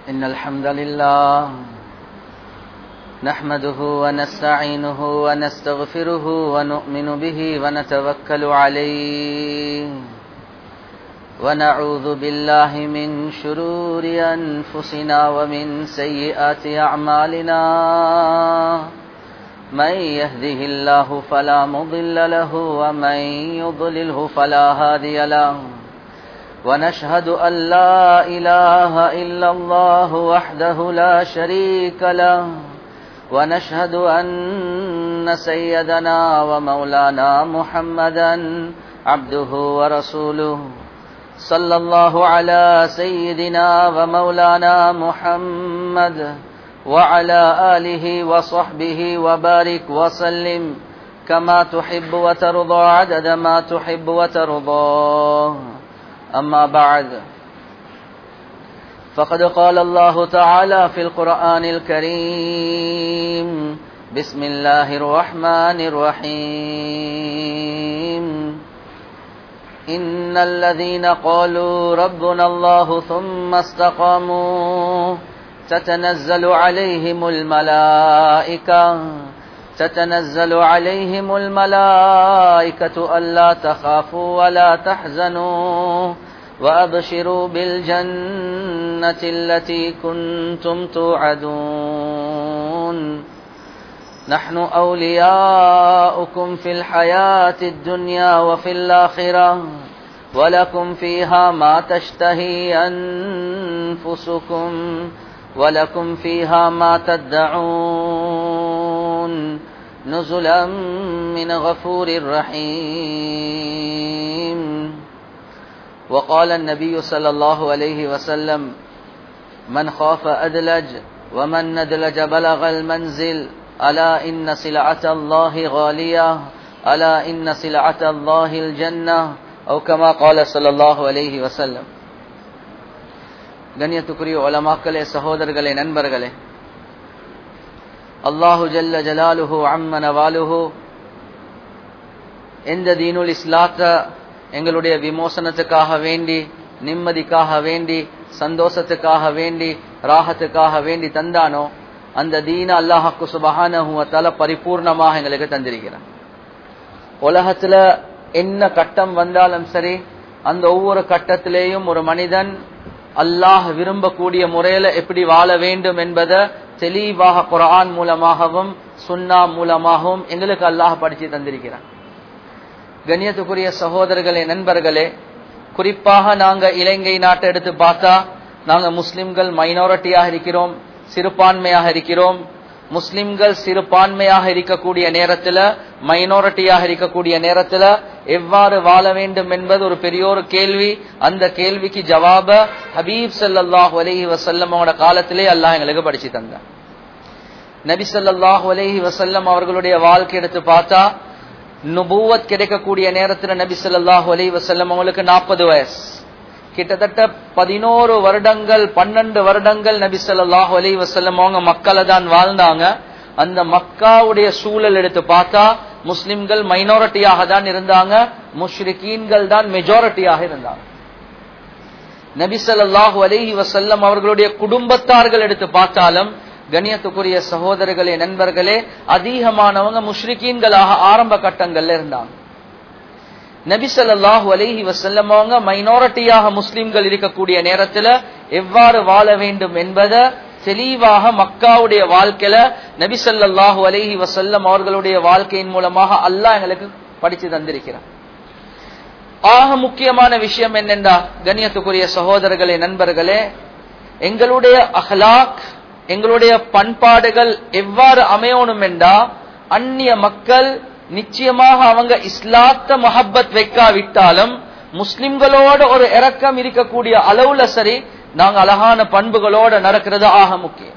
إن الحمد لله نحمده ونستعينه ونستغفره ونؤمن به ونتوكل عليه ونعوذ بالله من شرور أنفسنا ومن سيئات أعمالنا من يهده الله فلا مضل له ومن يضلله فلا هادي له ونشهد أن لا إله إلا الله وحده لا شريك له ونشهد أن سيدنا ومولانا محمدا عبده ورسوله صلى الله على سيدنا ومولانا محمد وعلى آله وصحبه وبارك وسلم كما تحب وترضى عدد ما تحب وترضى أما بعد فقد قال الله تعالى في القرآن الكريم بسم الله الرحمن الرحيم إن الذين قالوا ربنا الله ثم استقاموا تتنزل عليهم الملائكة تتنزل عليهم الملائكة ألا تخافوا ولا تحزنوا وأبشروا بالجنة التي كنتم توعدون نحن أولياؤكم في الحياة الدنيا وفي الآخرة ولكم فيها ما تشتهي أنفسكم ولكم فيها ما تدعون نزلا من غفور رحيم وقال النبي صلى الله عليه وسلم من خاف أدلج ومن ندلج بلغ المنزل ألا إن سلعة الله غالية ألا إن سلعة الله الجنة أو كما قال صلى الله عليه وسلم கண்ணியத்துக்குரிய உலமாக்களே சகோதரர்களே நண்பர்களே அல்லாஹு ஜல்ல ஜலாலுஹு அம்மன வாலுஹு எந்த தீனுல் இஸ்லாத்த எங்களுடைய விமோசனத்துக்காக வேண்டி நிம்மதிக்காக வேண்டி சந்தோஷத்துக்காக வேண்டி ராகத்துக்காக வேண்டி தந்தானோ அந்த தீன அல்லாஹாக்கு சுபஹானஹுவத்தால பரிபூர்ணமாக எங்களுக்கு தந்திருக்கிறான் உலகத்துல என்ன கட்டம் வந்தாலும் சரி அந்த ஒவ்வொரு கட்டத்திலேயும் ஒரு மனிதன் அல்லாஹ் விரும்பக்கூடிய முறையில எப்படி வாழ வேண்டும் என்பதை தெளிவாக குரான் மூலமாகவும் சுன்னா மூலமாகவும் எங்களுக்கு அல்லாஹ் படிச்சு தந்திருக்கிறான் கண்ணியத்துக்குரிய சகோதரர்களே நண்பர்களே குறிப்பாக நாங்க இலங்கை நாட்டை எடுத்து பார்த்தா நாங்க முஸ்லிம்கள் மைனாரிட்டியாக இருக்கிறோம் சிறுபான்மையாக இருக்கிறோம் முஸ்லிம்கள் சிறுபான்மையாக இருக்கக்கூடிய நேரத்துல மைனாரிட்டியாக இருக்கக்கூடிய நேரத்துல எவ்வாறு வாழ வேண்டும் என்பது ஒரு பெரிய ஒரு கேள்வி அந்த கேள்விக்கு ஜவாப ஹபீப் சல்லாஹ் அலஹி வசல்லமோட காலத்திலே அல்லாஹ் எங்களுக்கு படிச்சு தந்த நபி சொல்லாஹ் அலஹி வசல்லம் அவர்களுடைய வாழ்க்கை எடுத்து பார்த்தா நுபூவத் கிடைக்கக்கூடிய நேரத்துல நபி சொல்லாஹு அலஹி வசல்லம் அவங்களுக்கு நாற்பது வயசு கிட்டத்தட்ட பதினோரு வருடங்கள் பன்னெண்டு வருடங்கள் நபி சொல்லாஹு அலி வசல்லம் அவங்க மக்களை தான் வாழ்ந்தாங்க அந்த மக்காவுடைய சூழல் எடுத்து பார்த்தா முஸ்லிம்கள் மைனாரிட்டியாக தான் இருந்தாங்க முஷ்ரிகீன்கள் தான் மெஜாரிட்டியாக இருந்தாங்க நபி சொல்லாஹு அலஹி வசல்லம் அவர்களுடைய குடும்பத்தார்கள் எடுத்து பார்த்தாலும் கண்ணியத்துக்குரிய சகோதரர்களே நண்பர்களே அதிகமானவங்க முஷ்ரிகீன்களாக ஆரம்ப கட்டங்கள்ல இருந்தாங்க நபி சொல்லாஹு அலஹி வசல்லம் அவங்க மைனாரிட்டியாக முஸ்லிம்கள் இருக்கக்கூடிய நேரத்துல எவ்வாறு வாழ வேண்டும் என்பதை தெளிவாக மக்காவுடைய வாழ்க்கையில நபி சொல்லாஹு அலஹி வசல்லம் அவர்களுடைய வாழ்க்கையின் மூலமாக அல்லாஹ் எங்களுக்கு படிச்சு தந்திருக்கிறார் ஆக முக்கியமான விஷயம் என்னென்றா கண்ணியத்துக்குரிய சகோதரர்களே நண்பர்களே எங்களுடைய அஹ்லாக் எங்களுடைய பண்பாடுகள் எவ்வாறு அமையணும் என்றா அந்நிய மக்கள் நிச்சயமாக அவங்க இஸ்லாத்த மஹப்பத் வைக்காவிட்டாலும் முஸ்லிம்களோட ஒரு இறக்கம் இருக்கக்கூடிய அளவுல சரி நாங்க அழகான பண்புகளோட நடக்கிறது ஆக முக்கியம்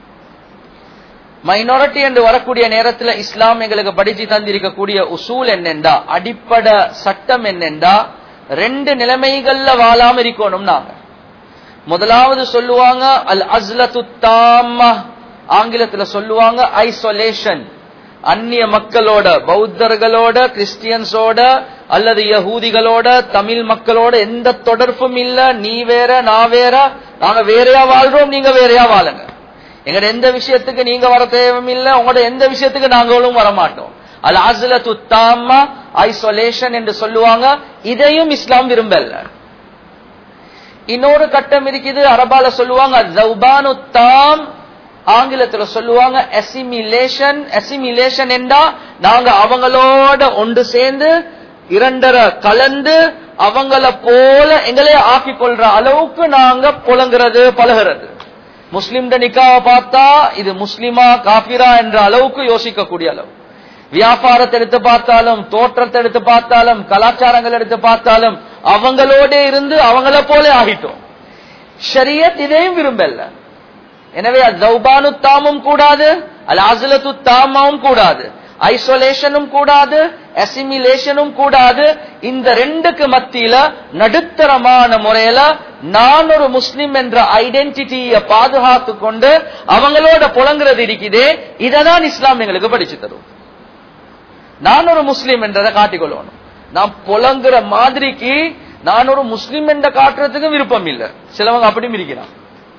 மைனாரிட்டி என்று வரக்கூடிய நேரத்துல இஸ்லாம் எங்களுக்கு படிச்சு தந்திருக்கக்கூடிய உசூல் என்னென்றா அடிப்படை சட்டம் என்னென்றா ரெண்டு நிலைமைகள்ல வாழாம இருக்கணும் நாங்க முதலாவது சொல்லுவாங்க அல் அஸ்லத்து ஆங்கிலத்துல சொல்லுவாங்க ஐசோலேஷன் அந்நிய மக்களோட பௌத்தர்களோட கிறிஸ்டியன்ஸோட அல்லது யகூதிகளோட தமிழ் மக்களோட எந்த தொடர்பும் இல்ல நீ வேற நான் வேற நாங்க வேறையா வாழ்றோம் நீங்க வேறையா வாழுங்க எங்கட எந்த விஷயத்துக்கு நீங்க வர தேவையில்லை உங்களோட எந்த விஷயத்துக்கு நாங்களும் வரமாட்டோம் அல் அஸ்லத்து தாமா ஐசோலேஷன் என்று சொல்லுவாங்க இதையும் இஸ்லாம் விரும்பல இன்னொரு கட்டம் இருக்குது அரபால சொல்லுவாங்க ஜௌபானு தாம் ஆங்கிலத்துல சொல்லுவாங்க எசிமிலேஷன் எசிமிலேஷன் என்றா நாங்க அவங்களோட ஒன்று சேர்ந்து இரண்டரை கலந்து அவங்கள போல எங்களே ஆக்கி கொள்ற அளவுக்கு நாங்க புலங்குறது பழகிறது முஸ்லிம் நிக்காவை பார்த்தா இது முஸ்லிமா காபிரா என்ற அளவுக்கு யோசிக்கக்கூடிய அளவு வியாபாரத்தை எடுத்து பார்த்தாலும் தோற்றத்தை எடுத்து பார்த்தாலும் கலாச்சாரங்கள் எடுத்து பார்த்தாலும் அவங்களோட இருந்து அவங்கள போல ஆகிட்டோம் ஷரியத் இதையும் விரும்பல எனவே ஜௌபானு தாமும் கூடாது அல் அசுலத்து தாமாவும் கூடாது ஐசோலேஷனும் கூடாது அசிமிலேஷனும் கூடாது இந்த ரெண்டுக்கு மத்தியில நடுத்தரமான முறையில நான் ஒரு முஸ்லிம் என்ற ஐடென்டிட்டியை பாதுகாத்து கொண்டு அவங்களோட புலங்குறது இருக்குதே இததான் இஸ்லாம் எங்களுக்கு படிச்சு தரும் நான் ஒரு முஸ்லிம் என்றதை காட்டிக்கொள்ளணும் நான் புலங்குற மாதிரிக்கு நான் ஒரு முஸ்லிம் என்ற காட்டுறதுக்கு விருப்பம் இல்ல சிலவங்க அப்படியும் இருக்கிறான்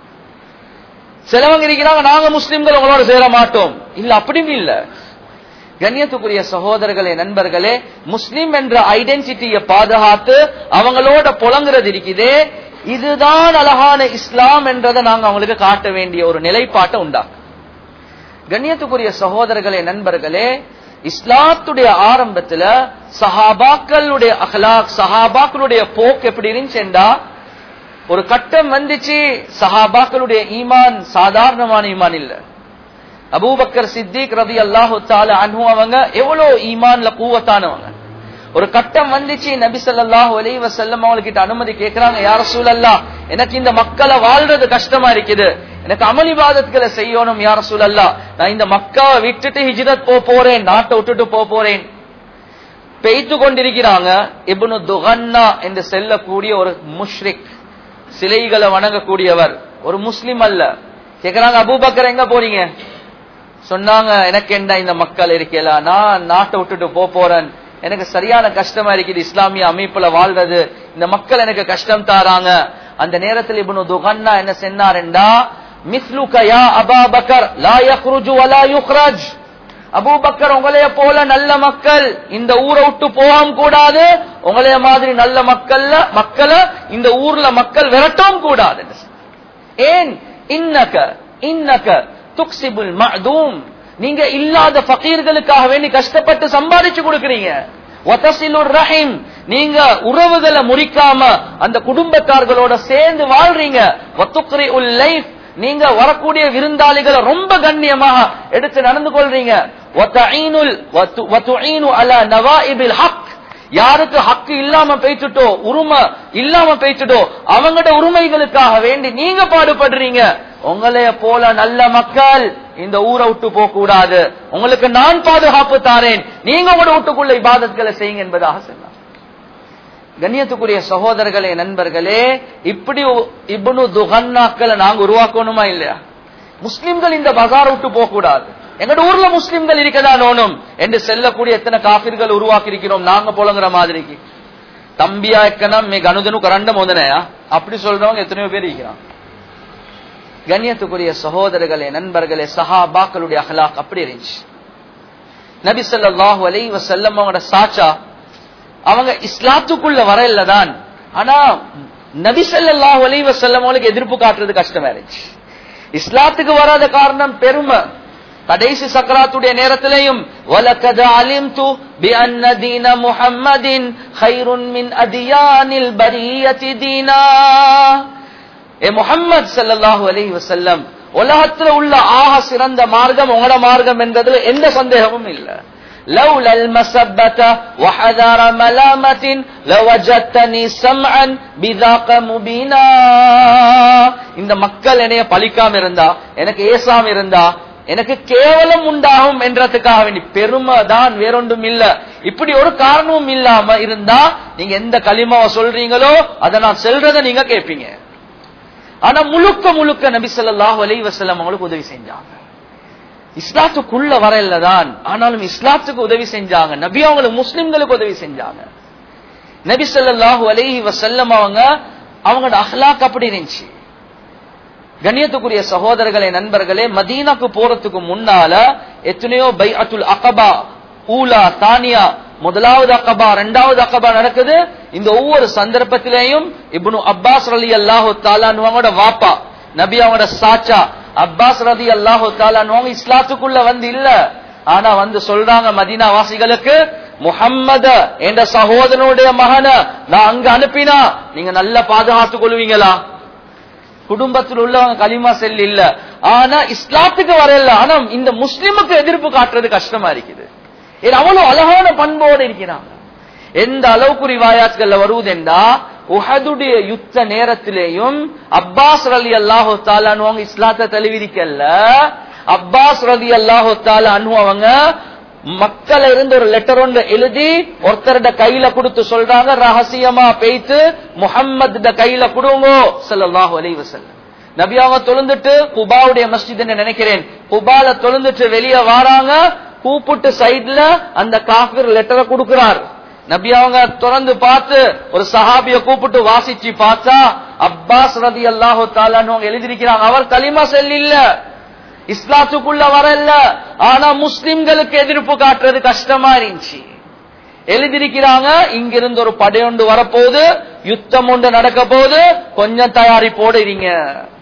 சிலவங்க இருக்கிறாங்க நாங்க முஸ்லிம்கள் உங்களோட சேர மாட்டோம் இல்ல அப்படியும் இல்ல கண்ணியத்துக்குரிய சகோதரர்களே நண்பர்களே முஸ்லிம் என்ற ஐடென்டிட்டியை பாதுகாத்து அவங்களோட புலங்குறது இருக்குதே இதுதான் அழகான இஸ்லாம் என்றதை நாங்க அவங்களுக்கு காட்ட வேண்டிய ஒரு நிலைப்பாட்டை உண்டாக்கு கண்ணியத்துக்குரிய சகோதரர்களே நண்பர்களே இஸ்லாத்துடைய ஆரம்பத்துல சஹாபாக்களுடைய அஹ்லாக் சஹாபாக்களுடைய போக்கு எப்படி இருந்துச்சுண்டா ஒரு கட்டம் வந்துச்சு சஹாபாக்களுடைய ஈமான் சாதாரணமான ஈமான் இல்ல அபூபக்கர் சித்திக் ரவி அல்லாஹு தால அனு அவங்க எவ்வளவு ஈமான்ல கூவத்தானவங்க ஒரு கட்டம் வந்துச்சு நபி ஸல்லல்லாஹு அலைஹி வஸல்லம் அவங்ககிட்ட அனுமதி கேக்குறாங்க யார சூழல்லா எனக்கு இந்த மக்களை வாழ்றது கஷ்டமா இருக்குது எனக்கு அமளிவாதத்துகளை செய்யணும் யார சூழல்லா நான் இந்த மக்காவை விட்டுட்டு ஹிஜ்ரத் போ போறேன் நாட்டை விட்டுட்டு போ போறேன் பெய்த்து கொண்டிருக்கிறாங்க இப்னு துகன்னா என்று செல்லக்கூடிய ஒரு முஷ்ரிக் சிலைகளை வணங்கக்கூடியவர் ஒரு முஸ்லிம் அல்ல கேக்குறாங்க அபூபக்கர் எங்க போறீங்க சொன்னாங்க எனக்கு என்ன இந்த மக்கள் இருக்கல நான் நாட்டை விட்டுட்டு போ போறேன் எனக்கு சரியான கஷ்டமா இருக்குது இஸ்லாமிய அமைப்புல வாழ்றது இந்த மக்கள் எனக்கு கஷ்டம் தாராங்க அந்த நேரத்தில் இப்னு துகன்னா என்ன சொன்னாருண்டா மிஸ்லுக யா அபா பக்கர் லா யக்ருஜு வலா யுக்ரஜ் அபூபக்கர் உங்களைய போல நல்ல மக்கள் இந்த ஊரை விட்டு போகாம கூடாது உங்களைய மாதிரி நல்ல மக்கள்ல மக்களை இந்த ஊர்ல மக்கள் விரட்டவும் கூடாது ஏன் இன்னக்க இன்னக்க துக்சிபுல் மஅதூம் நீங்க இல்லாத ஃபகீர்களுக்காக வேண்டி கஷ்டப்பட்டு சம்பாதிச்சு கொடுக்கறீங்க வதசிலுர் ரஹீம் நீங்க உறவுகளை முறிக்காம அந்த குடும்பத்தார்களோட சேர்ந்து வாழ்றீங்க வத்துக்ரி உல் லைஃப் நீங்க வரக்கூடிய விருந்தாளிகளை ரொம்ப கண்ணியமாக எடுத்து நடந்து கொள்றீங்க யாருக்கு ஹக்கு இல்லாம பேச்சுட்டோ உரிமை இல்லாம பேச்சுட்டோ அவங்களோட உரிமைகளுக்காக வேண்டி நீங்க பாடுபடுறீங்க உங்களைய போல நல்ல மக்கள் இந்த ஊரை விட்டு போக கூடாது உங்களுக்கு நான் பாதுகாப்பு தாரேன் நீங்க உங்களோட வீட்டுக்குள்ள இபாதத்களை செய்யுங்க என்பதாக சொன்னார் கண்ணியத்துக்குரிய சகோதரர்களே நண்பர்களே இப்படி இப்னு துகன்னாக்களை நாங்க உருவாக்கணுமா இல்லையா முஸ்லிம்கள் இந்த பஜார் விட்டு போக கூடாது எங்கட ஊர்ல முஸ்லிம்கள் இருக்கதா நோனும் என்று செல்லக்கூடிய எத்தனை காபிர்கள் உருவாக்கி இருக்கிறோம் நாங்க போலங்கிற மாதிரிக்கு தம்பியா எக்கனம் மே கனுதனு கரண்ட மோதனையா அப்படி சொல்றவங்க எத்தனையோ பேர் இருக்கிறான் கண்ணியத்துக்குரிய சகோதரர்களே நண்பர்களே சஹாபாக்களுடைய அகலாக் அப்படி இருந்துச்சு நபி ஸல்லல்லாஹு அலைஹி வஸல்லம் அவங்களோட சாச்சா அவங்க இஸ்லாத்துக்குள்ள வர இல்லதான் ஆனா நபி ஸல்லல்லாஹு அலைஹி வஸல்லம் அவங்களுக்கு எதிர்ப்பு காட்டுறது கஷ்டமா இருந்துச்சு இஸ்லாத்துக்கு வராத காரணம் பெருமை கடைசி சக்கராத்துடைய நேரத்திலையும் வலக்கத அலிம்து بأن دين محمد خير من أديان البرية دينا ஏ முஹம்மது ஸல்லல்லாஹு அலைஹி வஸல்லம் உலகத்துல உள்ள ஆக சிறந்த மார்க்கம் உங்களோட மார்க்கம் என்றதுல எந்த சந்தேகமும் இல்ல لولا المسبة وحذر ملامة لوجدتني سمعا بذاق مبينا இந்த மக்கள் என்னைய பழிக்காம இருந்தா எனக்கு ஏசாம இருந்தா எனக்கு கேவலம் உண்டாகும் என்றதுக்காக வேண்டி பெருமை தான் வேறொன்றும் இல்ல இப்படி ஒரு காரணமும் இல்லாம இருந்தா நீங்க எந்த களிமாவை சொல்றீங்களோ அதை நான் செல்றதை நீங்க கேட்பீங்க ஆனா முழுக்க முழுக்க நபி ஸல்லல்லாஹு அலைஹி வஸல்லம் அவங்களுக்கு உதவி செஞ்சாங்க இஸ்லாத்துக்குள்ள வர இல்லதான் ஆனாலும் இஸ்லாத்துக்கு உதவி செஞ்சாங்க நபி அவங்களுக்கு முஸ்லிம்களுக்கு உதவி செஞ்சாங்க நபி ஸல்லல்லாஹு அலைஹி வஸல்லம் அவங்க அவங்களோட அஹ்லாக் அப்படி இருந்துச்சு கண்ணியத்துக்குரிய சகோதரர்களே நண்பர்களே மதீனாக்கு போறதுக்கு முன்னால எத்தனையோ பை அத்துல் அகபா ஊலா தானியா முதலாவது அக்கபா ரெண்டாவது அக்கபா நடக்குது இந்த ஒவ்வொரு சந்தர்ப்பத்திலேயும் இப்னு அப்பாஸ் ரலி அல்லாஹு தாலான்வங்களோட வாப்பா நபி அவங்களோட சாச்சா அப்பாஸ் ரதி அல்லாஹு தாலான்வங்க இஸ்லாத்துக்குள்ள வந்து இல்ல ஆனா வந்து சொல்றாங்க மதீனா வாசிகளுக்கு முஹம்மத என்ற சகோதரனுடைய மகன நான் அங்க அனுப்பினா நீங்க நல்லா பாதுகாத்துக் கொள்வீங்களா குடும்பத்தில் உள்ளவங்க களிமா செல் இல்ல ஆனா இஸ்லாத்துக்கு வரல ஆனா இந்த முஸ்லிமுக்கு எதிர்ப்பு காட்டுறது கஷ்டமா இருக்குது இது அவ்வளவு அழகான பண்போடு இருக்கிறாங்க எந்த அளவுக்கு ரிவாயாத்கள்ல வருவதென்றா உஹதுடைய யுத்த நேரத்திலேயும் அப்பாஸ் ரலி அல்லாஹோ தாலானுவங்க இஸ்லாத்தை தழுவிரிக்கல்ல அப்பாஸ் ரலி அல்லாஹோ தாலா அவங்க மக்கள் இருந்து ஒரு லெட்டர் ஒன்று எழுதி ஒருத்தருட கையில கொடுத்து சொல்றாங்க ரகசியமா பேய்த்து முகம்மது கையில கொடுங்கோ ஸல்லல்லாஹு அலைஹி வஸல்லம் நபி அவங்க தொழுந்துட்டு குபாவுடைய மஸ்ஜித் நினைக்கிறேன் குபால தொழுந்துட்டு வெளியே வாராங்க கூப்பிட்டு சைட்ல அந்த காஃபிர் லெட்டரை கொடுக்கிறார் நபி அவங்க திறந்து பார்த்து ஒரு சஹாபிய கூப்பிட்டு வாசிச்சு பார்த்தா அப்பாஸ் ரதி அல்லாஹு தாலான்னு எழுதியிருக்கிறாங்க அவர் களிமா செல் இல்ல இஸ்லாத்துக்குள்ள வரல ஆனா முஸ்லிம்களுக்கு எதிர்ப்பு காட்டுறது கஷ்டமா இருந்துச்சு எழுதியிருக்கிறாங்க இங்கிருந்து ஒரு படையொண்டு வரப்போகுது யுத்தம் ஒன்று நடக்க போகுது கொஞ்சம் தயாரிப்போடு இருங்க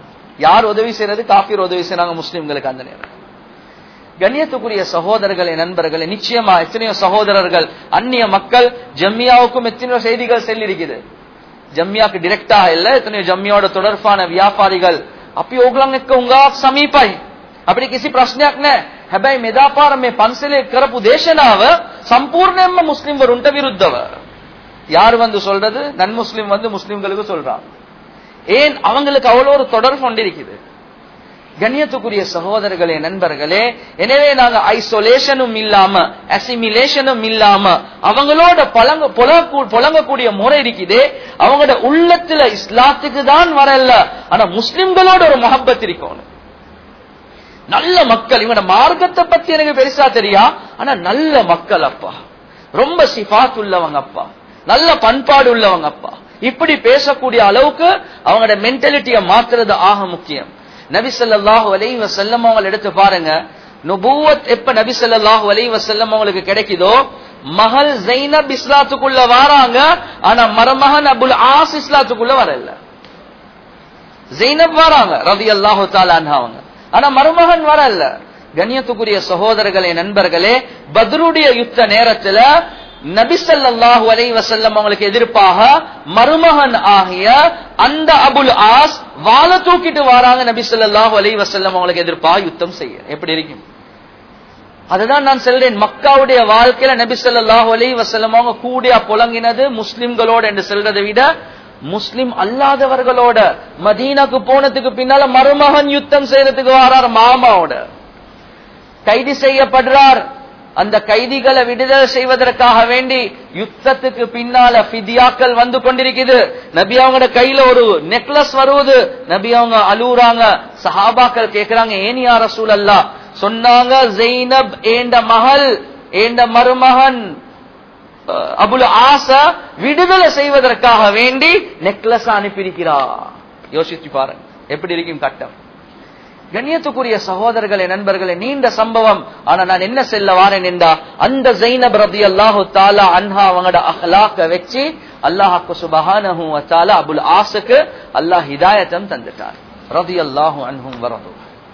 யார் உதவி செய்யறது காபீர் உதவி செய்யறாங்க முஸ்லிம்களுக்கு அந்த நேரம் கண்ணியத்துக்குரிய சகோதரர்களே நண்பர்களே நிச்சயமா எத்தனையோ சகோதரர்கள் அந்நிய மக்கள் ஜம்மியாவுக்கும் எத்தனையோ செய்திகள் செல்லிருக்குது ஜம்மியாக்கு டிரெக்டா இல்ல எத்தனையோ ஜம்மியோட தொடர்பான வியாபாரிகள் அப்படி ಹೋಗ್ಲಂಗೆ ಉಂಗಾ ಸಮೀಪ අපිට කිසි ප්‍රශ්නයක් නැහැ. හැබැයි මෙදා පාර මේ පන්සලේ කරපු දේශනාව සම්පූර්ණයෙන්ම මුස්ලිම් වරුන්ට විරුද්ධව. யார் வந்து சொல்றது நன் முஸ்லிம் வந்து முஸ்லிம்களுக்கு சொல்றான் ஏன் அவங்களுக்கு அவ்வளோ ஒரு தொடர்பு கொண்டிருக்குது கண்ணியத்துக்குரிய சகோதரர்களே நண்பர்களே எனவே நாங்க ஐசோலேஷனும் இல்லாம அசிமிலேஷனும் இல்லாம அவங்களோட பழங்க புழங்கக்கூடிய முறை இருக்குது அவங்களோட உள்ளத்துல இஸ்லாத்துக்கு தான் வரல ஆனா முஸ்லிம்களோட ஒரு மொஹப்பத் இருக்கணும் நல்ல மக்கள் இவங்க மார்க்கத்தை பத்தி எனக்கு பெருசா தெரியா ஆனா நல்ல மக்கள் அப்பா ரொம்ப சிபாத் உள்ளவங்க அப்பா நல்ல பண்பாடு உள்ளவங்க அப்பா இப்படி பேசக்கூடிய அளவுக்கு அவங்களோட மென்டாலிட்டியை மாத்துறது ஆக முக்கியம் நபி ஸல்லல்லாஹு அலைஹி வஸல்லம் அவங்க எடுத்து பாருங்க நுபுவத் எப்ப நபி ஸல்லல்லாஹு அலைஹி வஸல்லம் அவங்களுக்கு கிடைக்குதோ மகள் ஜைனப் இஸ்லாத்துக்குள்ள வராங்க ஆனா மருமகன் அபுல் ஆஸ் இஸ்லாத்துக்குள்ள வரல ஜைனப் வராங்க ரலியல்லாஹு தஆலா அன்ஹா அவங்க ஆனா மருமகன் வரல கண்ணியத்துக்குரிய சகோதரர்களே நண்பர்களே பத்ருடைய யுத்த நேரத்துல நபிசல்லாஹு அலை வசல்லம் அவங்களுக்கு எதிர்ப்பாக மருமகன் ஆகிய அந்த அபுல் ஆஸ் வாழ தூக்கிட்டு வராங்க நபிசல்லாஹு அலை வசல்லம் அவங்களுக்கு எதிர்ப்பாக யுத்தம் செய்ய எப்படி இருக்கும் அதுதான் நான் சொல்றேன் மக்காவுடைய வாழ்க்கையில நபிசல்லாஹு அலை வசல்லம் அவங்க கூடிய புலங்கினது முஸ்லிம்களோட என்று சொல்றதை விட முஸ்லிம் அல்லாதவர்களோட மதீனாக்கு போனதுக்கு பின்னால மருமகன் யுத்தம் செய்யறதுக்கு வரார் மாமாவோட கைது செய்யப்படுறார் அந்த கைதிகளை விடுதலை செய்வதற்காக வேண்டி யுத்தத்துக்கு பின்னால பிதியாக்கள் வந்து கொண்டிருக்குது நபி அவங்களோட கையில ஒரு நெக்லஸ் வருவது நபி அவங்க அழுகுறாங்க சஹாபாக்கள் கேக்குறாங்க ஏன் யார் ரசூல் அல்லா சொன்னாங்க ஜெய்னப் ஏண்ட மகள் ஏண்ட மருமகன் அபுல் ஆச விடுதலை செய்வதற்காக வேண்டி நெக்லஸ் அனுப்பியிருக்கிறா யோசிச்சு பாருங்க எப்படி இருக்கும் கட்டம் கண்ணியத்துக்குரிய சகோதரர்களே நண்பர்களே நீண்ட சம்பவம் ஆனா நான் என்ன செல்ல வாரேன் என்றா அந்த ஜெயினப் ரபி அல்லாஹு தாலா அன்ஹா அவங்களோட அஹ்லாக்க வச்சு அல்லாஹாக்கு சுபஹானஹு தாலா அபுல் ஆசுக்கு அல்லாஹ் ஹிதாயத்தம் தந்துட்டார் ரதி அல்லாஹு அன்ஹும் வரது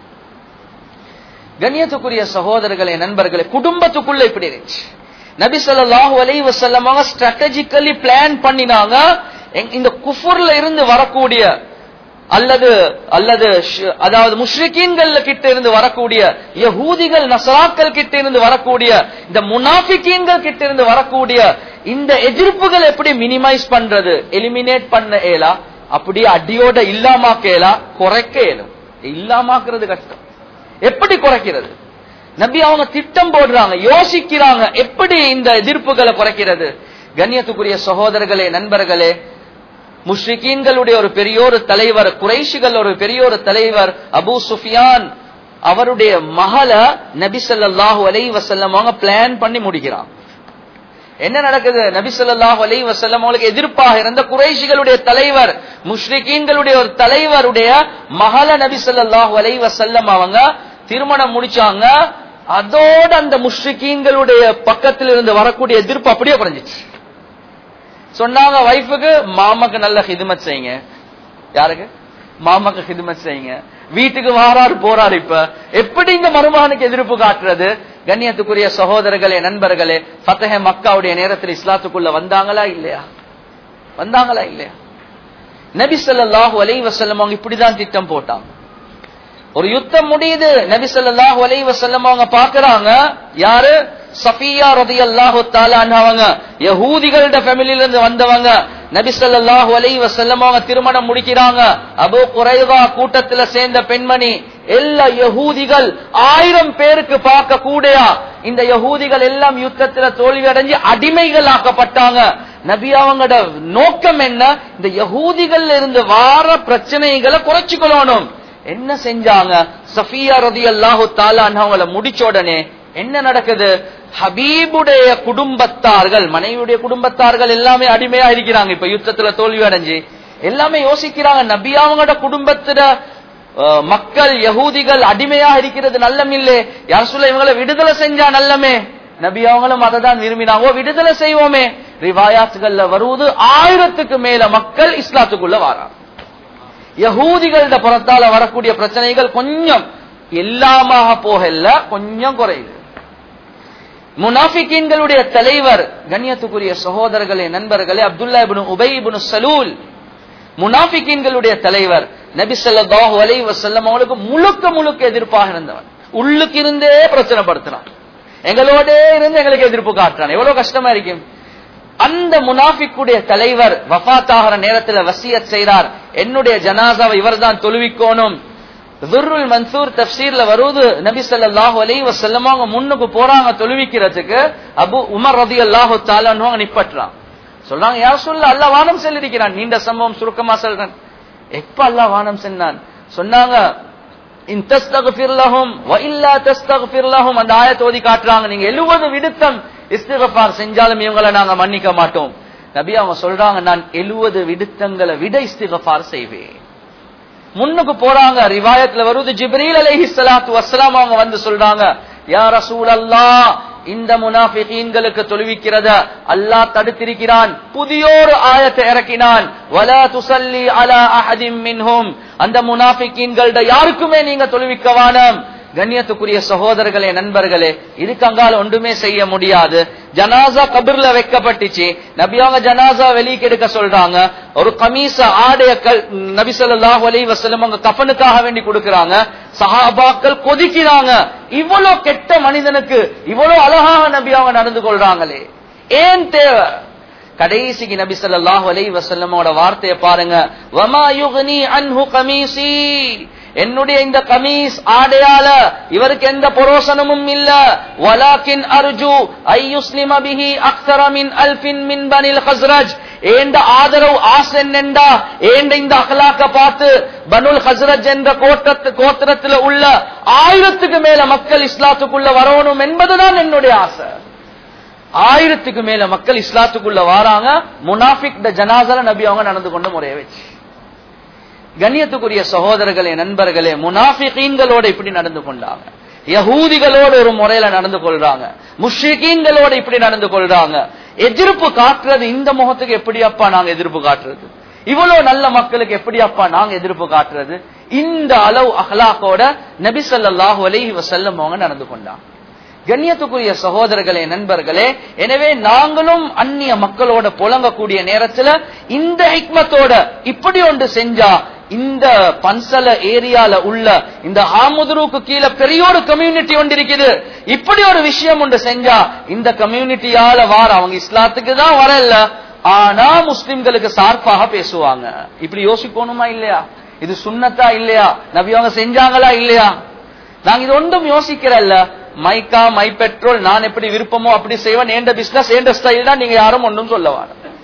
கண்ணியத்துக்குரிய சகோதரர்களே நண்பர்களே குடும்பத்துக்குள்ள இப்படி இருந்துச்சு நபி சொல்லாஹு அலை வசல்லமாக ஸ்ட்ராட்டஜிக்கலி பிளான் பண்ணினாங்க இந்த குஃபுர்ல இருந்து வரக்கூடிய அல்லது அல்லது அதாவது முஷ்ரிகீன்கள் கிட்ட இருந்து வரக்கூடிய யகூதிகள் நசராக்கள் கிட்ட இருந்து வரக்கூடிய இந்த முனாஃபிகீன்கள் கிட்ட இருந்து வரக்கூடிய இந்த எதிர்ப்புகள் எப்படி மினிமைஸ் பண்றது எலிமினேட் பண்ண ஏலா அப்படியே அடியோட இல்லாமாக்கேலா குறைக்க இயலும் இல்லாமாக்குறது கஷ்டம் எப்படி குறைக்கிறது நபி அவங்க திட்டம் போடுறாங்க யோசிக்கிறாங்க எப்படி இந்த எதிர்ப்புகளை குறைக்கிறது கண்ணியத்துக்குரிய சகோதரர்களே நண்பர்களே முஷ்ரிகீன்களுடைய ஒரு பெரியோரு தலைவர் குறைஷிகள் ஒரு பெரியோரு தலைவர் அபு சுஃபியான் அவருடைய மகள நபி சொல்லாஹு அலை வசல்லம் அவங்க பிளான் பண்ணி முடிக்கிறான் என்ன நடக்குது நபி ஸல்லல்லாஹு அலைஹி வஸல்லம் அவங்களுக்கு எதிர்ப்பாக இருந்த குறைஷிகளுடைய தலைவர் முஷ்ரிகீன்களுடைய ஒரு தலைவருடைய மகள நபி ஸல்லல்லாஹு அலைஹி வஸல்லம் அவங்க திருமணம் முடிச்சாங்க அதோட அந்த முஷ்ரிகீன்களுடைய பக்கத்தில் இருந்து வரக்கூடிய எதிர்ப்பு அப்படியே குறைஞ்சிச்சு சொன்னாங்க வைஃபுக்கு மாமாக்கு நல்ல ஹிதுமத் செய்யுங்க யாருக்கு மாமாக்கு ஹிதுமத் செய்யுங்க வீட்டுக்கு வாராரு போறாரு இப்ப எப்படி இந்த மருமகனுக்கு எதிர்ப்பு காட்டுறது கண்ணியத்துக்குரிய சகோதரர்களே நண்பர்களே ஃபத்தஹ மக்காவுடைய நேரத்தில் இஸ்லாத்துக்குள்ள வந்தாங்களா இல்லையா வந்தாங்களா இல்லையா நபி ஸல்லல்லாஹு அலைஹி வஸல்லம் அவங்க இப்படிதான் திட்டம் போட்டாங்க ஒரு யுத்தம் முடியுது நபி ஸல்லல்லாஹு அலைஹி வஸல்லம் அவங்க பாக்குறாங்க யாரு சஃபியா ரலியல்லாஹு தஆலா அவங்க யஹூதிகளோட ஃபேமிலில இருந்து வந்தவங்க நபி ஸல்லல்லாஹு அலைஹி வஸல்லம் அவங்க திருமணம் முடிக்கிறாங்க அபூ குரைவா கூட்டத்துல சேர்ந்த பெண்மணி எல்லா யஹூதிகள் ஆயிரம் பேருக்கு பார்க்க கூடயா இந்த யஹூதிகள் எல்லாம் யுத்தத்துல தோல்வி அடைஞ்சு அடிமைகள் ஆக்கப்பட்டாங்க நபி அவங்களோட நோக்கம் என்ன இந்த யஹூதிகள்ல இருந்து வார பிரச்சனைகளை குறைச்சுக்கொள்ளணும் என்ன செஞ்சாங்க சஃபியா ரதி அல்லாஹு தாலா அவங்கள முடிச்ச உடனே என்ன நடக்குது ஹபீபுடைய குடும்பத்தார்கள் மனைவியுடைய குடும்பத்தார்கள் எல்லாமே அடிமையா இருக்கிறாங்க இப்ப யுத்தத்துல தோல்வி அடைஞ்சு எல்லாமே யோசிக்கிறாங்க நபி அவங்களோட குடும்பத்துல அஹ், மக்கள் யகூதிகள் அடிமையா இருக்கிறது நல்லம் இல்லே யார் சொல்ல இவங்களை விடுதலை செஞ்சா நல்லமே நபி அவங்களும் அதை தான் விரும்பினாங்க "ஓ, விடுதலை செய்வோமே ரிவாயாத்துகள்ல வருவது ஆயிரத்துக்கு மேல மக்கள் இஸ்லாத்துக்குள்ள வாராங்க யகூதிகள புறத்தால வரக்கூடிய பிரச்சனைகள் கொஞ்சம் எல்லாமாக போகல கொஞ்சம் குறையுது முனாஃபிகீன்களுடைய தலைவர் கண்ணியத்துக்குரிய சகோதரர்களே நண்பர்களே அப்துல்லா இப்னு உபை இப்னு சலூல் முனாஃபிகீன்களுடைய தலைவர் நபி ஸல்லல்லாஹு அலைஹி வஸல்லம் அவங்களுக்கு முழுக்க முழுக்க எதிர்ப்பாக இருந்தவன் உள்ளுக்கு இருந்தே பிரச்சனை படுத்துறான் எங்களோட இருந்து எங்களுக்கு எதிர்ப்பு காட்டுறான் எவ்வளவு கஷ்டமா இருக்கும் அந்த முனாஃபிக்குடைய தலைவர் வஃபாத் ஆகிற நேரத்துல வசியத் செய்றார் என்னுடைய ஜனாசாவை இவர்தான் தொழுவிக்கோணும் துர்ருல் மன்சூர் தப்சீர்ல வருவது நபி ஸல்லல்லாஹு அலைஹி வஸல்லம் அவங்க முன்னுக்கு போறாங்க தொழுவிக்கிறதுக்கு அபு உமர் ரலியல்லாஹு தஆலா அவங்க நிப்பட்டுறான் சொல்றாங்க யார் சொல்ல அல்லாஹ் வானம் செல்லிருக்கிறான் நீண்ட சம்பவம் சுருக்கமா சொல்றேன் எப்ப அல்லாஹ் வானம் சென்னான் சொன்னாங்க இன் தஸ்தக்ஃபிர் லஹும் வ இல்லா தஸ்தக்ஃபிர் லஹும் அந்த ஆயத்தை ஓதி காட்டுறாங்க நீங்க 70 விடுத்தம் இஸ்திக்ஃபார் செஞ்சாலும் இவங்களை நாங்க மன்னிக்க மாட்டோம் நபி அவங்க சொல்றாங்க நான் 70 விடுத்தங்களை விட இஸ்திக்ஃபார் செய்வேன் முன்னுக்கு போறாங்க ரிவாயத்துல வருது ஜிப்ரீல் அலைஹி ஸலாத்து வஸ்ஸலாம் அவங்க வந்து சொல்றாங்க யா ரசூலல்லாஹ் இந்த முனாஃபிகீன்களுக்கு தொழுவிக்கிறத அல்லாஹ் தடுத்திருக்கிறான் புதியோரு ஆயத்தை இறக்கினான் வலா துஸல்லி அலா அஹதிம் மின்ஹும் அந்த முனாஃபிகீன்களோட யாருக்குமே நீங்க தொழுவிக்க வேணாம் கண்ணியத்துக்குரிய சகோதரர்களே நண்பர்களே இதுக்கு அங்கால ஒன்றுமே செய்ய முடியாது ஜனாசா கபிர்ல வைக்கப்பட்டுச்சு நபியாங்க ஜனாசா வெளியே எடுக்க சொல்றாங்க ஒரு கமீச ஆடைய கல்- நபி ஸல்லல்லாஹு அலைஹி வஸல்லம் அவங்க கஃனுக்காக வேண்டி கொடுக்கறாங்க சஹாபாக்கள் கொதிக்கிறாங்க இவ்வளவு கெட்ட மனிதனுக்கு இவ்வளவு அழகாக நபியாங்க நடந்து கொள்றாங்களே ஏன் தேவை கடைசிக்கு நபி ஸல்லல்லாஹு அலைஹி வஸல்லமோட வார்த்தையை பாருங்க வமா யுக்னி அன்ஹு கமீசி என்னுடைய இந்த கமீஸ் ஆடையால இவருக்கு எந்த புரோசனமும் இல்ல வலாக்கின் அர்ஜு ஐயுஸ்லிம பிஹி அக்ஸர மின் அல்ஃபின் மின் பனில் ஹஸ்ரஜ் ஏண்ட ஆதரவு ஆசன் என்னண்டா ஏண்ட இந்த அகலாக்க பார்த்து பனுல் ஹஸ்ரஜ் என்ற கோட்டத்து கோத்திரத்துல உள்ள ஆயிரத்துக்கு மேல மக்கள் இஸ்லாத்துக்குள்ள வரணும் என்பதுதான் என்னுடைய ஆசை ஆயிரத்துக்கு மேல மக்கள் இஸ்லாத்துக்குள்ள வாராங்க முனாஃபிக் ஜனாசல நபி அவங்க நடந்து கொண்டு முறைய வச்சு கண்ணியத்துக்குரிய சகோதரர்களே நண்பர்களே முனாஃபிகீன்களோட இப்படி நடந்து கொண்டாங்க யகூதிகளோட ஒரு முறையில நடந்து கொள்றாங்க முஷ்ரிகீன்களோட இப்படி நடந்து கொள்றாங்க எதிர்ப்பு காட்டுறது இந்த முகத்துக்கு எப்படி அப்பா நாங்க எதிர்ப்பு காட்டுறது இவ்வளவு நல்ல மக்களுக்கு எப்படி அப்பா நாங்க எதிர்ப்பு காட்டுறது இந்த அளவு அஹ்லாக்கோட நபி ஸல்லல்லாஹு அலைஹி வஸல்லம் அவங்க நடந்து கொண்டாங்க கண்ணியத்துக்குரிய சகோதரர்களே நண்பர்களே எனவே நாங்களும் அந்நிய மக்களோட புழங்கக்கூடிய நேரத்துல இந்த ஹிக்மத்தோட இப்படி ஒன்று செஞ்சா இந்த பன்சல ஏரியால உள்ள இந்த ஆமுதுருக்கு கீழே பெரிய ஒரு கம்யூனிட்டி ஒன்று இருக்குது இப்படி ஒரு விஷயம் ஒன்று செஞ்சா இந்த கம்யூனிட்டியால வார அவங்க இஸ்லாத்துக்கு தான் வரல ஆனா முஸ்லிம்களுக்கு சார்பாக பேசுவாங்க இப்படி யோசிக்கணுமா இல்லையா இது சுண்ணத்தா இல்லையா நபி அவங்க செஞ்சாங்களா இல்லையா நாங்க இது ஒன்றும் யோசிக்கிறல்ல மைக்கா மை பெட்ரோல் நான் எப்படி விருப்பமோ அப்படி செய்வேன் ஏண்ட பிசினஸ் ஏண்ட ஸ்டைல் தான் நீங்க யாரும் ஒன்றும் சொல்ல வேணாம்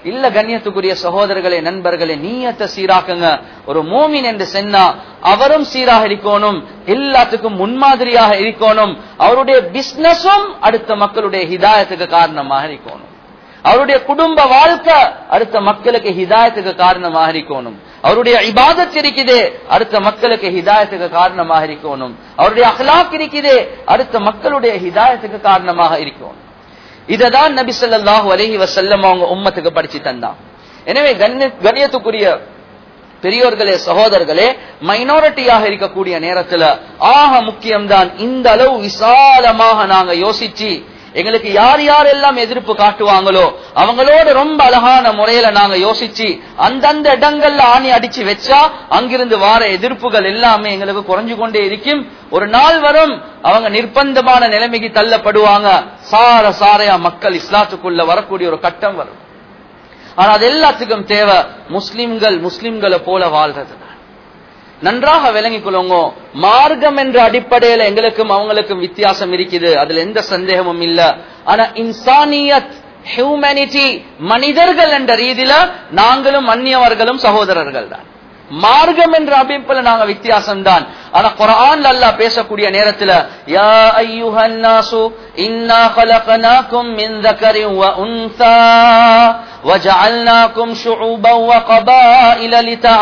இல்ல கண்ணியத்துக்குரிய சகோதரர்களே நண்பர்களே நீயத்தை சீராக்குங்க ஒரு மோமின் என்று சொன்னா அவரும் சீராக இருக்கணும் எல்லாத்துக்கும் முன்மாதிரியாக இருக்கணும் அவருடைய பிசினஸும் அடுத்த மக்களுடைய ஹிதாயத்துக்கு காரணமாக இருக்கணும் அவருடைய குடும்ப வாழ்க்கை அடுத்த மக்களுக்கு ஹிதாயத்துக்கு காரணமாக இருக்கணும் அவருடைய இபாதத் இருக்குதே அடுத்த மக்களுக்கு ஹிதாயத்துக்கு காரணமாக இருக்கணும் அவருடைய அகலாக் இருக்குதே அடுத்த மக்களுடைய ஹிதாயத்துக்கு காரணமாக இருக்கணும் இததான் நபி ஸல்லல்லாஹு அலைஹி வஸல்லம் அவங்க உம்மத்துக்கு படிச்சு தந்தான் எனவே கண்ணிய- கண்ணியத்துக்குரிய பெரியோர்களே சகோதரர்களே மைனாரிட்டியாக இருக்கக்கூடிய நேரத்துல ஆக முக்கியம்தான் இந்த அளவு விசாலமாக நாங்க யோசிச்சு எங்களுக்கு யார் யாரெல்லாம் எதிர்ப்பு காட்டுவாங்களோ அவங்களோட ரொம்ப அழகான முறையில நாங்க யோசிச்சு அந்தந்த இடங்கள்ல ஆணி அடிச்சு வச்சா அங்கிருந்து வார எதிர்ப்புகள் எல்லாமே எங்களுக்கு குறைஞ்சு கொண்டே இருக்கும் ஒரு நாள் வரும் அவங்க நிர்பந்தமான நிலைமைக்கு தள்ளப்படுவாங்க சார சாரையா மக்கள் இஸ்லாத்துக்குள்ள வரக்கூடிய ஒரு கட்டம் வரும் ஆனா அது எல்லாத்துக்கும் தேவை முஸ்லிம்கள் முஸ்லிம்களை போல வாழ்றது நன்றாக விளங்கிக் கொள்ளுங்க மார்க்கம் என்ற அடிப்படையில எங்களுக்கும் அவங்களுக்கும் வித்தியாசம் இருக்குது அதுல எந்த சந்தேகமும் இல்ல ஆனா இன்சானியத் ஹியூமனிட்டி மனிதர்கள் என்ற ரீதியில நாங்களும் அந்நியவர்களும் சகோதரர்கள் தான் மார்க்கம் என்ற அமைப்புல நாங்க வித்தியாசம் தான் ஆனா குரான் அல்லாஹ் பேசக்கூடிய நேரத்துல யா ஐயுஹன் நாசு இன்னா خلقناكم من ذكر وانثى وجعلناكم شعوبا وقبائل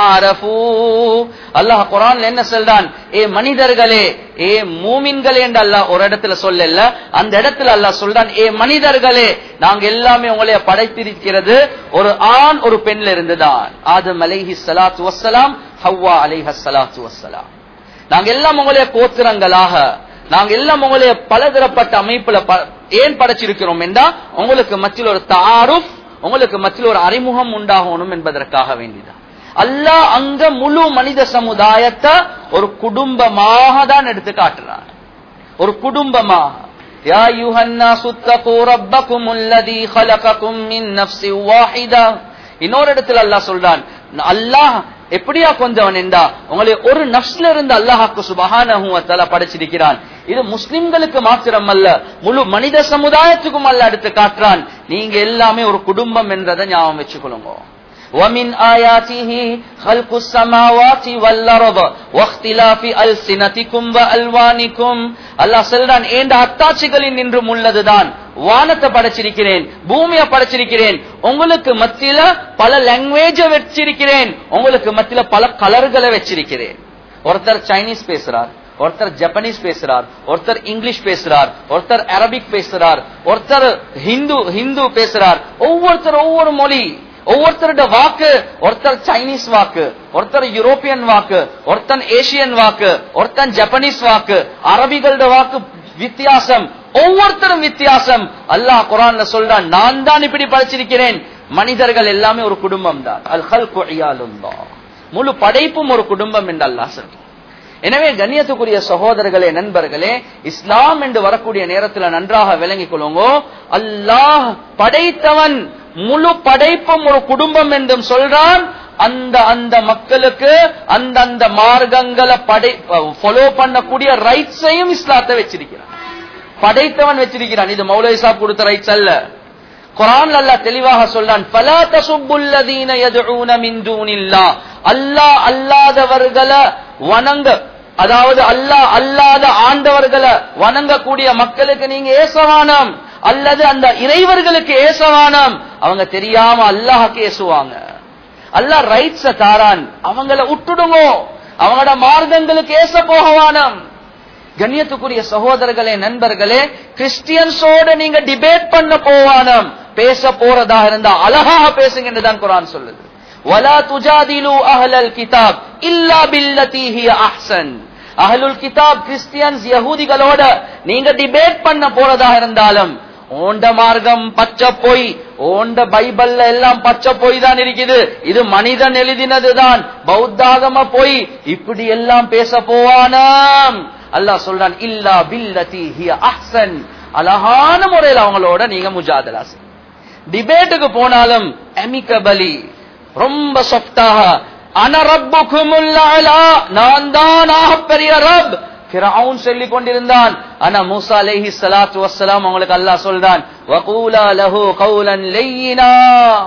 لتعارفوا அல்லாஹ் குரான்ல என்ன சொல்றான் ஏ மனிதர்களே ஏ மூமின்களே என்று அல்லாஹ் ஒரு இடத்துல சொல்லல அந்த இடத்துல அல்லாஹ் சொல்றான் ஏ மனிதர்களே நாங்க எல்லாமே உங்களைய படைத்திருக்கிறது ஒரு ஆண் ஒரு பெண்ல இருந்துதான் ஆதம் அலைஹி ஸலாத்து வஸ்ஸலாம் ஹவ்வா அலைஹ ஸலாத்து வஸ்ஸலாம் நாங்க எல்லாம் உங்களைய கோத்திரங்களாக நாங்க எல்லாம் உங்களைய பலதரப்பட்ட அமைப்புல ப- ஏன் படைச்சிருக்கிறோம் என்றா உங்களுக்கு மத்தியில் ஒரு தாருஃப் உங்களுக்கு மத்தியில் ஒரு அறிமுகம் உண்டாகணும் என்பதற்காக வேண்டிதான் அல்லாஹ் அங்க முழு மனித சமுதாயத்தை ஒரு குடும்பமாக தான் எடுத்து காட்டுறான் ஒரு குடும்பமாக يا أيها الناس اتقوا ربكم الذي خلقكم من نفس واحدة இன்னொரு இடத்துல அல்லாஹ் சொல்றான் அல்லாஹ் எப்படியா கொஞ்சவன் என்றா உங்களை ஒரு நப்ஸ்ல இருந்து அல்லாஹாக்கு சுபஹானஹு வ தஆலா படைச்சிருக்கிறான் இது முஸ்லிம்களுக்கு மாத்திரம் அல்ல முழு மனித சமுதாயத்துக்கும் அல்ல எடுத்து காட்டுறான் நீங்க எல்லாமே ஒரு குடும்பம் என்றதை ஞாபகம் வச்சுக்கொள்ளுங்க ومن آياته خلق السماوات والأرض واختلاف ألسنتكم وألوانكم அல்லாஹ் சொல்றான் ஏண்ட அத்தாட்சிகளில் நின்றும் உள்ளதுதான் வானத்தை படைச்சிருக்கிறேன் பூமியை படைச்சிருக்கிறேன் உங்களுக்கு மத்தியில பல லாங்குவேஜ வச்சிருக்கிறேன் உங்களுக்கு மத்தியில பல கலர்களை வச்சிருக்கிறேன் ஒருத்தர் சைனீஸ் பேசுறார் ஒருத்தர் ஜப்பனீஸ் பேசுறார் ஒருத்தர் இங்கிலீஷ் பேசுறார் ஒருத்தர் அரபிக் பேசுறார் ஒருத்தர் ஹிந்து ஹிந்து பேசுறார் ஒவ்வொருத்தர் ஒவ்வொரு மொழி ஒவ்வொருத்தருடைய வாக்கு ஒருத்தர் சைனீஸ் வாக்கு ஒருத்தர் யூரோப்பியன் வாக்கு ஒருத்தன் ஏசியன் வாக்கு ஒருத்தன் ஜப்பனீஸ் வாக்கு அரபிகளோட வாக்கு வித்தியாசம் ஒவ்வொருத்தரும் வித்தியாசம் அல்லாஹ் குரான்ல சொல்றான் நான் தான் இப்படி படைச்சிருக்கிறேன் மனிதர்கள் எல்லாமே ஒரு குடும்பம் தான் அல் ஹல் முழு படைப்பும் ஒரு குடும்பம் என்று அல்லாஹ் சொல்றான் எனவே கண்ணியத்துக்குரிய சகோதரர்களே நண்பர்களே இஸ்லாம் என்று வரக்கூடிய நேரத்தில் நன்றாக விளங்கிக் கொள்ளுங்க அல்லாஹ் படைத்தவன் முழு படைப்பும் ஒரு குடும்பம் என்றும் சொல்றான் அந்த அந்த மக்களுக்கு அந்த அந்த மார்க்கங்களை படை ஃபாலோ பண்ணக்கூடிய ரைட்ஸையும் இஸ்லாத்தை வச்சிருக்கிறான் படைத்தவன் வச்சிருக்கிறான் இது மௌலை சாப் கொடுத்த ரைட்ஸ் அல்ல குரான் அல்லாஹ் தெளிவாக சொல்றான் பலா தசுப்புல்லதீன யதுஊன மின் தூனில்லாஹ் அல்லாஹ் அல்லாதவர்களை வணங்க அதாவது அல்லாஹ் அல்லாத ஆண்டவர்களை வணங்கக்கூடிய மக்களுக்கு நீங்க ஏசவானம் அல்லது அந்த இறைவர்களுக்கு ஏசவானம் அவங்க தெரியாம அல்லாஹ்க்கு ஏசுவாங்க அல்லாஹ் ரைட்ஸ தாரான் அவங்கள விட்டுடுங்க அவங்களோட மார்க்கங்களுக்கு ஏச போகவானம் கண்ணியத்துக்குரிய சகோதரர்களே நண்பர்களே கிறிஸ்டியன்ஸோட நீங்க டிபேட் பண்ண போவானம் பேச போறதாக இருந்தா அழகாக பேசுங்க என்றுதான் குரான் சொல்லுது ولا تجادلوا اهل الكتاب الا بالتي هي احسن அஹலுல் கிதாப் கிறிஸ்டியன்ஸ் யகூதிகளோட நீங்க டிபேட் பண்ண போறதாக இருந்தாலும் ஓண்ட மார்க்கம் பச்சை பொய் ஓண்ட பைபிள்ல எல்லாம் பச்சை பொய் தான் இருக்குது இது மனிதன் எழுதினதுதான் பௌத்தாகம பொய் இப்படி எல்லாம் பேச போவானாம் அல்லாஹ் சொல்றான் இல்லா பில்லதி ஹிய அஹ்சன் அழகான முறையில் அவங்களோட நீங்க முஜாதலா டிபேட்டுக்கு போனாலும் அமிகபலி ரொம்ப சொப்டாக அன ரப்புக்குமுல்லா நான் தான் பெரிய ரப் ஃபிரௌன் சொல்லிக் கொண்டிருந்தான் ஆனா மூசா அலைஹி ஸலாத்து வஸ்ஸலாம் அவங்களுக்கு அல்லாஹ் சொல்றான் வகூலா லஹு கௌலன் லையினா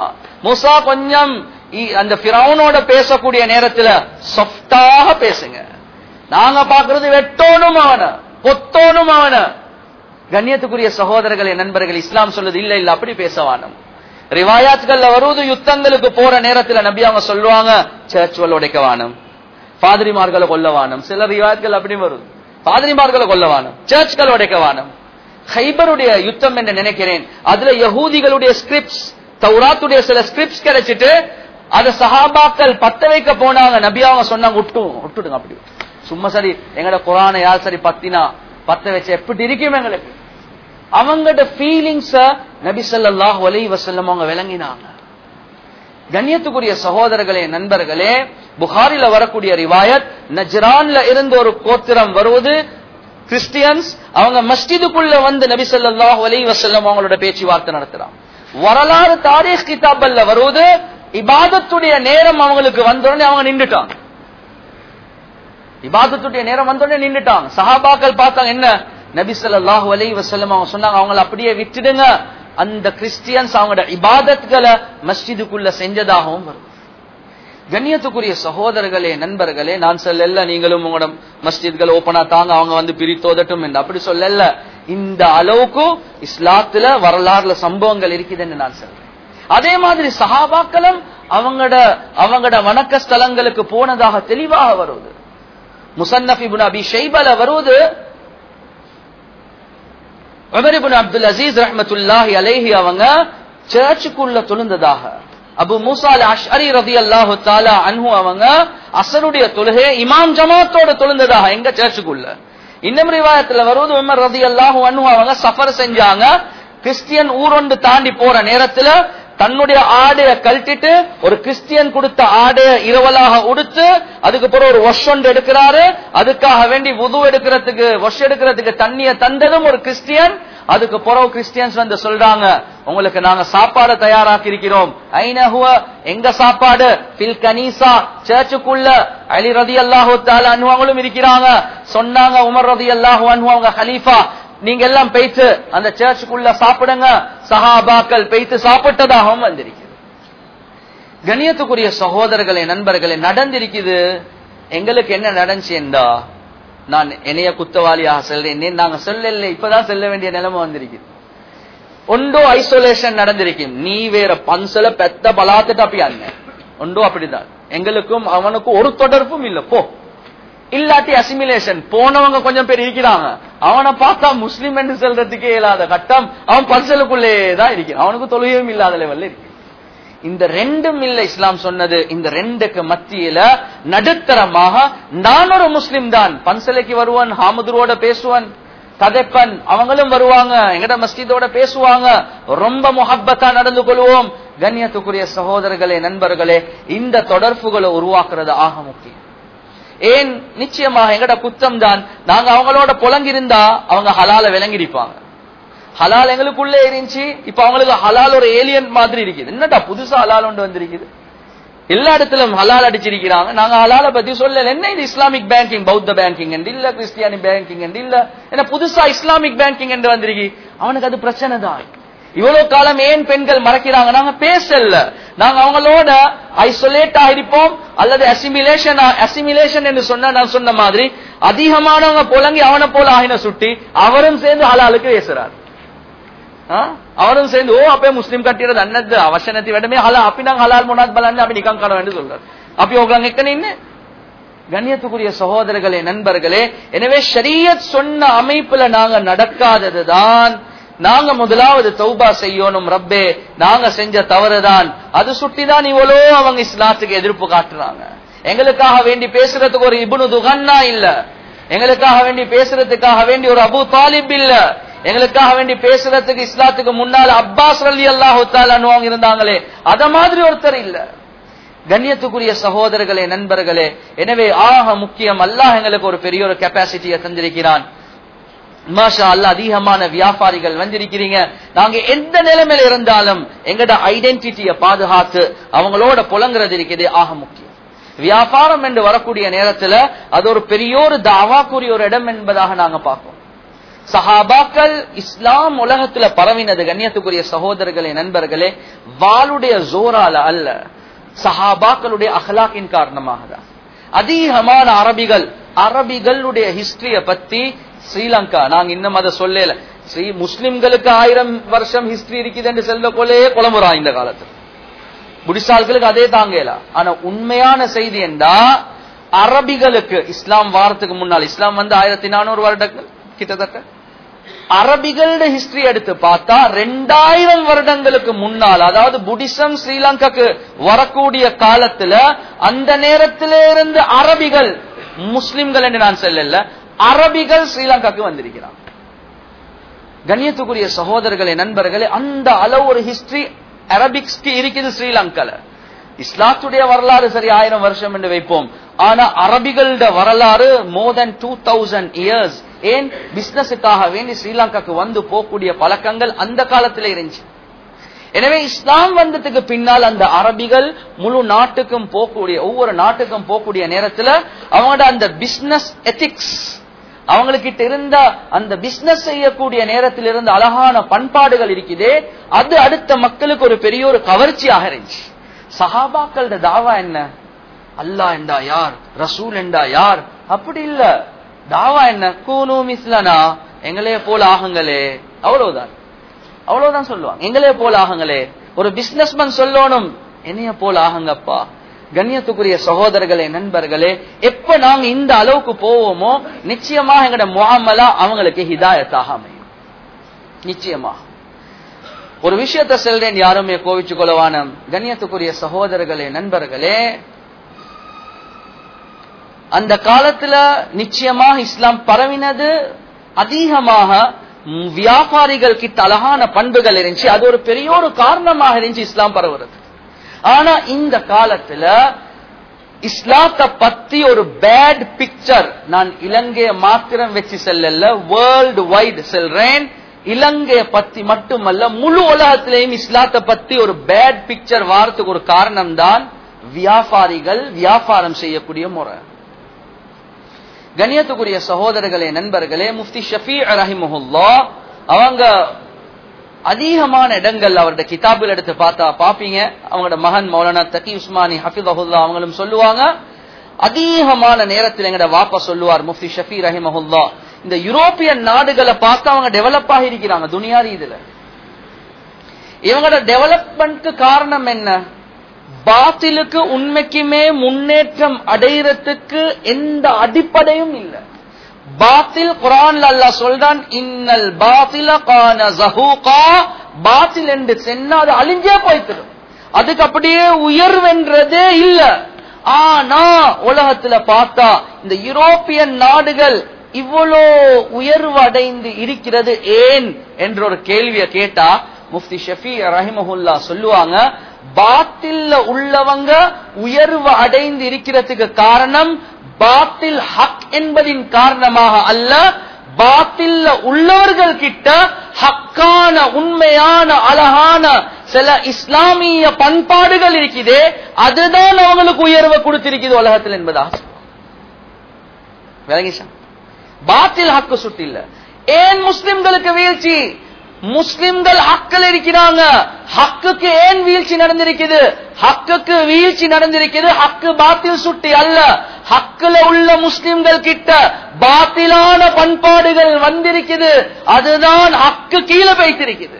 மூசா கொஞ்சம் இ- அந்த பிரவுனோட பேசக்கூடிய நேரத்துல சொஃப்டாக பேசுங்க நாங்க பாக்குறது வெட்டோனும் அவன கொத்தோனும் அவன கண்ணியத்துக்குரிய சகோதரர்களே நண்பர்கள் இஸ்லாம் சொல்லுது இல்ல இல்ல அப்படி பேசவானம் ரிவாயாத்கள்ல வருவது யுத்தங்களுக்கு போற நேரத்துல நபி அவங்க சொல்லுவாங்க சர்ச் உடைக்க வானம் பாதிரிமார்களை கொல்லவானம் சில ரிவாயத்கள் அப்படி வருது பாதிரிமார்களை கொல்லவானம் சர்ச்கள் உடைக்க வானம் ஹைபருடைய யுத்தம் என்று நினைக்கிறேன் அதுல யகூதிகளுடைய ஸ்கிரிப்ட்ஸ் தௌராத்துடைய சில ஸ்கிரிப்ட்ஸ் கிடைச்சிட்டு அத சஹாபாக்கள் பத்த வைக்க போனாங்க நபி அவங்க சொன்னாங்க விட்டும் விட்டுடுங்க அப்படி சும்மா சரி எங்கட குரானை யார் சரி பத்தினா பத்த வச்சு எப்படி இருக்கும் எங்களுக்கு அவங்கட ஃபீலிங்ஸ நபி ஸல்லல்லாஹு அலைஹி வஸல்லம் அவங்க விளங்கினாங்க கண்ணியத்துக்குரிய சகோதரர்களே நண்பர்களே புகாரில வரக்கூடிய ரிவாயத் நஜ்ரான்ல இருந்து ஒரு கோத்திரம் வருவது கிறிஸ்டியன்ஸ் அவங்க மஸ்ஜிதுக்குள்ள வந்து நபி ஸல்லல்லாஹு அலைஹி வஸல்லம் அவங்களோட பேச்சுவார்த்தை நடத்துறாங்க வரலாறு தாரீக் கிதாபல்ல வருவது இபாதத்துடைய நேரம் அவங்களுக்கு வந்தோடனே அவங்க நின்றுட்டாங்க இபாதத்துடைய நேரம் வந்தோடனே நின்றுட்டாங்க சஹாபாக்கள் பார்த்தாங்க என்ன நபி ஸல்லல்லாஹு அலைஹி வஸல்லம் அவங்க சொன்னாங்க அவங்கள அப்படியே விட்டுடுங்க அந்த கிறிஸ்டியன்ஸ் அவங்களோட இபாதத்களை மஸ்ஜிதுக்குள்ள செஞ்சதாகவும் வரும் கண்ணியத்துக்குரிய சகோதரர்களே நண்பர்களே நான் சொல்லல நீங்களும் உங்களோட மஸ்ஜித்கள் ஓபனா தாங்க அவங்க வந்து பிரித்தோதட்டும் என்று அப்படி சொல்லல இந்த அளவுக்கு இஸ்லாத்துல வரலாறுல சம்பவங்கள் இருக்குதுன்னு நான் சொல்றேன் அதே மாதிரி சஹாபாக்களும் அவங்களோட அவங்களோட வணக்க ஸ்தலங்களுக்கு போனதாக தெளிவாக வருவது முசன்னப் இப்னு அபி ஷைபல வருவது உமர் இப்னு அப்துல் அசீஸ் ரஹ்மத்துல்லாஹி அலைஹி அவங்க சர்ச்சுக்குள்ள தொழுந்ததாக அபு மூசா அல் அஷ்அரி ரலியல்லாஹு தஆலா அன்ஹு அவங்க அசருடைய தொழுகை இமாம் ஜமாத்தோட தொழுந்ததாக எங்க சர்ச்சுக்குள்ள இன்னும் ரிவாயத்துல வருவது உமர் ரலியல்லாஹு அன்ஹு அவங்க சஃபர் செஞ்சாங்க கிறிஸ்டியன் ஊரொண்டு தாண்டி போற நேரத்துல தன்னுடைய ஆடைய கழட்டிட்டு ஒரு கிறிஸ்டியன் கொடுத்த ஆடைய இரவலாக உடுத்து அதுக்கு பிறகு ஒரு ஒஷ் ஒன்று எடுக்கிறாரு அதுக்காக வேண்டி உது எடுக்கிறதுக்கு ஒஷ் எடுக்கிறதுக்கு தண்ணிய தந்ததும் ஒரு கிறிஸ்டியன் அதுக்கு பிறகு கிறிஸ்டியன்ஸ் வந்து சொல்றாங்க உங்களுக்கு நாங்க சாப்பாடு தயாராக்கி இருக்கிறோம் ஐநஹுவ எங்க சாப்பாடு பில் கனீசா சர்ச்சுக்குள்ள அலி ரதி அல்லாஹு அனுவங்களும் இருக்கிறாங்க சொன்னாங்க உமர் ரதி அல்லாஹு அவங்க ஹலீஃபா நீங்க எல்லாம் பெய்த்து அந்த சர்ச்சுக்குள்ள சாப்பிடுங்க சஹாபாக்கள் பெய்த்து சாப்பிட்டதாகவும் வந்திருக்கிறது கணியத்துக்குரிய சகோதரர்களே நண்பர்களே நடந்திருக்குது எங்களுக்கு என்ன நடந்துச்சுண்டா நான் என்னைய குத்தவாளியாக செல்றேன் நாங்க சொல்லல இப்பதான் செல்ல வேண்டிய நிலைமை வந்திருக்குது ஒன்றோ ஐசோலேஷன் நடந்திருக்கும் நீ வேற பன்சல பெத்த பலாத்துட்டு அப்படி அண்ணன் ஒன்றோ அப்படிதான் எங்களுக்கும் அவனுக்கும் ஒரு தொடர்பும் இல்ல போ இல்லாட்டி அசிமிலேஷன் போனவங்க கொஞ்சம் பேர் இருக்கிறாங்க அவனை பார்த்தா முஸ்லீம் என்று சொல்றதுக்கே இல்லாத கட்டம் அவன் பரிசலுக்குள்ளே தான் இருக்கிறான் அவனுக்கு தொழுகையும் இல்லாத லெவல்ல இருக்கு இந்த ரெண்டும் இல்ல இஸ்லாம் சொன்னது இந்த ரெண்டுக்கு மத்தியில நடுத்தரமாக நான் ஒரு முஸ்லிம் தான் பன்சலைக்கு வருவான் ஹாமதுரோட பேசுவான் கதைப்பன் அவங்களும் வருவாங்க எங்கட மஸ்ஜிதோட பேசுவாங்க ரொம்ப முஹப்பத்தா நடந்து கொள்வோம் கண்ணியத்துக்குரிய சகோதரர்களே நண்பர்களே இந்த தொடர்புகளை உருவாக்குறது ஆக முக்கியம் ஏன் நிச்சயமாக எங்கட குத்தம் தான் நாங்க அவங்களோட புலங்கிருந்தா அவங்க ஹலால விளங்கிருப்பாங்க ஹலால் எங்களுக்குள்ளே இருந்துச்சு இப்ப அவங்களுக்கு ஹலால் ஒரு ஏலியன் மாதிரி இருக்குது என்னடா புதுசா ஹலால் ஒன்று வந்திருக்குது எல்லா இடத்திலும் ஹலால் அடிச்சிருக்கிறாங்க நாங்க ஹலால பத்தி சொல்லல என்ன இது இஸ்லாமிக் பேங்கிங் பௌத்த பேங்கிங் என்று இல்ல கிறிஸ்டியானி பேங்கிங் என்று இல்ல என்ன புதுசா இஸ்லாமிக் பேங்கிங் என்று வந்திருக்கு அவனுக்கு அது பிரச்சனை தான் இவ்வளவு காலம் ஏன் பெண்கள் மறக்கிறாங்க நாங்க பேசல நாங்க அவங்களோட ஐசோலேட் ஆயிருப்போம் அல்லது அசிமிலேஷன் அசிமிலேஷன் என்று சொன்னா நான் சொன்ன மாதிரி அதிகமானவங்க புலங்கி அவனை போல ஆகின சுட்டி அவரும் சேர்ந்து ஹலாலுக்கு பேசுறாரு அவரும் சேர்ந்து ஓ அப்பே முஸ்லிம் கட்டிறது அன்னது அவசனத்தை விடமே ஹலா அப்படி நாங்க ஹலால் முனாத் பலான்னு அப்படி நிக்கம் காண வேண்டும் சொல்றாரு அப்படி உங்க எக்கனின்னு கண்ணியத்துக்குரிய சகோதரர்களே நண்பர்களே எனவே ஷரியத் சொன்ன அமைப்புல நாங்க நடக்காததுதான் நாங்க முதலாவது தௌபா செய்யணும் ரப்பே நாங்க செஞ்ச தவறுதான் அது சுட்டிதான் இவ்வளோ அவங்க இஸ்லாத்துக்கு எதிர்ப்பு காட்டுறாங்க எங்களுக்காக வேண்டி பேசுறதுக்கு ஒரு இபுனு துகன்னா இல்ல எங்களுக்காக வேண்டி பேசுறதுக்காக வேண்டி ஒரு அபு தாலிப் இல்ல எங்களுக்காக வேண்டி பேசுறதுக்கு இஸ்லாத்துக்கு முன்னால அப்பாஸ் அலி அல்லாஹு இருந்தாங்களே அத மாதிரி ஒருத்தர் இல்ல கண்ணியத்துக்குரிய சகோதரர்களே நண்பர்களே எனவே ஆக முக்கியம் அல்லாஹ் எங்களுக்கு ஒரு பெரிய ஒரு கெப்பாசிட்டியை தந்திருக்கிறான் மாஷா அல்ல அதிகமான வியாபாரிகள் வந்திருக்கிறீங்க நாங்க எந்த நிலைமையில இருந்தாலும் எங்கட ஐடென்டிட்டியை பாதுகாத்து அவங்களோட புலங்குறது இருக்குது ஆக முக்கியம் வியாபாரம் என்று வரக்கூடிய நேரத்துல அது ஒரு பெரிய ஒரு தாவாக்குரிய ஒரு இடம் என்பதாக நாங்க பார்ப்போம் சஹாபாக்கள் இஸ்லாம் உலகத்துல பரவினது கண்ணியத்துக்குரிய சகோதரர்களே நண்பர்களே வாளுடைய ஜோரால அல்ல சஹாபாக்களுடைய அஹ்லாக்கின் காரணமாக தான் அதிகமான அரபிகள் அரபிகளுடைய ஹிஸ்டரிய பத்தி ஸ்ரீலங்கா நாங்க இன்னும் அதை சொல்லல ஸ்ரீ முஸ்லிம்களுக்கு ஆயிரம் வருஷம் ஹிஸ்டரி இருக்குது என்று செல்ல கொள்ளே குழம்புறா இந்த காலத்துல புடிசால்களுக்கு அதே தாங்கல ஆனா உண்மையான செய்தி என்றா அரபிகளுக்கு இஸ்லாம் வாரத்துக்கு முன்னால் இஸ்லாம் வந்து ஆயிரத்தி நானூறு வருடங்கள் கிட்டத்தட்ட அரபிகளோட ஹிஸ்டரி எடுத்து பார்த்தா ரெண்டாயிரம் வருடங்களுக்கு முன்னால் அதாவது புடிசம் ஸ்ரீலங்காக்கு வரக்கூடிய காலத்துல அந்த நேரத்தில இருந்து அரபிகள் முஸ்லிம்கள் என்று நான் சொல்லல அரபிகள் ஸ்ரீலங்காக்கு வந்திருக்கிறாங்க கண்ணியத்துக்குரிய சகோதரர்களே நண்பர்களே அந்த அளவு ஒரு ஹிஸ்டரி அரபிக்ஸ்க்கு இருக்குது ஸ்ரீலங்கால இஸ்லாத்துடைய வரலாறு சரி ஆயிரம் வருஷம் என்று வைப்போம் ஆனா அரபிகளோட வரலாறு more than two thousand years ஏன் பிசினஸுக்காக வேண்டி ஸ்ரீலங்காக்கு வந்து போகக்கூடிய பழக்கங்கள் அந்த காலத்துல இருந்துச்சு எனவே இஸ்லாம் வந்ததுக்கு பின்னால் அந்த அரபிகள் முழு நாட்டுக்கும் போகக்கூடிய ஒவ்வொரு நாட்டுக்கும் போகக்கூடிய நேரத்துல அவங்களோட அந்த பிசினஸ் எத்திக்ஸ் அவங்களுக்கிட்ட இருந்த அந்த பிசினஸ் செய்யக்கூடிய நேரத்தில் இருந்த அழகான பண்பாடுகள் இருக்குதே அது அடுத்த மக்களுக்கு ஒரு பெரிய ஒரு கவர்ச்சியாக இருந்துச்சு சஹாபாக்களோட தாவா என்ன அல்லா என்றா யார் ரசூல் என்றா யார் அப்படி இல்ல தாவா என்ன கூனு மிஸ்லனா எங்களே போல ஆகுங்களே அவ்வளவுதான் அவ்வளவுதான் சொல்லுவாங்க எங்களே போல ஆகுங்களே ஒரு பிசினஸ்மேன் சொல்லணும் என்னைய போல ஆகுங்கப்பா கண்ணியத்துக்குரிய சகோதரர்களே நண்பர்களே எப்ப நாங்க இந்த அளவுக்கு போவோமோ நிச்சயமா எங்கட முகாமலா அவங்களுக்கு ஹிதாயத்தாக அமையும் நிச்சயமா ஒரு விஷயத்த செல்றேன் யாருமே கோவிச்சு கொள்ளவான கண்ணியத்துக்குரிய சகோதரர்களே நண்பர்களே அந்த காலத்துல நிச்சயமாக இஸ்லாம் பரவினது அதிகமாக வியாபாரிகள் கிட்ட அழகான பண்புகள் இருந்துச்சு அது ஒரு பெரிய ஒரு காரணமாக இருந்துச்சு இஸ்லாம் பரவுறது ஆனா இந்த காலத்துல இஸ்லாத்தை பத்தி ஒரு பேட் பிக்சர் நான் இலங்கைய மாத்திரம் வச்சு செல்லல வேர்ல்டு வைடு செல்றேன் இலங்கைய பத்தி மட்டுமல்ல முழு உலகத்திலேயும் இஸ்லாத்தை பத்தி ஒரு பேட் பிக்சர் வாரத்துக்கு ஒரு காரணம் தான் வியாபாரிகள் வியாபாரம் செய்யக்கூடிய முறை கண்ணியத்துக்குரிய சகோதரர்களே நண்பர்களே முஃப்தி ஷஃபி ரஹிமஹுல்லா அவங்க அதிகமான இடங்கள் அவருடைய கிதாபில் எடுத்து பார்த்தா பாப்பீங்க அவங்களோட மகன் மௌலானா தகி உஸ்மானி ஹஃபிதஹுல்லா அவங்களும் சொல்லுவாங்க அதிகமான நேரத்தில் எங்கட வாப்பா சொல்லுவார் முஃப்தி ஷஃபி ரஹிமஹுல்லா இந்த யூரோப்பியன் நாடுகளை பார்த்து அவங்க டெவலப் ஆகி இருக்கிறாங்க துனியா இதுல இவங்களோட டெவலப்மெண்ட்க்கு காரணம் என்ன பாத்திலுக்கு உண்மைக்குமே முன்னேற்றம் அடைகிறதுக்கு எந்த அடிப்படையும் இல்லை பாத்தில் குரான்ல அல்லா சொல்றான் இன்னல் பாத்தில கான ஜஹூகா பாத்தில் என்று சென்னா அது அழிஞ்சே போய்த்திடும் அதுக்கு அப்படியே உயர்வென்றதே இல்ல ஆனா உலகத்துல பார்த்தா இந்த யூரோப்பியன் நாடுகள் இவ்வளோ உயர்வு அடைந்து இருக்கிறது ஏன் என்ற ஒரு கேள்வியை கேட்டா முஃப்தி ஷஃபி ரஹிமஹுல்லா சொல்லுவாங்க பாத்தில்ல உள்ளவங்க உயர்வு அடைந்து இருக்கிறதுக்கு காரணம் பாத்தில் ஹக் என்பதின் காரணமாக அல்ல பாத்தில்ல உள்ளவர்கள் கிட்ட ஹக்கான உண்மையான அழகான சில இஸ்லாமிய பண்பாடுகள் இருக்குதே அதுதான் அவங்களுக்கு உயர்வை கொடுத்திருக்குது உலகத்தில் என்பதா விளங்கிச்சா பாத்தில் ஹக்கு சுட்டு இல்ல ஏன் முஸ்லிம்களுக்கு வீழ்ச்சி முஸ்லிம்கள் ஹக்கில் இருக்கிறாங்க ஹக்குக்கு ஏன் வீழ்ச்சி நடந்திருக்குது ஹக்குக்கு வீழ்ச்சி நடந்திருக்குது ஹக்கு பாத்தில் சுட்டி அல்ல ஹக்குல உள்ள முஸ்லிம்கள் கிட்ட பாத்திலான பண்பாடுகள் வந்திருக்குது அதுதான் ஹக்கு கீழே வைத்திருக்குது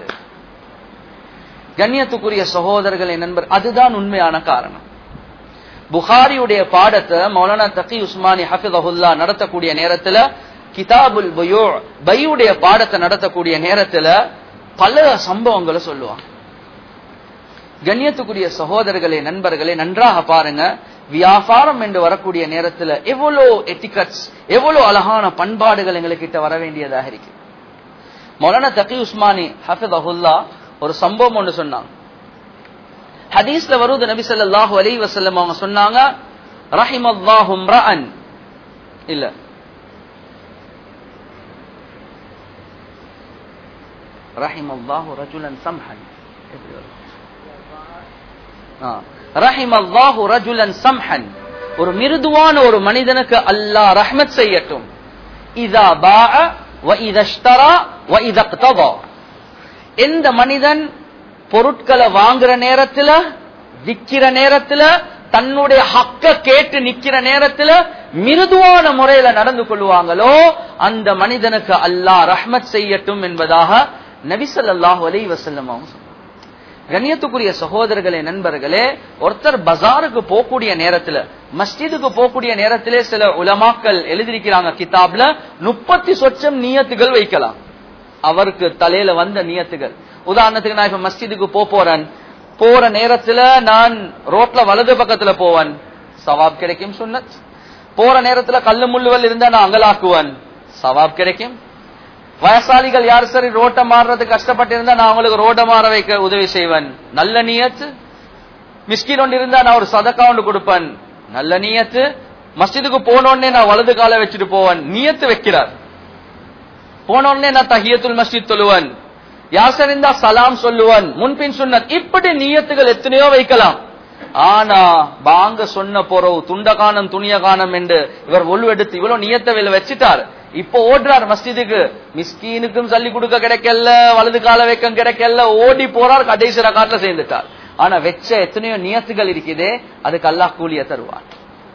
கண்ணியத்துக்குரிய சகோதரர்களை நண்பர் அதுதான் உண்மையான காரணம் புகாரியுடைய பாடத்தை மௌலானா தகி உஸ்மானி ஹஃபிதஹுல்லா நடத்தக்கூடிய நேரத்துல கிதாபுல் பயோ பையுடைய பாடத்தை நடத்தக்கூடிய நேரத்துல பல சம்பவங்களை சொல்லுவாங்க கண்ணியத்துக்குரிய சகோதரர்களே நண்பர்களே நன்றாக பாருங்க வியாபாரம் என்று வரக்கூடிய நேரத்துல எவ்வளவு எட்டிகட்ஸ் எவ்வளவு அழகான பண்பாடுகள் எங்ககிட்ட வர வேண்டியதாக இருக்கு மௌலானா தகி உஸ்மானி ஹஃபிதஹுல்லா ஒரு சம்பவம் ஒன்று சொன்னாங்க ஹதீஸ்ல வருவது நபி ஸல்லல்லாஹு அலைஹி வஸல்லம் அவங்க சொன்னாங்க ரஹிமல்லாஹு ரஅன் இல்ல ரஹிமல்லாஹு ரஜுலன் சம்ஹன் ரஹிமல்லாஹு ரஜுலன் சம்ஹன் ஒரு மிருதுவான ஒரு மனிதனுக்கு அல்லாஹ் ரஹ்மத் செய்யட்டும் இதா பா وَإِذَا اشْتَرَى وَإِذَا اقْتَضَى எந்த மனிதன் பொருட்களை வாங்குற நேரத்துல விக்கிற நேரத்துல தன்னுடைய ஹக்க கேட்டு நிக்கிற நேரத்துல மிருதுவான முறையில நடந்து கொள்வாங்களோ அந்த மனிதனுக்கு அல்லாஹ் ரஹ்மத் செய்யட்டும் என்பதாக நபிசல்லாஹு அலைஹி வஸல்லம் அவங்க சொன்னாங்க. கண்ணியத்துக்குரிய சகோதரர்களே நண்பர்களே ஒருத்தர் பஜாருக்கு போகக்கூடிய நேரத்துல மஸ்ஜிதுக்கு போகக்கூடிய நேரத்திலே சில உலமாக்கள் எழுதியிருக்கிறாங்க கிதாப்ல முப்பத்தி சொச்சம் நியத்துகள் வைக்கலாம் அவருக்கு தலையில வந்த நியத்துகள் உதாரணத்துக்கு நான் இப்ப மஸ்ஜிதுக்கு போக போறேன் போற நேரத்துல நான் ரோட்ல வலது பக்கத்துல போவேன் சவாப் கிடைக்கும் சுன்னத் போற நேரத்துல கல்லு முள்ளுவல் இருந்தா நான் அங்கலாக்குவேன் சவாப் கிடைக்கும் வயசாளிகள் யார் சரி ரோட்டை மாறுறது கஷ்டப்பட்டு இருந்தா நான் அவங்களுக்கு ரோட்டை மாற வைக்க உதவி செய்வேன் நல்ல நியத்து மிஸ்கின் ஒன்று இருந்தா நான் ஒரு சதக்கா ஒன்று கொடுப்பேன் நல்ல நியத்து மஸ்ஜிதுக்கு போன உடனே நான் வலது காலை வச்சுட்டு போவேன் நியத்து வைக்கிறார் போன உடனே நான் தஹியத்துல் மஸ்ஜித் சொல்லுவேன் யார் சரி இருந்தா சலாம் சொல்லுவன் முன்பின் சுன்னத் இப்படி நியத்துகள் எத்தனையோ வைக்கலாம் ஆனா பாங்க சொன்ன போறவு துண்டகானம் துணியகானம் என்று இவர் ஒழுவெடுத்து இவ்வளவு நியத்தை வெளில வச்சுட்டார் இப்ப ஓடுறார் மஸ்ஜிதுக்கு மிஸ்கீனுக்கும் சொல்லி கொடுக்க கிடைக்கல வலது கால வைக்கம் கிடைக்கல ஓடி போறார் கடைசி ரகாட்ல சேர்ந்துட்டார் ஆனா வெச்ச எத்தனையோ நியத்துகள் இருக்குதே அதுக்கு அல்லாஹ் கூலிய தருவார்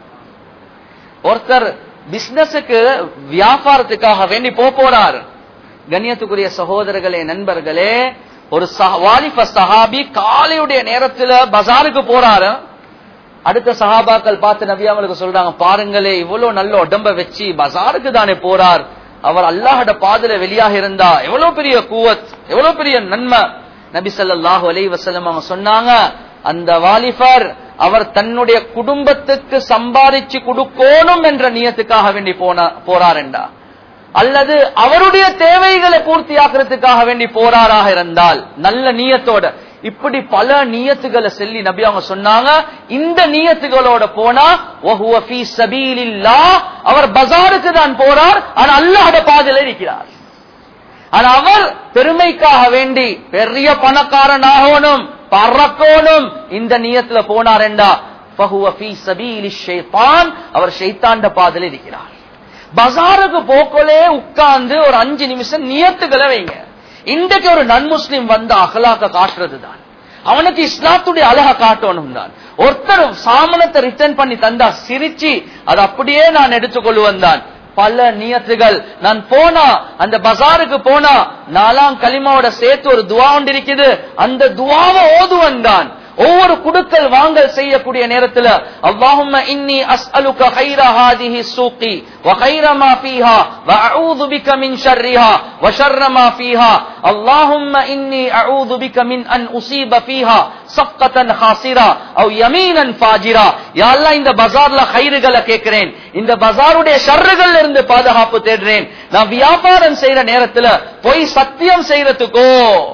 ஒருத்தர் பிசினஸுக்கு வியாபாரத்துக்காக வேண்டி போக போறார் கண்ணியத்துக்குரிய சகோதரர்களே நண்பர்களே ஒரு சஹ- வாலிப சஹாபி காலையுடைய நேரத்துல பஜாருக்கு போறாரு அடுத்த சஹாபாக்கள் பார்த்து நபி அவங்களுக்கு சொல்றாங்க பாருங்களே இவ்வளவு நல்ல உடம்ப வச்சு பஜாருக்கு தானே போறார் அவர் அல்லாஹோட பாதையில வெளியாக இருந்தா எவ்வளவு பெரிய கூவத் எவ்வளவு பெரிய நன்மை நபி ஸல்லல்லாஹு அலைஹி வஸல்லம் அவங்க சொன்னாங்க அந்த வாலிபர் அவர் தன்னுடைய குடும்பத்துக்கு சம்பாதிச்சு கொடுக்கணும் என்ற நியத்துக்காக வேண்டி போனா போறாருண்டா அல்லது அவருடைய தேவைகளை பூர்த்தியாக்குறதுக்காக வேண்டி போறாராக இருந்தால் நல்ல நியத்தோட இப்படி பல நியத்துகளை சொல்லி நபி அவங்க சொன்னாங்க இந்த நியத்துகளோட போனா வஹுவ ஃபீ சபீலில்லாஹ் அவர் பஜாருக்கு தான் போறார் ஆனா அல்லாஹ்வுடைய பாதையில இருக்கிறார் ஆனா அவர் பெருமைக்காக வேண்டி பெரிய பணக்காரன் ஆகணும் பறக்கணும் இந்த நியத்துல போனாரெண்டா ஃபஹுவ ஃபீ சபீலி ஷைத்தான் அவர் ஷைத்தாண்ட பாதையில இருக்கிறார் பஜாருக்கு போக்கோலே உட்கார்ந்து ஒரு அஞ்சு நிமிஷம் நியத்துகளை வைங்க இன்றைக்கு ஒரு நன் முஸ்லிம் வந்து அகலாக்க காட்டுறது தான் அவனுக்கு இஸ்லாத்துடைய அழகா காட்டணும் தான் ஒருத்தர் சாமனத்தை ரிட்டர்ன் பண்ணி தந்தா சிரிச்சு அது அப்படியே நான் எடுத்துக்கொள்ளுவன் தான் பல நியத்துகள் நான் போனா அந்த பஜாருக்கு போனா நாலாம் களிமாவோட சேர்த்து ஒரு துவா ஒன்று இருக்குது அந்த துவாவை ஓதுவன் தான் ஒவ்வொரு குடுக்கல் வாங்கல் செய்யக்கூடிய நேரத்துல அல்லாஹும்ம இன்னி அஸ்அலுக கைர ஹாதிஹி சூகி வ கைர மா ஃபீஹா வ அஊது பிக மின் ஷர்ரிஹா வ ஷர்ர மா ஃபீஹா அல்லாஹும்ம இன்னி அஊது பிக மின் அன் உஸீப ஃபீஹா சஃகத்தன் ஹாசிரா அவ் யமீனன் ஃபாஜிரா யா அல்லாஹ் இந்த பஜார்ல கைறுகளை கேட்கிறேன் இந்த பஜாருடைய ஷர்றுகள்ல இருந்து பாதுகாப்பு தேடுறேன் நான் வியாபாரம் செய்யற நேரத்துல போய் சத்தியம் செய்யறதுக்கோ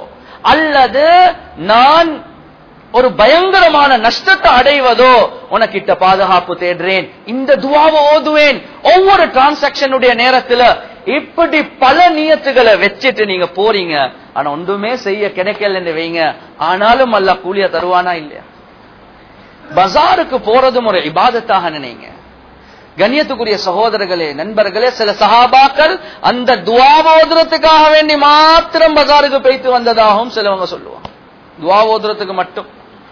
அல்லது நான் ஒரு பயங்கரமான நஷ்டத்தை அடைவதோ உனக்கிட்ட பாதுகாப்பு தேடுறேன் இந்த துவாவை ஓதுவேன் ஒவ்வொரு டிரான்சாக்சனுடைய நேரத்துல இப்படி பல நியத்துகளை வச்சுட்டு நீங்க போறீங்க ஆனா ஒன்றுமே செய்ய கிடைக்கலன்னு வைங்க ஆனாலும் அல்ல கூலிய தருவானா இல்லையா பஜாருக்கு போறதும் ஒரு இபாதத்தாக நினைங்க கண்ணியத்துக்குரிய சகோதரர்களே நண்பர்களே சில சஹாபாக்கள் அந்த துவா ஓதுறதுக்காக வேண்டி மாத்திரம் பஜாருக்கு போய்த்து வந்ததாகவும் சிலவங்க சொல்லுவாங்க துவா ஓதுறதுக்கு மட்டும்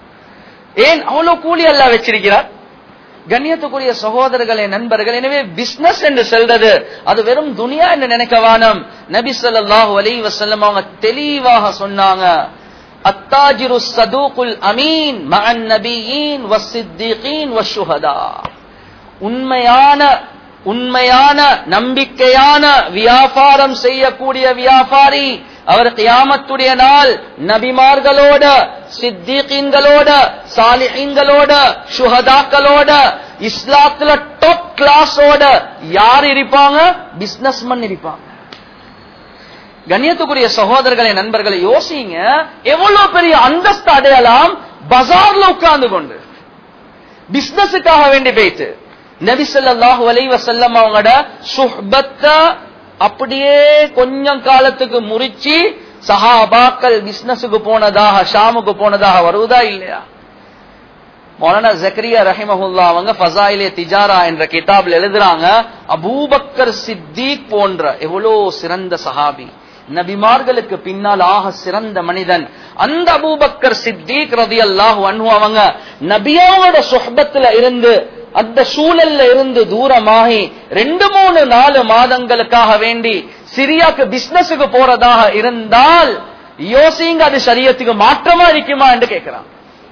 ஏன் அவ்வளவு கூலி அல்ல வச்சிருக்கிறார் கண்ணியத்துக்குரிய சகோதரர்களே நண்பர்கள் எனவே பிசினஸ் என்று சொல்றது அது வெறும் துனியா என்று நினைக்க வானம் நபி ஸல்லல்லாஹு அலைஹி வஸல்லம் அவங்க தெளிவாக சொன்னாங்க அத்தாஜிரு சதூகுல் அமீன் மஅன் நபியீன் வஸ்ஸித்தீகீன் வஷ்ஷுஹதா உண்மையான உண்மையான நம்பிக்கையான வியாபாரம் செய்யக்கூடிய வியாபாரி அவர் கியாமத்துடைய நாள் நபிமார்களோட சித்திகீன்களோட சாலிஹீன்களோட சுஹதாக்களோட இஸ்லாத்துல டாப் கிளாஸோட யார் இருப்பாங்க பிசினஸ்மேன் இருப்பாங்க கண்ணியத்துக்குரிய சகோதரர்களை நண்பர்களை யோசிங்க எவ்வளவு பெரிய அந்தஸ்து அடையலாம் பஜார்ல உட்கார்ந்து கொண்டு பிசினஸுக்காக வேண்டி போயிட்டு நபி ஸல்லல்லாஹு அலைஹி வஸல்லம் அவங்களோட சுஹ்பத்த அப்படியே கொஞ்சம் காலத்துக்கு முறிச்சு சஹாபாக்கள் பிசினஸுக்கு போனதாக ஷாமுக்கு போனதாக வருவதா இல்லையா மௌலானா ஜக்கரியா ரஹிமஹுல்லா அவங்க ஃபசாயிலே திஜாரா என்ற கிதாப்ல எழுதுறாங்க அபூபக்கர் சித்திக் போன்ற எவ்வளோ சிறந்த சஹாபி நபிமார்களுக்கு பின்னால் ஆக சிறந்த மனிதன் அந்த அபூபக்கர் சித்திக் ரதி அல்லாஹ் அவங்க நபியாவோட சொஹபத்துல இருந்து அந்த சூழல்ல இருந்து தூரமாகி ரெண்டு மூணு நாலு மாதங்களுக்காக வேண்டி சிரியாக்கு பிசினஸுக்கு போறதாக இருந்தால் யோசிங்க அது சரியத்துக்கு மாற்றமா இருக்குமா என்று கேட்கிறான்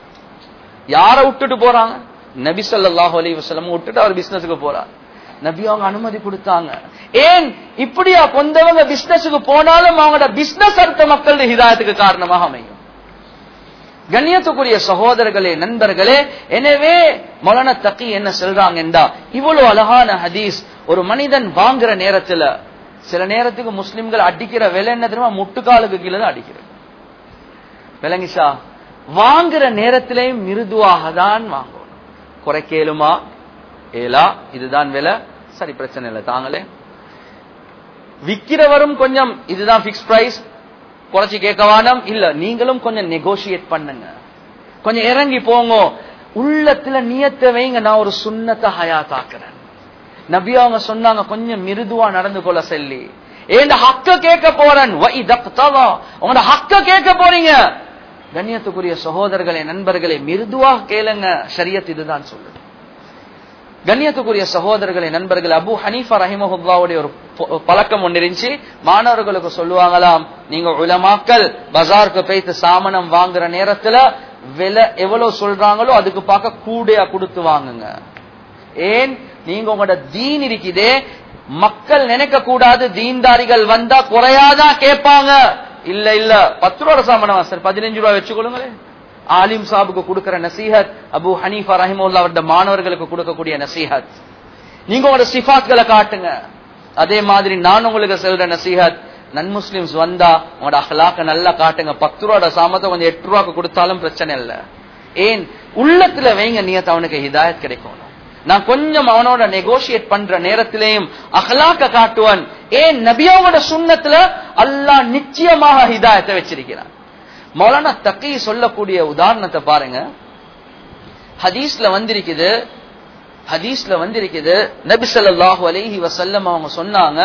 யார விட்டுட்டு போறாங்க நபி ஸல்லல்லாஹு அலைஹி வஸல்லம் விட்டுட்டு அவர் பிசினஸுக்கு போறார் நபி அவங்க அனுமதி கொடுத்தாங்க ஏன் இப்படியா கொண்டவங்க பிசினஸுக்கு போனாலும் அவங்களோட பிசினஸ் அர்த்த மக்களுடைய ஹிதாயத்துக்கு காரணமாக அமையும் கண்ணியத்துக்குரிய சகோதரர்களே நண்பர்களே எனவே மொலன தக்கி என்ன சொல்றாங்கன்றா இவ்வளவு அழகான ஹதீஸ் ஒரு மனிதன் வாங்குற நேரத்துல சில நேரத்துக்கு முஸ்லிம்கள் அடிக்கிற விலை என்ன தெரியுமா முட்டுக்காலுக்கு கீழே தான் அடிக்கிறது விளங்கிஷா வாங்குற நேரத்திலேயும் மிருதுவாக தான் வாங்கணும் குறைக்கேலுமா ஏலா இதுதான் விலை சரி பிரச்சனை இல்லை தாங்களே விக்கிறவரும் கொஞ்சம் இதுதான் பிக்ஸ் பிரைஸ் குறைச்சி கேட்க வேண்டாம் இல்ல நீங்களும் கொஞ்சம் நெகோசியேட் பண்ணுங்க கொஞ்சம் இறங்கி போங்க உள்ளத்துல நியத்தை வைங்க நான் ஒரு சுண்ணத்தை ஹயாத்தாக்குறேன் நபி அவங்க சொன்னாங்க கொஞ்சம் மிருதுவா நடந்து கொள்ள சொல்லி ஏன் ஹக்க கேட்க போறேன் உங்களோட ஹக்க கேட்க போறீங்க கண்ணியத்துக்குரிய சகோதரர்களே நண்பர்களே மிருதுவா கேளுங்க ஷரியத் இதுதான் சொல்லுது கண்ணியத்துக்குரிய சகோதரர்களே நண்பர்கள் அபு ஹனீஃபா ரஹிமஹுல்லாவுடைய ஒரு பழக்கம் ஒன்று இருந்துச்சு மாணவர்களுக்கு சொல்லுவாங்களாம் நீங்க உலமாக்கல் பஜாருக்கு போய்த்து சாமனம் வாங்குற நேரத்துல விலை எவ்வளவு சொல்றாங்களோ அதுக்கு பார்க்க கூடையா கொடுத்து வாங்குங்க ஏன் நீங்க உங்களோட தீன் இருக்குதே மக்கள் நினைக்க கூடாது தீன்தாரிகள் வந்தா குறையாதான் கேட்பாங்க இல்ல இல்ல பத்து ரூபா சாமனம் சார் பதினஞ்சு ரூபா வச்சுக்கொள்ளுங்களேன் ஆலிம் சாபுக்கு கொடுக்கிற நசீஹத் அபு ஹனீஃபா ரஹிமுல்லா அவருடைய மாணவர்களுக்கு கொடுக்கக்கூடிய நசீஹத் நீங்க உங்களோட சிஃபாத்களை காட்டுங்க அதே மாதிரி நான் உங்களுக்கு சொல்ற நசீஹத் நன் முஸ்லிம்ஸ் வந்தா உங்களோட அஹ்லாக்க நல்லா காட்டுங்க பத்து ரூபாட சாமத்தை கொஞ்சம் எட்டு ரூபாக்கு கொடுத்தாலும் பிரச்சனை இல்ல ஏன் உள்ளத்துல வைங்க நீயத் அவனுக்கு ஹிதாயத் கிடைக்கும் நான் கொஞ்சம் அவனோட நெகோசியேட் பண்ற நேரத்திலேயும் அஹ்லாக்க காட்டுவான் ஏன் நபியாவோட சுண்ணத்துல அல்லாஹ் நிச்சயமாக ஹிதாயத்தை வச்சிருக்கிறான் மௌலானா தக்கி சொல்லக்கூடிய உதாரணத்தை பாருங்க ஹதீஸ்ல வந்திருக்குது ஹதீஸ்ல வந்திருக்குது நபி ஸல்லல்லாஹு அலைஹி வஸல்லம் அவங்க சொன்னாங்க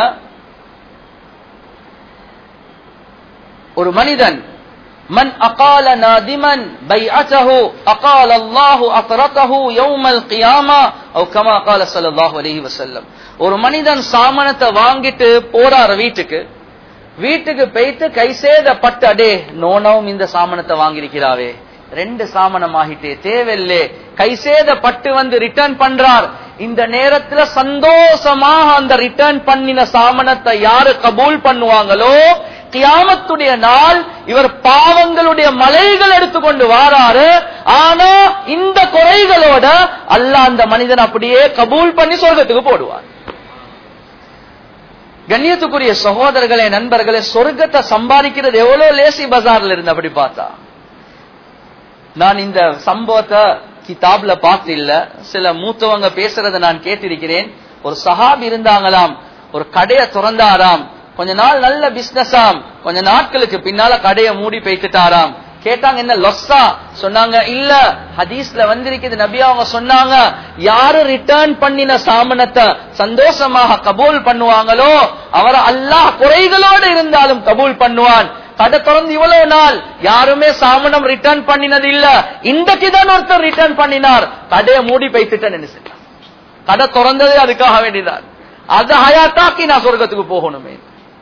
ஒரு மனிதன் மன் அகால நாதிமன் பைஅத்தஹு அகால அல்லாஹு அத்ரதஹு யௌமல் கியாமா அவ் கமா கால ஸல்லல்லாஹு அலைஹி வஸல்லம் ஒரு மனிதன் சாமனத்தை வாங்கிட்டு போறார் வீட்டுக்கு வீட்டுக்கு போய்த்து கைசேதப்பட்டு அடே நோனவும் இந்த சாமனத்தை வாங்கியிருக்கிறாவே ரெண்டு சாமனம் ஆகிட்டே தேவையில்லே கைசேதப்பட்டு வந்து ரிட்டர்ன் பண்றார் இந்த நேரத்துல சந்தோஷமாக அந்த ரிட்டர்ன் பண்ணின சாமனத்தை யாரு கபூல் பண்ணுவாங்களோ கியாமத்துடைய நாள் இவர் பாவங்களுடைய மலைகள் எடுத்துக்கொண்டு வாராரு ஆனா இந்த குறைகளோட அல்ல அந்த மனிதன் அப்படியே கபூல் பண்ணி சொர்க்கத்துக்கு போடுவார் கண்ணியத்துக்குரிய சகோதரர்களே நண்பர்களே சொர்க்கத்தை சம்பாதிக்கிறது எவ்வளவு லேசி பஜார்ல இருந்து அப்படி பார்த்தா நான் இந்த சம்பவத்தை கிதாப்ல பார்த்து இல்ல சில மூத்தவங்க பேசுறத நான் கேட்டிருக்கிறேன் ஒரு சஹாப் இருந்தாங்களாம் ஒரு கடையை திறந்தாராம் கொஞ்ச நாள் நல்ல பிசினஸ் ஆம் கொஞ்ச நாட்களுக்கு பின்னால கடையை மூடி போய்த்துட்டாராம் கேட்டாங்க என்ன லொஸ்ஸா சொன்னாங்க இல்ல ஹதீஸ்ல வந்திருக்குது நபி அவங்க சொன்னாங்க யாரு ரிட்டர்ன் பண்ணின சாமனத்தை சந்தோஷமாக கபூல் பண்ணுவாங்களோ அவரை அல்லாஹ் குறைகளோடு இருந்தாலும் கபூல் பண்ணுவான் கடை திறந்து இவ்வளவு நாள் யாருமே சாமனம் ரிட்டர்ன் பண்ணினது இல்ல இன்றைக்கு தான் ஒருத்தர் ரிட்டர்ன் பண்ணினார் கடையை மூடி பைத்துட்டேன் கடை திறந்ததே அதுக்காக வேண்டிதான் அது ஹயாத்தாக்கி நான் சொர்க்கத்துக்கு போகணுமே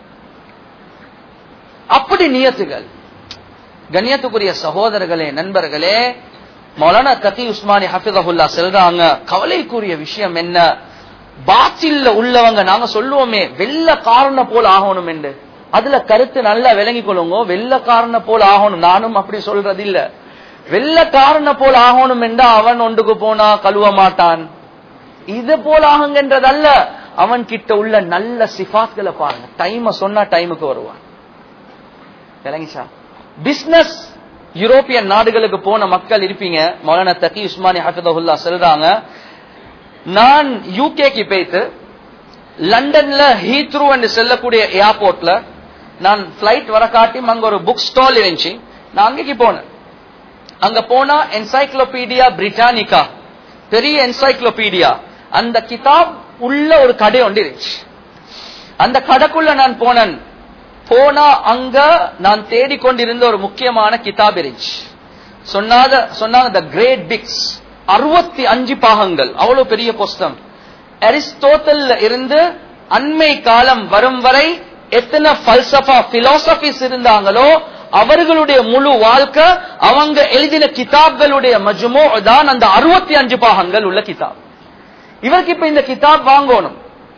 அப்படி நியத்துகள் கண்ணியத்துக்குரிய சகோதரர்களே நண்பர்களே மௌலானா தகி உஸ்மானி ஹபிதகுல்லா செல்றாங்க கவலைக்குரிய விஷயம் என்ன பாச்சில்ல உள்ளவங்க நாங்க சொல்லுவோமே வெள்ள காரண போல் ஆகணும் என்று அதுல கருத்து நல்லா விளங்கி கொள்ளுங்க வெள்ள காரண போல் ஆகணும் நானும் அப்படி சொல்றது இல்ல வெள்ள காரண போல் ஆகணும் என்றா அவன் ஒன்றுக்கு போனா கழுவ மாட்டான் இது போல் ஆகுங்கன்றதல்ல அவன் கிட்ட உள்ள நல்ல சிபாத்களை பாருங்க டைம சொன்னா டைமுக்கு வருவான் விளங்கிச்சா பிசினஸ் யூரோப்பியன் நாடுகளுக்கு போன மக்கள் இருப்பீங்க மௌலானா தகி உஸ்மானி ஹஃபிதகுல்லா சொல்றாங்க நான் யூகேக்கு போயிட்டு லண்டன்ல ஹீத்ரூ என்று செல்லக்கூடிய ஏர்போர்ட்ல நான் பிளைட் வர காட்டி அங்க ஒரு புக் ஸ்டால் இருந்துச்சு நான் அங்கேக்கு போனேன் அங்க போனா என்சைக்ளோபீடியா பிரிட்டானிகா பெரிய என்சைக்ளோபீடியா அந்த கிதாப் உள்ள ஒரு கடை ஒன்று இருந்துச்சு அந்த கடைக்குள்ள நான் போனேன் போனா அங்க நான் தேடிக்கொண்டிருந்த ஒரு முக்கியமான கிதாப் இருந்துச்சு சொன்னாத சொன்னாங்க த கிரேட் பிக்ஸ் அறுபத்தி அஞ்சு பாகங்கள் அவ்வளவு பெரிய புஸ்தகம் அரிஸ்டோட்டல்ல இருந்து அண்மை காலம் வரும் வரை எத்தனை பல்சபா பிலாசபிஸ் இருந்தாங்களோ அவர்களுடைய முழு வாழ்க்கை அவங்க எழுதின கிதாப்களுடைய மஜ்மோ தான் அந்த அறுபத்தி அஞ்சு பாகங்கள் உள்ள கிதாப் இவருக்கு இப்ப இந்த கிதாப் வாங்கணும்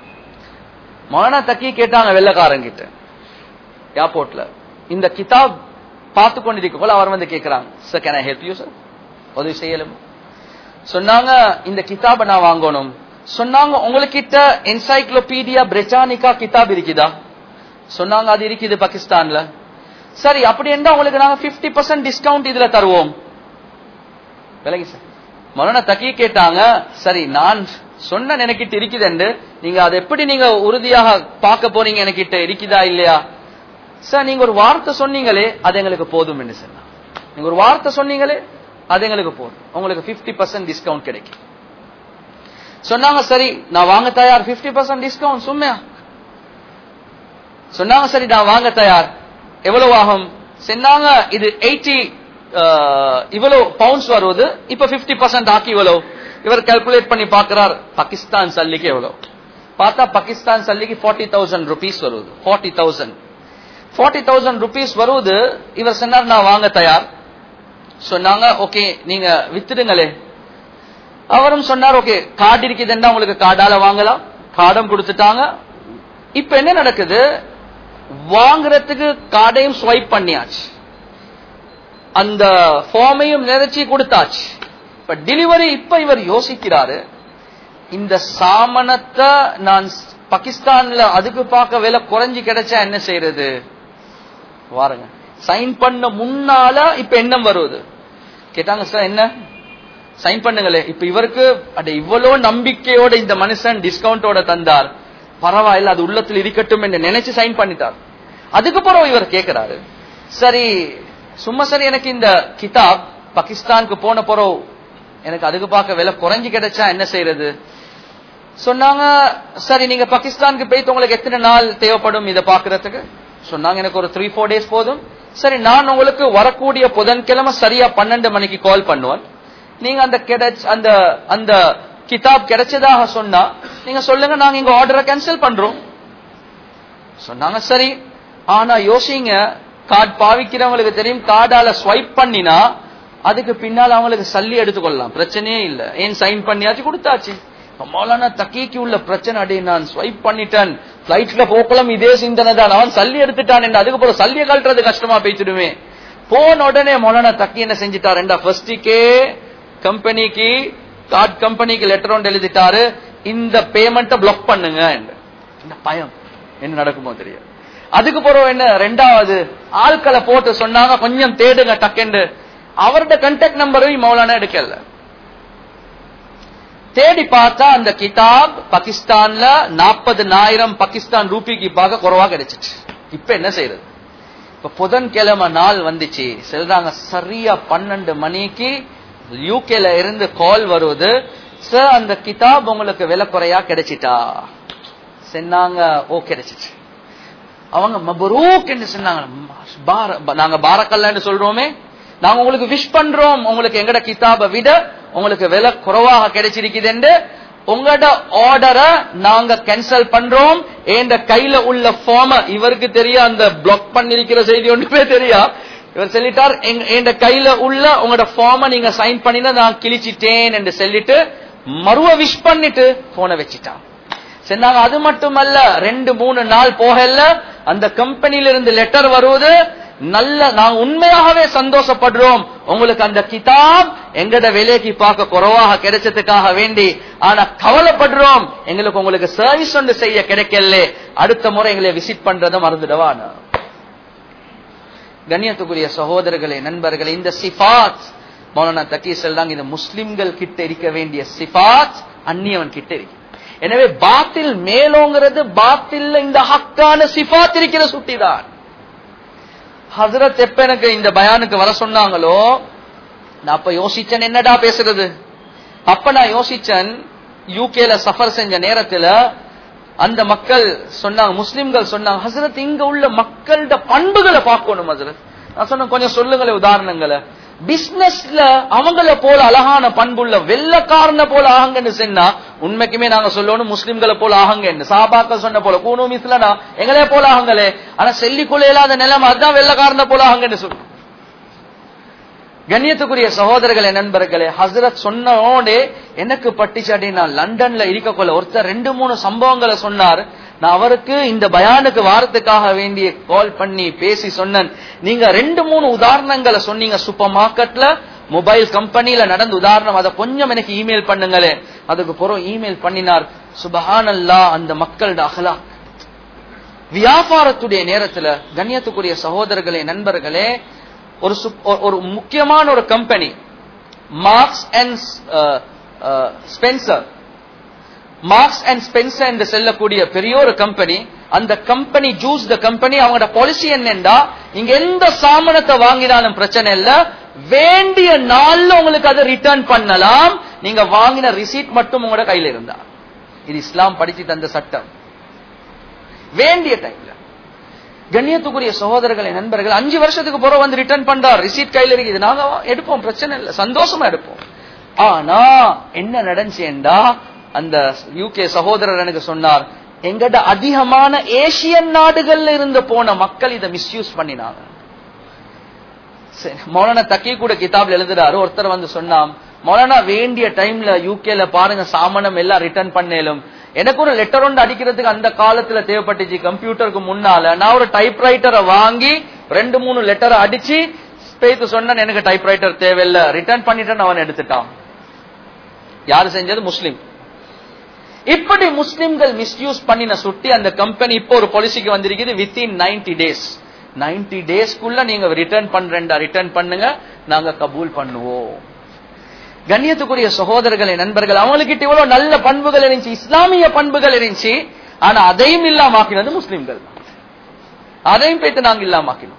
மௌலானா தக்கி கேட்டாங்க வெள்ளக்காரங்கிட்ட ஏர்போர்ட்ல இந்த கிதாப் பார்த்து கொண்டிருக்க போல அவர் வந்து கேட்கிறாங்க sir can I help you sir உதவி செய்யலும் சொன்னாங்க இந்த கிதாபை நான் வாங்கணும் சொன்னாங்க உங்ககிட்ட என்சைக்ளோபீடியா பிரிட்டானிகா கிதாப் இருக்குதா சொன்னாங்க அது இருக்குது பாகிஸ்தான்ல சரி அப்படி இருந்தா உங்களுக்கு நாங்க 50% பர்சன்ட் டிஸ்கவுண்ட் இதுல தருவோம் விலகி சார் மரண தக்கி கேட்டாங்க சரி நான் சொன்ன எனக்கிட்ட இருக்குதுண்டு நீங்க அதை எப்படி நீங்க உறுதியாக பார்க்க போறீங்க எனக்கிட்ட இருக்குதா இல்லையா சார் நீங்க ஒரு வார்த்தை சொன்னீங்களே அது எங்களுக்கு போதும் என்று சொன்னா நீங்க ஒரு வார்த்தை சொன்னீங்களே அது எங்களுக்கு போதும் உங்களுக்கு 50% பர்சன்ட் டிஸ்கவுண்ட் கிடைக்கும் சொன்னாங்க சரி நான் வாங்க தயார் 50% பர்சன்ட் டிஸ்கவுண்ட் சும்மையா சொன்னாங்க சரி நான் வாங்க தயார் எவ்வளவு ஆகும் சொன்னாங்க இது எயிட்டி இவ்வளவு பவுண்ட்ஸ் வருவது இப்ப 50% பர்சன்ட் ஆக்கி இவ்வளவு இவர் கால்குலேட் பண்ணி பாக்குறார் பாகிஸ்தான் சல்லிக்கு எவ்வளவு பார்த்தா பாகிஸ்தான் சல்லிக்கு ஃபார்ட்டி தௌசண்ட் ருபீஸ் வருது forty thousand forty thousand rupees வருவது இவர் சொன்னார் நான் வாங்க தயார் சொன்னாங்க ஓகே நீங்க வித்துடுங்களே அவரும் சொன்னார் ஓகே கார்டு இருக்குதுன்னா உங்களுக்கு கார்டால வாங்கலாம் கார்டும் கொடுத்துட்டாங்க இப்ப என்ன நடக்குது வாங்குறதுக்கு கார்டையும் ஸ்வைப் பண்ணியாச்சு அந்த ஃபார்மையும் நிறைச்சி கொடுத்தாச்சு இப்ப டெலிவரி இப்ப இவர் யோசிக்கிறாரு இந்த சாமனத்தை நான் பாகிஸ்தான்ல அதுக்கு பார்க்க விலை குறைஞ்சு கிடைச்சா என்ன செய்யறது வாருங்க சைன் பண்ண முன்னால இப்ப எண்ணம் வருவது கேட்டாங்க சார் என்ன சைன் பண்ணுங்களே இப்ப இவருக்கு அட இவ்வளவு நம்பிக்கையோட இந்த மனுஷன் டிஸ்கவுண்டோட தந்தார் பரவாயில்ல அது உள்ளத்தில் இருக்கட்டும் என்று நினைச்சு சைன் பண்ணிட்டார் அதுக்கப்புறம் இவர் கேட்கிறாரு சரி சும்மா சரி எனக்கு இந்த கிதாப் பாகிஸ்தானுக்கு போன பிறகு எனக்கு அதுக்கு பார்க்க விலை குறைஞ்சு கிடைச்சா என்ன செய்யறது சொன்னாங்க சரி நீங்க பாகிஸ்தானுக்கு போயிட்டு உங்களுக்கு எத்தனை நாள் தேவைப்படும் இதை பாக்குறதுக்கு சொன்னாங்க எனக்கு ஒரு த்ரீ ஃபோர் டேஸ் போதும் சரி நான் உங்களுக்கு வரக்கூடிய புதன்கிழமை சரியா பன்னெண்டு மணிக்கு கால் பண்ணுவேன் நீங்க அந்த கிடைச்ச அந்த அந்த கிதாப் கிடைச்சதாக சொன்னா நீங்க சொல்லுங்க நாங்க இங்க ஆர்டரை கேன்சல் பண்றோம் சொன்னாங்க சரி ஆனா யோசிங்க கார்டு பாவிக்கிறவங்களுக்கு தெரியும் கார்டால ஸ்வைப் பண்ணினா அதுக்கு பின்னால் அவங்களுக்கு சல்லி எடுத்துக்கொள்ளலாம் பிரச்சனையே இல்ல ஏன் சைன் பண்ணியாச்சு கொடுத்தாச்சு மௌலானா தக்கீக்கு உள்ள பிரச்சனை அடி நான் ஸ்வைப் பண்ணிட்டேன் பிளைட்ல போக்கலாம் இதே சிந்தனை தான் அவன் சல்லி எடுத்துட்டான் என்ன அதுக்கப்புறம் சல்லியை கழட்டுறது கஷ்டமா போய்த்துடுமே போன உடனே மௌலானா தக்கி என்ன செஞ்சுட்டார் ரெண்டா ஃபர்ஸ்டுக்கே கம்பெனிக்கு கார்டு கம்பெனிக்கு லெட்டர் ஒன்று எழுதிட்டாரு இந்த பேமெண்ட்டை பிளாக் பண்ணுங்க இந்த பயம் என்ன நடக்குமோ தெரியாது அதுக்கு பிறகு என்ன ரெண்டாவது ஆட்களை போட்டு சொன்னாங்க கொஞ்சம் தேடுங்க டக்கெண்டு அவரோட கண்டாக்ட் நம்பரையும் மௌலானா எடுக்கல தேடி பார்த்தா அந்த கிதாப் பாகிஸ்தான்ல நாற்பதுனாயிரம் பாகிஸ்தான் ரூபிக்கு பார்க்க குறைவா கிடைச்சிச்சு இப்ப என்ன செய்யறது இப்ப புதன்கிழமை நாள் வந்துச்சு சொல்றாங்க சரியா பன்னெண்டு மணிக்கு யூகேல இருந்து கால் வருவது சார் அந்த கிதாப் உங்களுக்கு விலை குறையா கிடைச்சிட்டா சொன்னாங்க ஓ கிடைச்சிச்சு அவங்க மபரூக் என்று சொன்னாங்க நாங்க பாரக்கல்லன்னு சொல்றோமே நாங்க உங்களுக்கு விஷ் பண்றோம் உங்களுக்கு எங்கட கிதாபை விட உங்களுக்கு விலை குறைவாக கிடைச்சிருக்குது என்று உங்களோட ஆர்டரை நாங்க கேன்சல் பண்றோம் என்ற கையில உள்ள ஃபார்ம இவருக்கு தெரிய அந்த பிளாக் பண்ணிருக்கிற செய்தி ஒன்றுமே தெரியா இவர் சொல்லிட்டார் எங்க கையில உள்ள உங்களோட ஃபார்ம நீங்க சைன் பண்ணினா நான் கிழிச்சிட்டேன் என்று சொல்லிட்டு மறுவ விஷ் பண்ணிட்டு போனை வச்சுட்டான் சொன்னாங்க அது மட்டுமல்ல ரெண்டு மூணு நாள் போகல அந்த கம்பெனியில இருந்து லெட்டர் வருவது நல்ல நாங்க உண்மையாகவே சந்தோஷப்படுறோம் உங்களுக்கு அந்த கிதாப் எங்கட விலைக்கு பார்க்க குறைவாக கிடைச்சதுக்காக வேண்டி ஆனா கவலைப்படுறோம் எங்களுக்கு உங்களுக்கு சர்வீஸ் ஒன்று செய்ய கிடைக்கல அடுத்த முறை எங்களை விசிட் பண்றதை மறந்துடவான கண்ணியத்துக்குரிய சகோதரர்களே நண்பர்களே இந்த சிபாத் மௌலானா தக்கி செல்றாங்க இந்த முஸ்லிம்கள் கிட்ட இருக்க வேண்டிய சிபாத் அந்நியவன் கிட்ட இருக்கு எனவே பாத்தில் மேலோங்கிறது பாத்தில் இந்த ஹக்கான சிபாத் இருக்கிற சுட்டிதான் ஹசரத் எப்ப எனக்கு இந்த பயானுக்கு வர சொன்னாங்களோ நான் அப்ப யோசிச்சேன் என்னடா பேசுறது அப்ப நான் யோசிச்சேன் யூகேல சஃபர் செஞ்ச நேரத்துல அந்த மக்கள் சொன்னாங்க முஸ்லிம்கள் சொன்னாங்க ஹசரத் இங்க உள்ள மக்களோட பண்புகளை பார்க்கணும் ஹசரத் நான் சொன்னேன் கொஞ்சம் சொல்லுங்களேன் உதாரணங்களை பிசினஸ்ல அவங்கள போல அழகான பண்புள்ள வெள்ளக்காரன போல ஆகங்கன்னு சொன்னா உண்மைக்குமே நாங்க சொல்லணும் முஸ்லிம்களை போல ஆகங்கன்னு சாபாக்கள் சொன்ன போல கூனு மிஸ்லனா எங்களே போல ஆகங்களே ஆனா செல்லிக்குள்ள இல்லாத நிலைமை அதுதான் வெள்ளக்காரன போல ஆகங்கன்னு சொல்லு கண்ணியத்துக்குரிய சகோதரர்களே நண்பர்களே ஹசரத் சொன்னோடே எனக்கு பட்டிச்சாடி நான் லண்டன்ல இருக்கக்குள்ள ஒருத்தர் ரெண்டு மூணு சம்பவங்களை சொன்னார் நான் அவருக்கு இந்த பயானுக்கு வாரத்துக்காக வேண்டிய கால் பண்ணி பேசி சொன்னேன் நீங்க ரெண்டு மூணு உதாரணங்களை சொன்னீங்க சூப்பர் மார்க்கெட்ல மொபைல் கம்பெனில நடந்த உதாரணம் அதை கொஞ்சம் எனக்கு இமெயில் பண்ணுங்களே அதுக்கு பிறகு இமெயில் பண்ணினார் சுபஹானல்லா அந்த மக்களோட அகலா வியாபாரத்துடைய நேரத்துல கண்ணியத்துக்குரிய சகோதரர்களே நண்பர்களே ஒரு ஒரு முக்கியமான ஒரு company Marks and Spencer Marks and Spencer என்று செல்லக்கூடிய பெரிய ஒரு கம்பெனி அந்த கம்பெனி ஜூஸ் த கம்பெனி அவங்களோட பாலிசி என்னண்டா இங்க எந்த சாமனத்தை வாங்கினாலும் பிரச்சனை இல்ல வேண்டிய நாள்ல உங்களுக்கு அதை ரிட்டர்ன் பண்ணலாம் நீங்க வாங்கின ரிசீட் மட்டும் உங்களோட கையில இருந்தா இது இஸ்லாம் படிச்சு தந்த சட்டம் வேண்டிய டைம்ல கண்ணியத்துக்குரிய சகோதரர்களை நண்பர்கள் அஞ்சு வருஷத்துக்கு பிறகு வந்து ரிட்டர்ன் பண்றார் ரிசீட் கையில இருக்குது நாங்க எடுப்போம் பிரச்சனை இல்லை சந்தோஷமா எடுப்போம் ஆனா என்ன நடந்துச்சேண்டா அந்த யூகே சகோதரர் எனக்கு சொன்னார் எங்கட அதிகமான ஏசியன் நாடுகள்ல இருந்து போன மக்கள் இதை மிஸ்யூஸ் பண்ணினாங்க மௌலானா தக்கி கூட கிதாப்ல எழுதுறாரு ஒருத்தர் வந்து சொன்னாம் மௌலானா வேண்டிய டைம்ல யூகேல பாருங்க சாமனம் எல்லாம் ரிட்டர்ன் பண்ணேலும் எனக்கு ஒரு லெட்டர் ஒன்று அடிக்கிறதுக்கு அந்த காலத்துல தேவைப்பட்டுச்சு கம்ப்யூட்டருக்கு முன்னால நான் ஒரு டைப்ரைட்டரை வாங்கி ரெண்டு மூணு லெட்டரை அடிச்சு பேத்து சொன்ன எனக்கு டைப்ரைட்டர் தேவையில்லை ரிட்டர்ன் பண்ணிட்டேன் அவன் எடுத்துட்டான் யாரு செஞ்சது முஸ்லிம் இப்படி முஸ்லிம்கள் மிஸ்யூஸ் பண்ணின சுட்டி அந்த கம்பெனி இப்போ ஒரு பாலிசிக்கு வந்திருக்குது வித்தின் நைன்டி டேஸ் நைன்டி டேஸ்க்குள்ள நீங்க ரிட்டர்ன் பண்றேன்டா ரிட்டர்ன் பண்ணுங்க நாங்க கபூல் பண்ணுவோம் கண்ணியத்துக்குரிய சகோதரர்களே நண்பர்கள் அவங்களுக்கு இவ்வளவு நல்ல பண்புகள் இருந்துச்சு இஸ்லாமிய பண்புகள் இருந்துச்சு ஆனா அதையும் இல்லாமாக்கினது முஸ்லிம்கள் அதையும் போயிட்டு நாங்க இல்லாமாக்கினோம்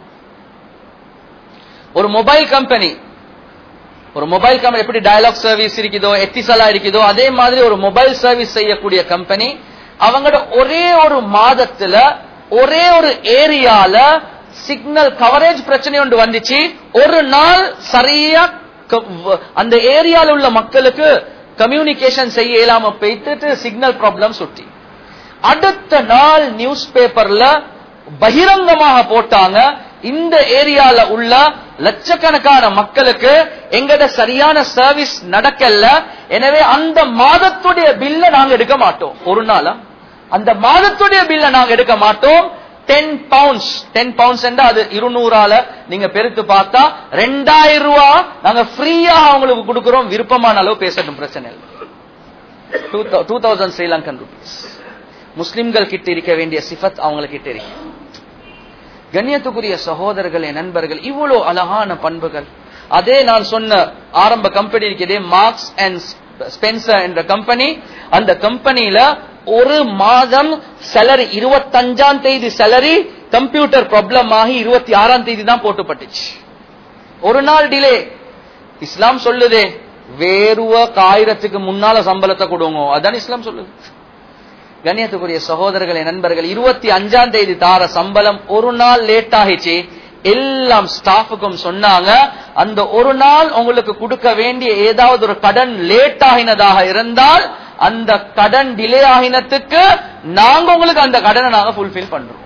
ஒரு மொபைல் கம்பெனி ஒரு மொபைல் கம்பெனி எப்படி டயலாக் சர்வீஸ் இருக்குதோ எத்திசலா இருக்குதோ அதே மாதிரி ஒரு மொபைல் சர்வீஸ் செய்யக்கூடிய கம்பெனி அவங்களோட ஒரே ஒரு மாதத்துல ஒரே ஒரு ஏரியால சிக்னல் கவரேஜ் பிரச்சனை ஒன்று வந்துச்சு ஒரு நாள் சரியா அந்த ஏரியால உள்ள மக்களுக்கு கம்யூனிகேஷன் செய்ய இயலாம போயிட்டு சிக்னல் ப்ராப்ளம் சுட்டி அடுத்த நாள் நியூஸ் பேப்பர்ல பகிரங்கமாக போட்டாங்க இந்த ஏரியால உள்ள லட்சக்கணக்கான மக்களுக்கு எங்கட சரியான சர்வீஸ் நடக்கல எனவே அந்த மாதத்துடைய பில்ல நாங்க எடுக்க மாட்டோம் ஒரு நாளா அந்த மாதத்துடைய பில்ல நாங்க எடுக்க மாட்டோம் டென் பவுண்ட்ஸ் டென் பவுண்ட்ஸ் என்றா அது இருநூறால நீங்க பெருத்து பார்த்தா ரெண்டாயிரம் ரூபா நாங்க ஃப்ரீயா அவங்களுக்கு கொடுக்கிறோம் விருப்பமான அளவு பேசட்டும் பிரச்சனை இல்லை டூ தௌசண்ட் ஸ்ரீலங்கன் ருபீஸ் முஸ்லிம்கள் கிட்ட இருக்க வேண்டிய சிஃபத் அவங்களுக்கு கிட்ட இருக்கு கண்ணியத்துக்குரிய சகோதரர்களே நண்பர்கள் இவ்வளவு அழகான பண்புகள் அதே நான் சொன்ன ஆரம்ப கம்பெனி இருக்கிறதே மார்க்ஸ் அண்ட் ஸ்பென்சர் என்ற கம்பெனி அந்த கம்பெனியில ஒரு மாதம் சேலரி இருபத்தஞ்சாம் தேதி சேலரி கம்ப்யூட்டர் ப்ராப்ளம் ஆகி இருபத்தி ஆறாம் தேதி தான் போட்டுப்பட்டுச்சு ஒரு நாள் டிலே இஸ்லாம் சொல்லுதே வேறுவ காயிரத்துக்கு முன்னால சம்பளத்தை கொடுங்க அதான் இஸ்லாம் சொல்லுது கண்ணியத்துக்குரிய சகோதரர்களே நண்பர்கள் இருபத்தி அஞ்சாம் தேதி தார சம்பளம் ஒரு நாள் லேட் ஆகிச்சு எல்லாம் ஸ்டாஃபுக்கும் சொன்னாங்க அந்த ஒரு நாள் உங்களுக்கு கொடுக்க வேண்டிய ஏதாவது ஒரு கடன் லேட் ஆகினதாக இருந்தால் அந்த கடன் டிலே ஆகினத்துக்கு நாங்க உங்களுக்கு அந்த கடனை நாங்க ஃபுல்பில் பண்றோம்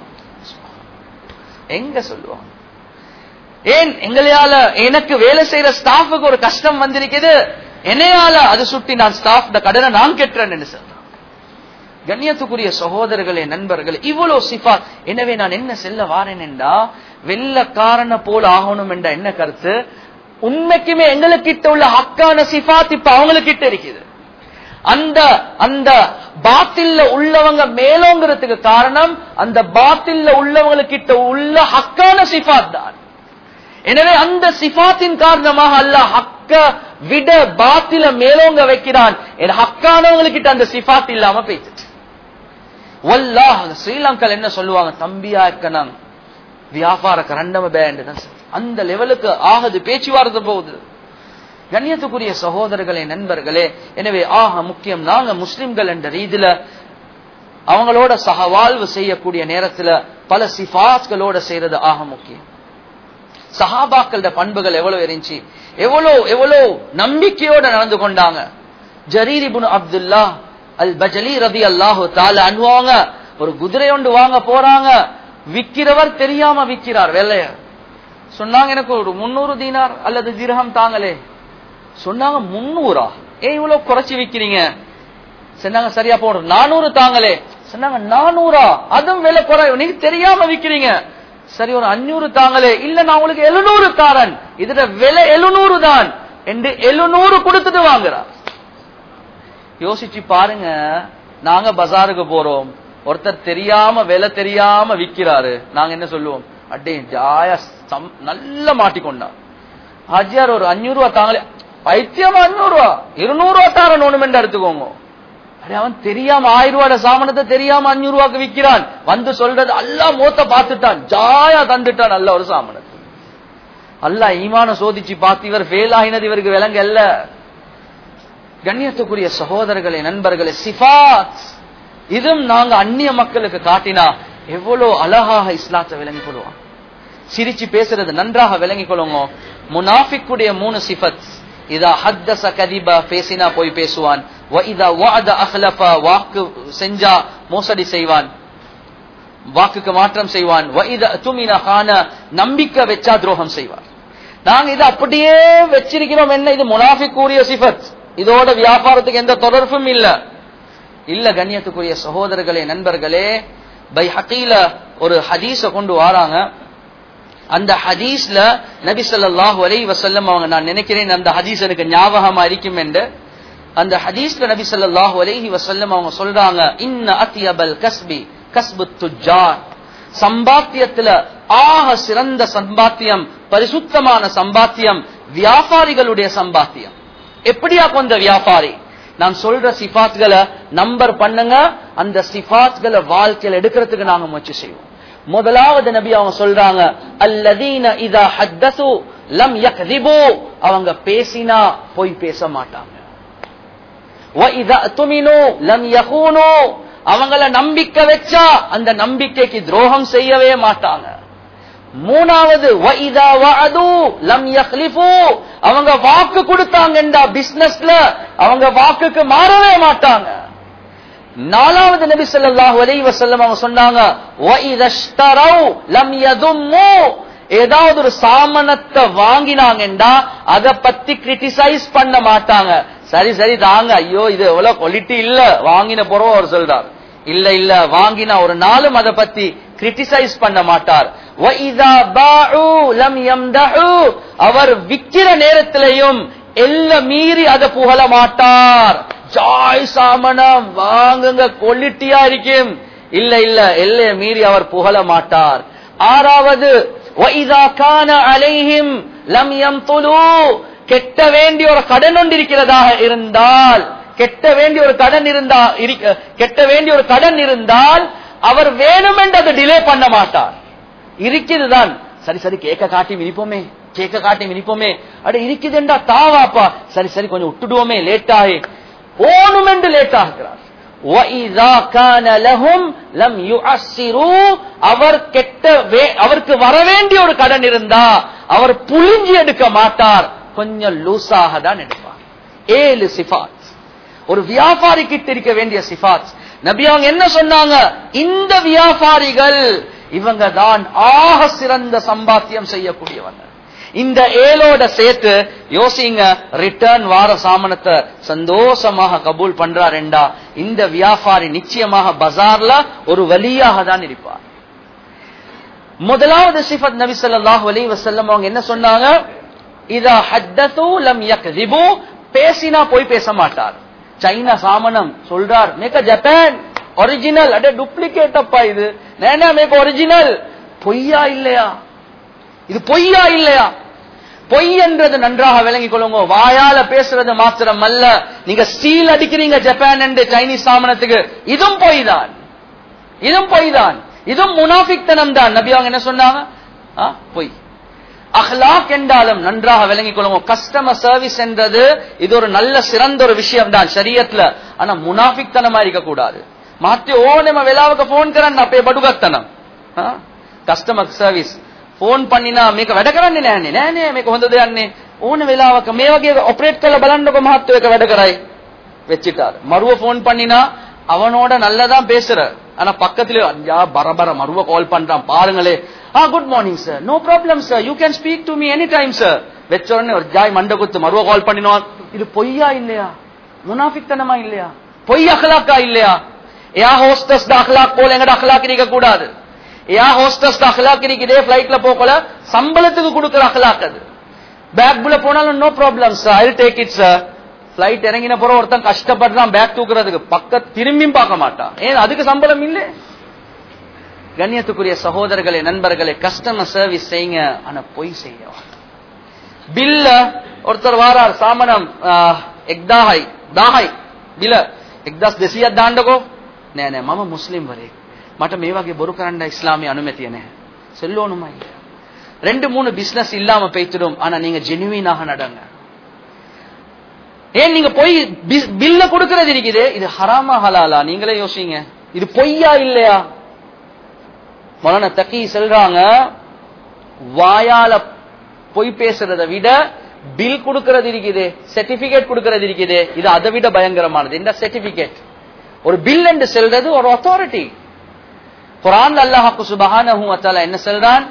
எங்க சொல்லுவோம் ஏன் எங்களையால எனக்கு வேலை செய்யற ஸ்டாஃபுக்கு ஒரு கஷ்டம் வந்திருக்குது என்னையால அது சுட்டி நான் ஸ்டாஃப் கடனை நான் கெட்டுறேன்னு சொல்றேன் கண்ணியத்துக்குரிய சகோதரர்களே நண்பர்கள் இவ்வளவு சிஃபா எனவே நான் என்ன செல்ல வாரேன் என்றா வெள்ளக்காரன போல ஆகணும் என்ற என்ன கருத்து உண்மைக்குமே எங்களுக்கிட்ட உள்ள ஹக்கான சிஃபாத் இப்ப அவங்களுக்கிட்ட இருக்குது அந்த அந்த பாத்தில்ல உள்ளவங்க மேலோங்கிறதுக்கு காரணம் அந்த பாத்தில்ல உள்ளவங்களுக்கிட்ட உள்ள ஹக்கான சிஃபாத் தான் எனவே அந்த சிஃபாத்தின் காரணமாக அல்லாஹ் ஹக்க விட பாத்தில மேலோங்க வைக்கிறான் என் ஹக்கானவங்களுக்கிட்ட அந்த சிஃபாத் இல்லாம போயிட்டு வல்லாஹ் ஸ்ரீலங்கல் என்ன சொல்லுவாங்க தம்பியா இருக்கணும் வியாபார கரண்டம பேண்ட் தான் அந்த லெவலுக்கு ஆகுது பேச்சுவார்த்தை போகுது கண்ணியத்துக்குரிய சகோதரர்களே நண்பர்களே எனவே ஆக முக்கியம் நாங்க முஸ்லிம்கள் என்ற ரீதியில அவங்களோட சகவாழ்வு செய்யக்கூடிய நேரத்துல பல சிஃபாத்களோட செய்யறது ஆக முக்கியம் சஹாபாக்களோட பண்புகள் எவ்வளவு இருந்துச்சு எவ்வளவு எவ்வளவு நம்பிக்கையோட நடந்து கொண்டாங்க ஜரீரிபுன் அப்துல்லா அல் பஜலி ரதி அல்லாஹு தால அனுவாங்க ஒரு குதிரை ஒன்று வாங்க போறாங்க விக்கிறவர் தெரியாம விக்கிறார் வெள்ளைய சொன்னாங்க எனக்கு ஒரு முன்னூறு தீனார் அல்லது திரகம் தாங்களே சொன்னாங்க முன்னூறா ஏன் இவ்வளவு குறைச்சி விக்கிறீங்க சொன்னாங்க சரியா போடும் நானூறு தாங்களே சொன்னாங்க நானூறா அதுவும் விலை குறை நீங்க தெரியாம விக்கிறீங்க சரி ஒரு அஞ்சூறு தாங்களே இல்ல நான் உங்களுக்கு எழுநூறு தாரன் இதுல விலை எழுநூறு தான் என்று எழுநூறு கொடுத்துட்டு வாங்குறா யோசிச்சு பாருங்க நாங்க பஜாருக்கு போறோம் ஒருத்தர் தெரியாம விலை தெரியாம விக்கிறாரு நாங்க என்ன சொல்லுவோம் அட்டே ஜாயா சம்- நல்ல மாட்டிக்கொண்டான் ஹாஜியார் ஒரு அஞ்சூறு ரூபா தாங்களே பைத்தியம் அஞ்சூறு ரூபா இருநூறு ரூபா தாரன் ஒண்ணுமெண்டு எடுத்துக்கோங்க அடே அவன் தெரியாம ஆயிரம் ரூபாய் சாமானத்தை தெரியாம அஞ்சூறு ரூபாய்க்கு விக்கிறான் வந்து சொல்றது அல்லா மூத்த பார்த்துட்டான் ஜாயா தந்துட்டான் நல்ல ஒரு சாமானத்தை அல்லாஹ் ஈமான சோதிச்சு பார்த்து இவர் ஃபெயில் ஆகினது இவருக்கு விலங்க அல்ல கண்ணியத்துக்குரிய சகோதரர்களே நண்பர்களே சிஃபாத் இதுவும் நாங்க அந்நிய மக்களுக்கு காட்டினா எவ்வளவு அழகாக இஸ்லாத்தை விளங்கிக் கொள்வோம் சிரிச்சு பேசுறது நன்றாக விளங்கிக் கொள்ளுங்க முனாஃபிக்குடைய மூணு சிஃபத் இதா ஹத்தச கதிபா பேசினா போய் பேசுவான் வ இதா வஅத அஹ்லஃப வாக்கு செஞ்சா மோசடி செய்வான் வாக்குக்கு மாற்றம் செய்வான் வ இதா துமின கான நம்பிக்கை வச்சா துரோகம் செய்வான் நாங்க இதை அப்படியே வச்சிருக்கிறோம் என்ன இது முனாஃபிக்குரிய சிஃபத் இதோட வியாபாரத்துக்கு எந்த தொடர்பும் இல்ல இல்ல கண்ணியத்துக்குரிய சகோதரர்களே நண்பர்களே பை ஹக்கீல ஒரு ஹதீஸ கொண்டு வராங்க அந்த ஹதீஸ்ல நபி ஸல்லல்லாஹு அலைஹி வஸல்லம் அவங்க நான் நினைக்கிறேன் அந்த ஹதீஸ் எனக்கு ஞாபகமா இருக்கும் என்று அந்த ஹதீஸ்ல நபி ஸல்லல்லாஹு அலைஹி வஸல்லம் அவங்க சொல்றாங்க இன்ன அத்யபல் கஸ்பி கஸ்பு துஜார் சம்பாத்தியத்துல ஆக சிறந்த சம்பாத்தியம் பரிசுத்தமான சம்பாத்தியம் வியாபாரிகளுடைய சம்பாத்தியம் எப்படியா கொண்ட வியாபாரி நான் சொல்ற சிஃபாத்களை நம்பர் பண்ணுங்க அந்த சிஃபாத்களை வாழ்க்கையில எடுக்கிறதுக்கு நாங்க முயற்சி செய்வோம் முதலாவது நபி அவங்க சொல்றாங்க அல்லதீன இதா ஹத்தசு லம் யக்திபு அவங்க பேசினா போய் பேச மாட்டாங்க வ இதா துமினு லம் யகூனு அவங்கள நம்பிக்கை வச்சா அந்த நம்பிக்கைக்கு துரோகம் செய்யவே மாட்டாங்க மூணாவது வ இதா வஅது லம் யக்லிஃபு அவங்க வாக்கு கொடுத்தாங்கண்டா பிசினஸ்ல அவங்க வாக்குக்கு மாறவே மாட்டாங்க நாலாவது நபி ஸல்லல்லாஹு அலைஹி வஸல்லம் அவங்க சொன்னாங்க வ இதஷ்தரவு லம் யதும்மு ஏதாவது ஒரு சாமனத்தை வாங்கினாங்கண்டா அத பத்தி கிரிட்டிசைஸ் பண்ண மாட்டாங்க சரி சரி தாங்க ஐயோ இது எவ்வளவு குவாலிட்டி இல்ல வாங்கின பிறகு அவர் சொல்றார் இல்ல இல்ல வாங்கினா ஒரு நாளும் அதை பத்தி கிரிட்டிசைஸ் பண்ண மாட்டார் வ இதா பாஉ லம் யம்தஹு அவர் விக்கிற நேரத்திலையும் எல்ல மீறி அதை புகழ மாட்டார் ஜாய் சாமனம் வாங்குங்க குவாலிட்டியா இருக்கும் இல்ல இல்ல எல்லைய மீறி அவர் புகழ மாட்டார் ஆறாவது وَإِذَا كَانَ عَلَيْهِمْ لَمْ يَمْطُلُوا கெட்ட வேண்டிய ஒரு கடன் ஒன்று இருக்கிறதாக இருந்தால் கெட்ட வேண்டிய ஒரு கடன் இருந்தா இருக்க- கெட்ட வேண்டிய ஒரு கடன் இருந்தால் அவர் வேணுமென்று அதை டிலே பண்ண மாட்டார் இருக்குதுதான் சரி சரி கேக்க காட்டி மினிப்போமே கேக்க காட்டி மினிப்போமே அட இருக்குதுண்டா தாவாப்பா சரி சரி கொஞ்சம் விட்டுடுவோமே லேட் ஆகி ஓணுமென்று லேட் ஆகிறார் وَإِذَا كَانَ لَهُمْ لَمْ يُعَسِّرُوا அவர் கெட்ட வே- அவருக்கு வர வேண்டிய ஒரு கடன் இருந்தா அவர் புளிஞ்சி எடுக்க மாட்டார் கொஞ்சம் லூசாக தான் எடுப்பார் ஏழு சிஃபாத் ஒரு வியாபாரி கிட்ட இருக்க வேண்டிய சிஃபாத் நபி அவங்க என்ன சொன்னாங்க இந்த வியாபாரிகள் இவங்க தான் ஆக சிறந்த சம்பாத்தியம் செய்யக்கூடியவங்க இந்த ஏழோட சேர்த்து யோசிங்க ரிட்டர்ன் வார சாமனத்தை சந்தோஷமாக கபூல் பண்றாருண்டா இந்த வியாபாரி நிச்சயமாக பஜார்ல ஒரு வழியாக தான் இருப்பார் முதலாவது சிஃபத் நபி ஸல்லல்லாஹு அலைஹி வஸல்லம் அவங்க என்ன சொன்னாங்க இதா ஹத்தது லம் யக்திபு பேசினா போய் பேச மாட்டார் சைனா சாமனம் சொல்றார் மேக்க ஜப்பான் ஒரிஜினல் அடே டூப்ளிகேட் அப்பா இது நேனா மேக்க ஒரிஜினல் பொய்யா இல்லையா இது பொய்யா இல்லையா பொய் என்றது நன்றாக விளங்கிக் கொள்ளுங்க வாயால பேசுறது மாத்திரம் அல்ல நீங்க ஸ்டீல் அடிக்கிறீங்க ஜப்பான் என்று சைனீஸ் சாமனத்துக்கு இதுவும் பொய் தான் இதுவும் பொய் தான் இதுவும் முனாஃபிக்தனம் தான் நபி அவங்க என்ன சொன்னாங்க ஆ, பொய் அஹ்லாக் என்றாலும் நன்றாக விளங்கிக் கொள்ளுவோம் கஸ்டமர் சர்வீஸ் என்றது இது ஒரு நல்ல சிறந்த ஒரு விஷயம் தான் சரியத்துல ஆனா முனாஃபிக் தனமா இருக்க கூடாது மாத்தி ஓ நம்ம வெලාවක ಫೋನ್ කරන්න අපේ බඩුගත්තනම් කස්ටමර් සර්විස් ෆෝන් පන්නිනා මේක වැඩ කරන්නේ නැහනේ නෑ නෑ මේක හොඳ දෙයක් ඕන වෙලාවක මේ වගේ ඔපරේට් කරලා බලන්නකො මහත්තයෝ එක වැඩ කරයි வச்சுட்டார் மருவ போன் பண்ணினா அவனோட நல்லதான் பேசுற ஆனா பக்கத்துல ஐயா பரபர மருவ கால் பண்றான் பாருங்களே ah good morning sir no problem sir you can speak to me any time sir வச்ச உடனே ஒரு ஜாய் மண்டை குத்து மருவ கால் பண்ணினோம் இது பொய்யா இல்லையா முனாஃபிக்தனமா இல்லையா பொய் அகலாக்கா இல்லையா எயா ஹோஸ்டஸ் அகலாக் போல எங்கட அகலாக் இருக்க கூடாது எயா ஹோஸ்டஸ் அகலாக் இருக்குதே பிளைட்ல போகல சம்பளத்துக்கு கொடுக்கிற அகலாக் அது பேக் புல போனாலும் no problem sir I take it sir flight இறங்கின பிறகு ஒருத்தன் கஷ்டப்படுறான் பேக் தூக்குறதுக்கு பக்க திரும்பியும் பார்க்க மாட்டான் ஏன் அதுக்கு சம்பளம் இல்லை கண்ணியத்துக்குரிய சகோதரர்களே நண்பர்களே கஸ்டமர் சர்வீஸ் செய்யுங்க ஆனா பொய் செய்ய பில்ல ஒருத்தர் வாரார் சாமனம் எக்தாஹை தாஹை බිල එක්දස් දෙසියක් දාන්නකෝ නෑ නෑ මම මුස්ලිම් වරෙක් මට මේ වගේ බොරු කරන්න ඉස්ලාමී අනුමැතිය නැහැ செல்லோனுமாய் ரெண்டு மூணு பிசினஸ் இல்லாம பேய்த்திடும் ஆனா நீங்க ஜெனுவீனாக நடங்க ஏன் நீங்க போய் பில்ல கொடுக்கறது இருக்குது இது ஹராமா ஹலாலா நீங்களே யோசிங்க இது பொய்யா இல்லையா மொலன தக்கி செல்றாங்க வாயால பொய் பேசுறதை விட பில் கொடுக்கறது இருக்குது சர்டிபிகேட் கொடுக்கறது இருக்குது இது அதை விட பயங்கரமானது இந்த சர்டிபிகேட் ஒரு பில் என்று செல்றது ஒரு அத்தாரிட்டி குரான் அல்லாஹாக்கு சுபஹானஹு வத்தாலா என்ன சொல்றான்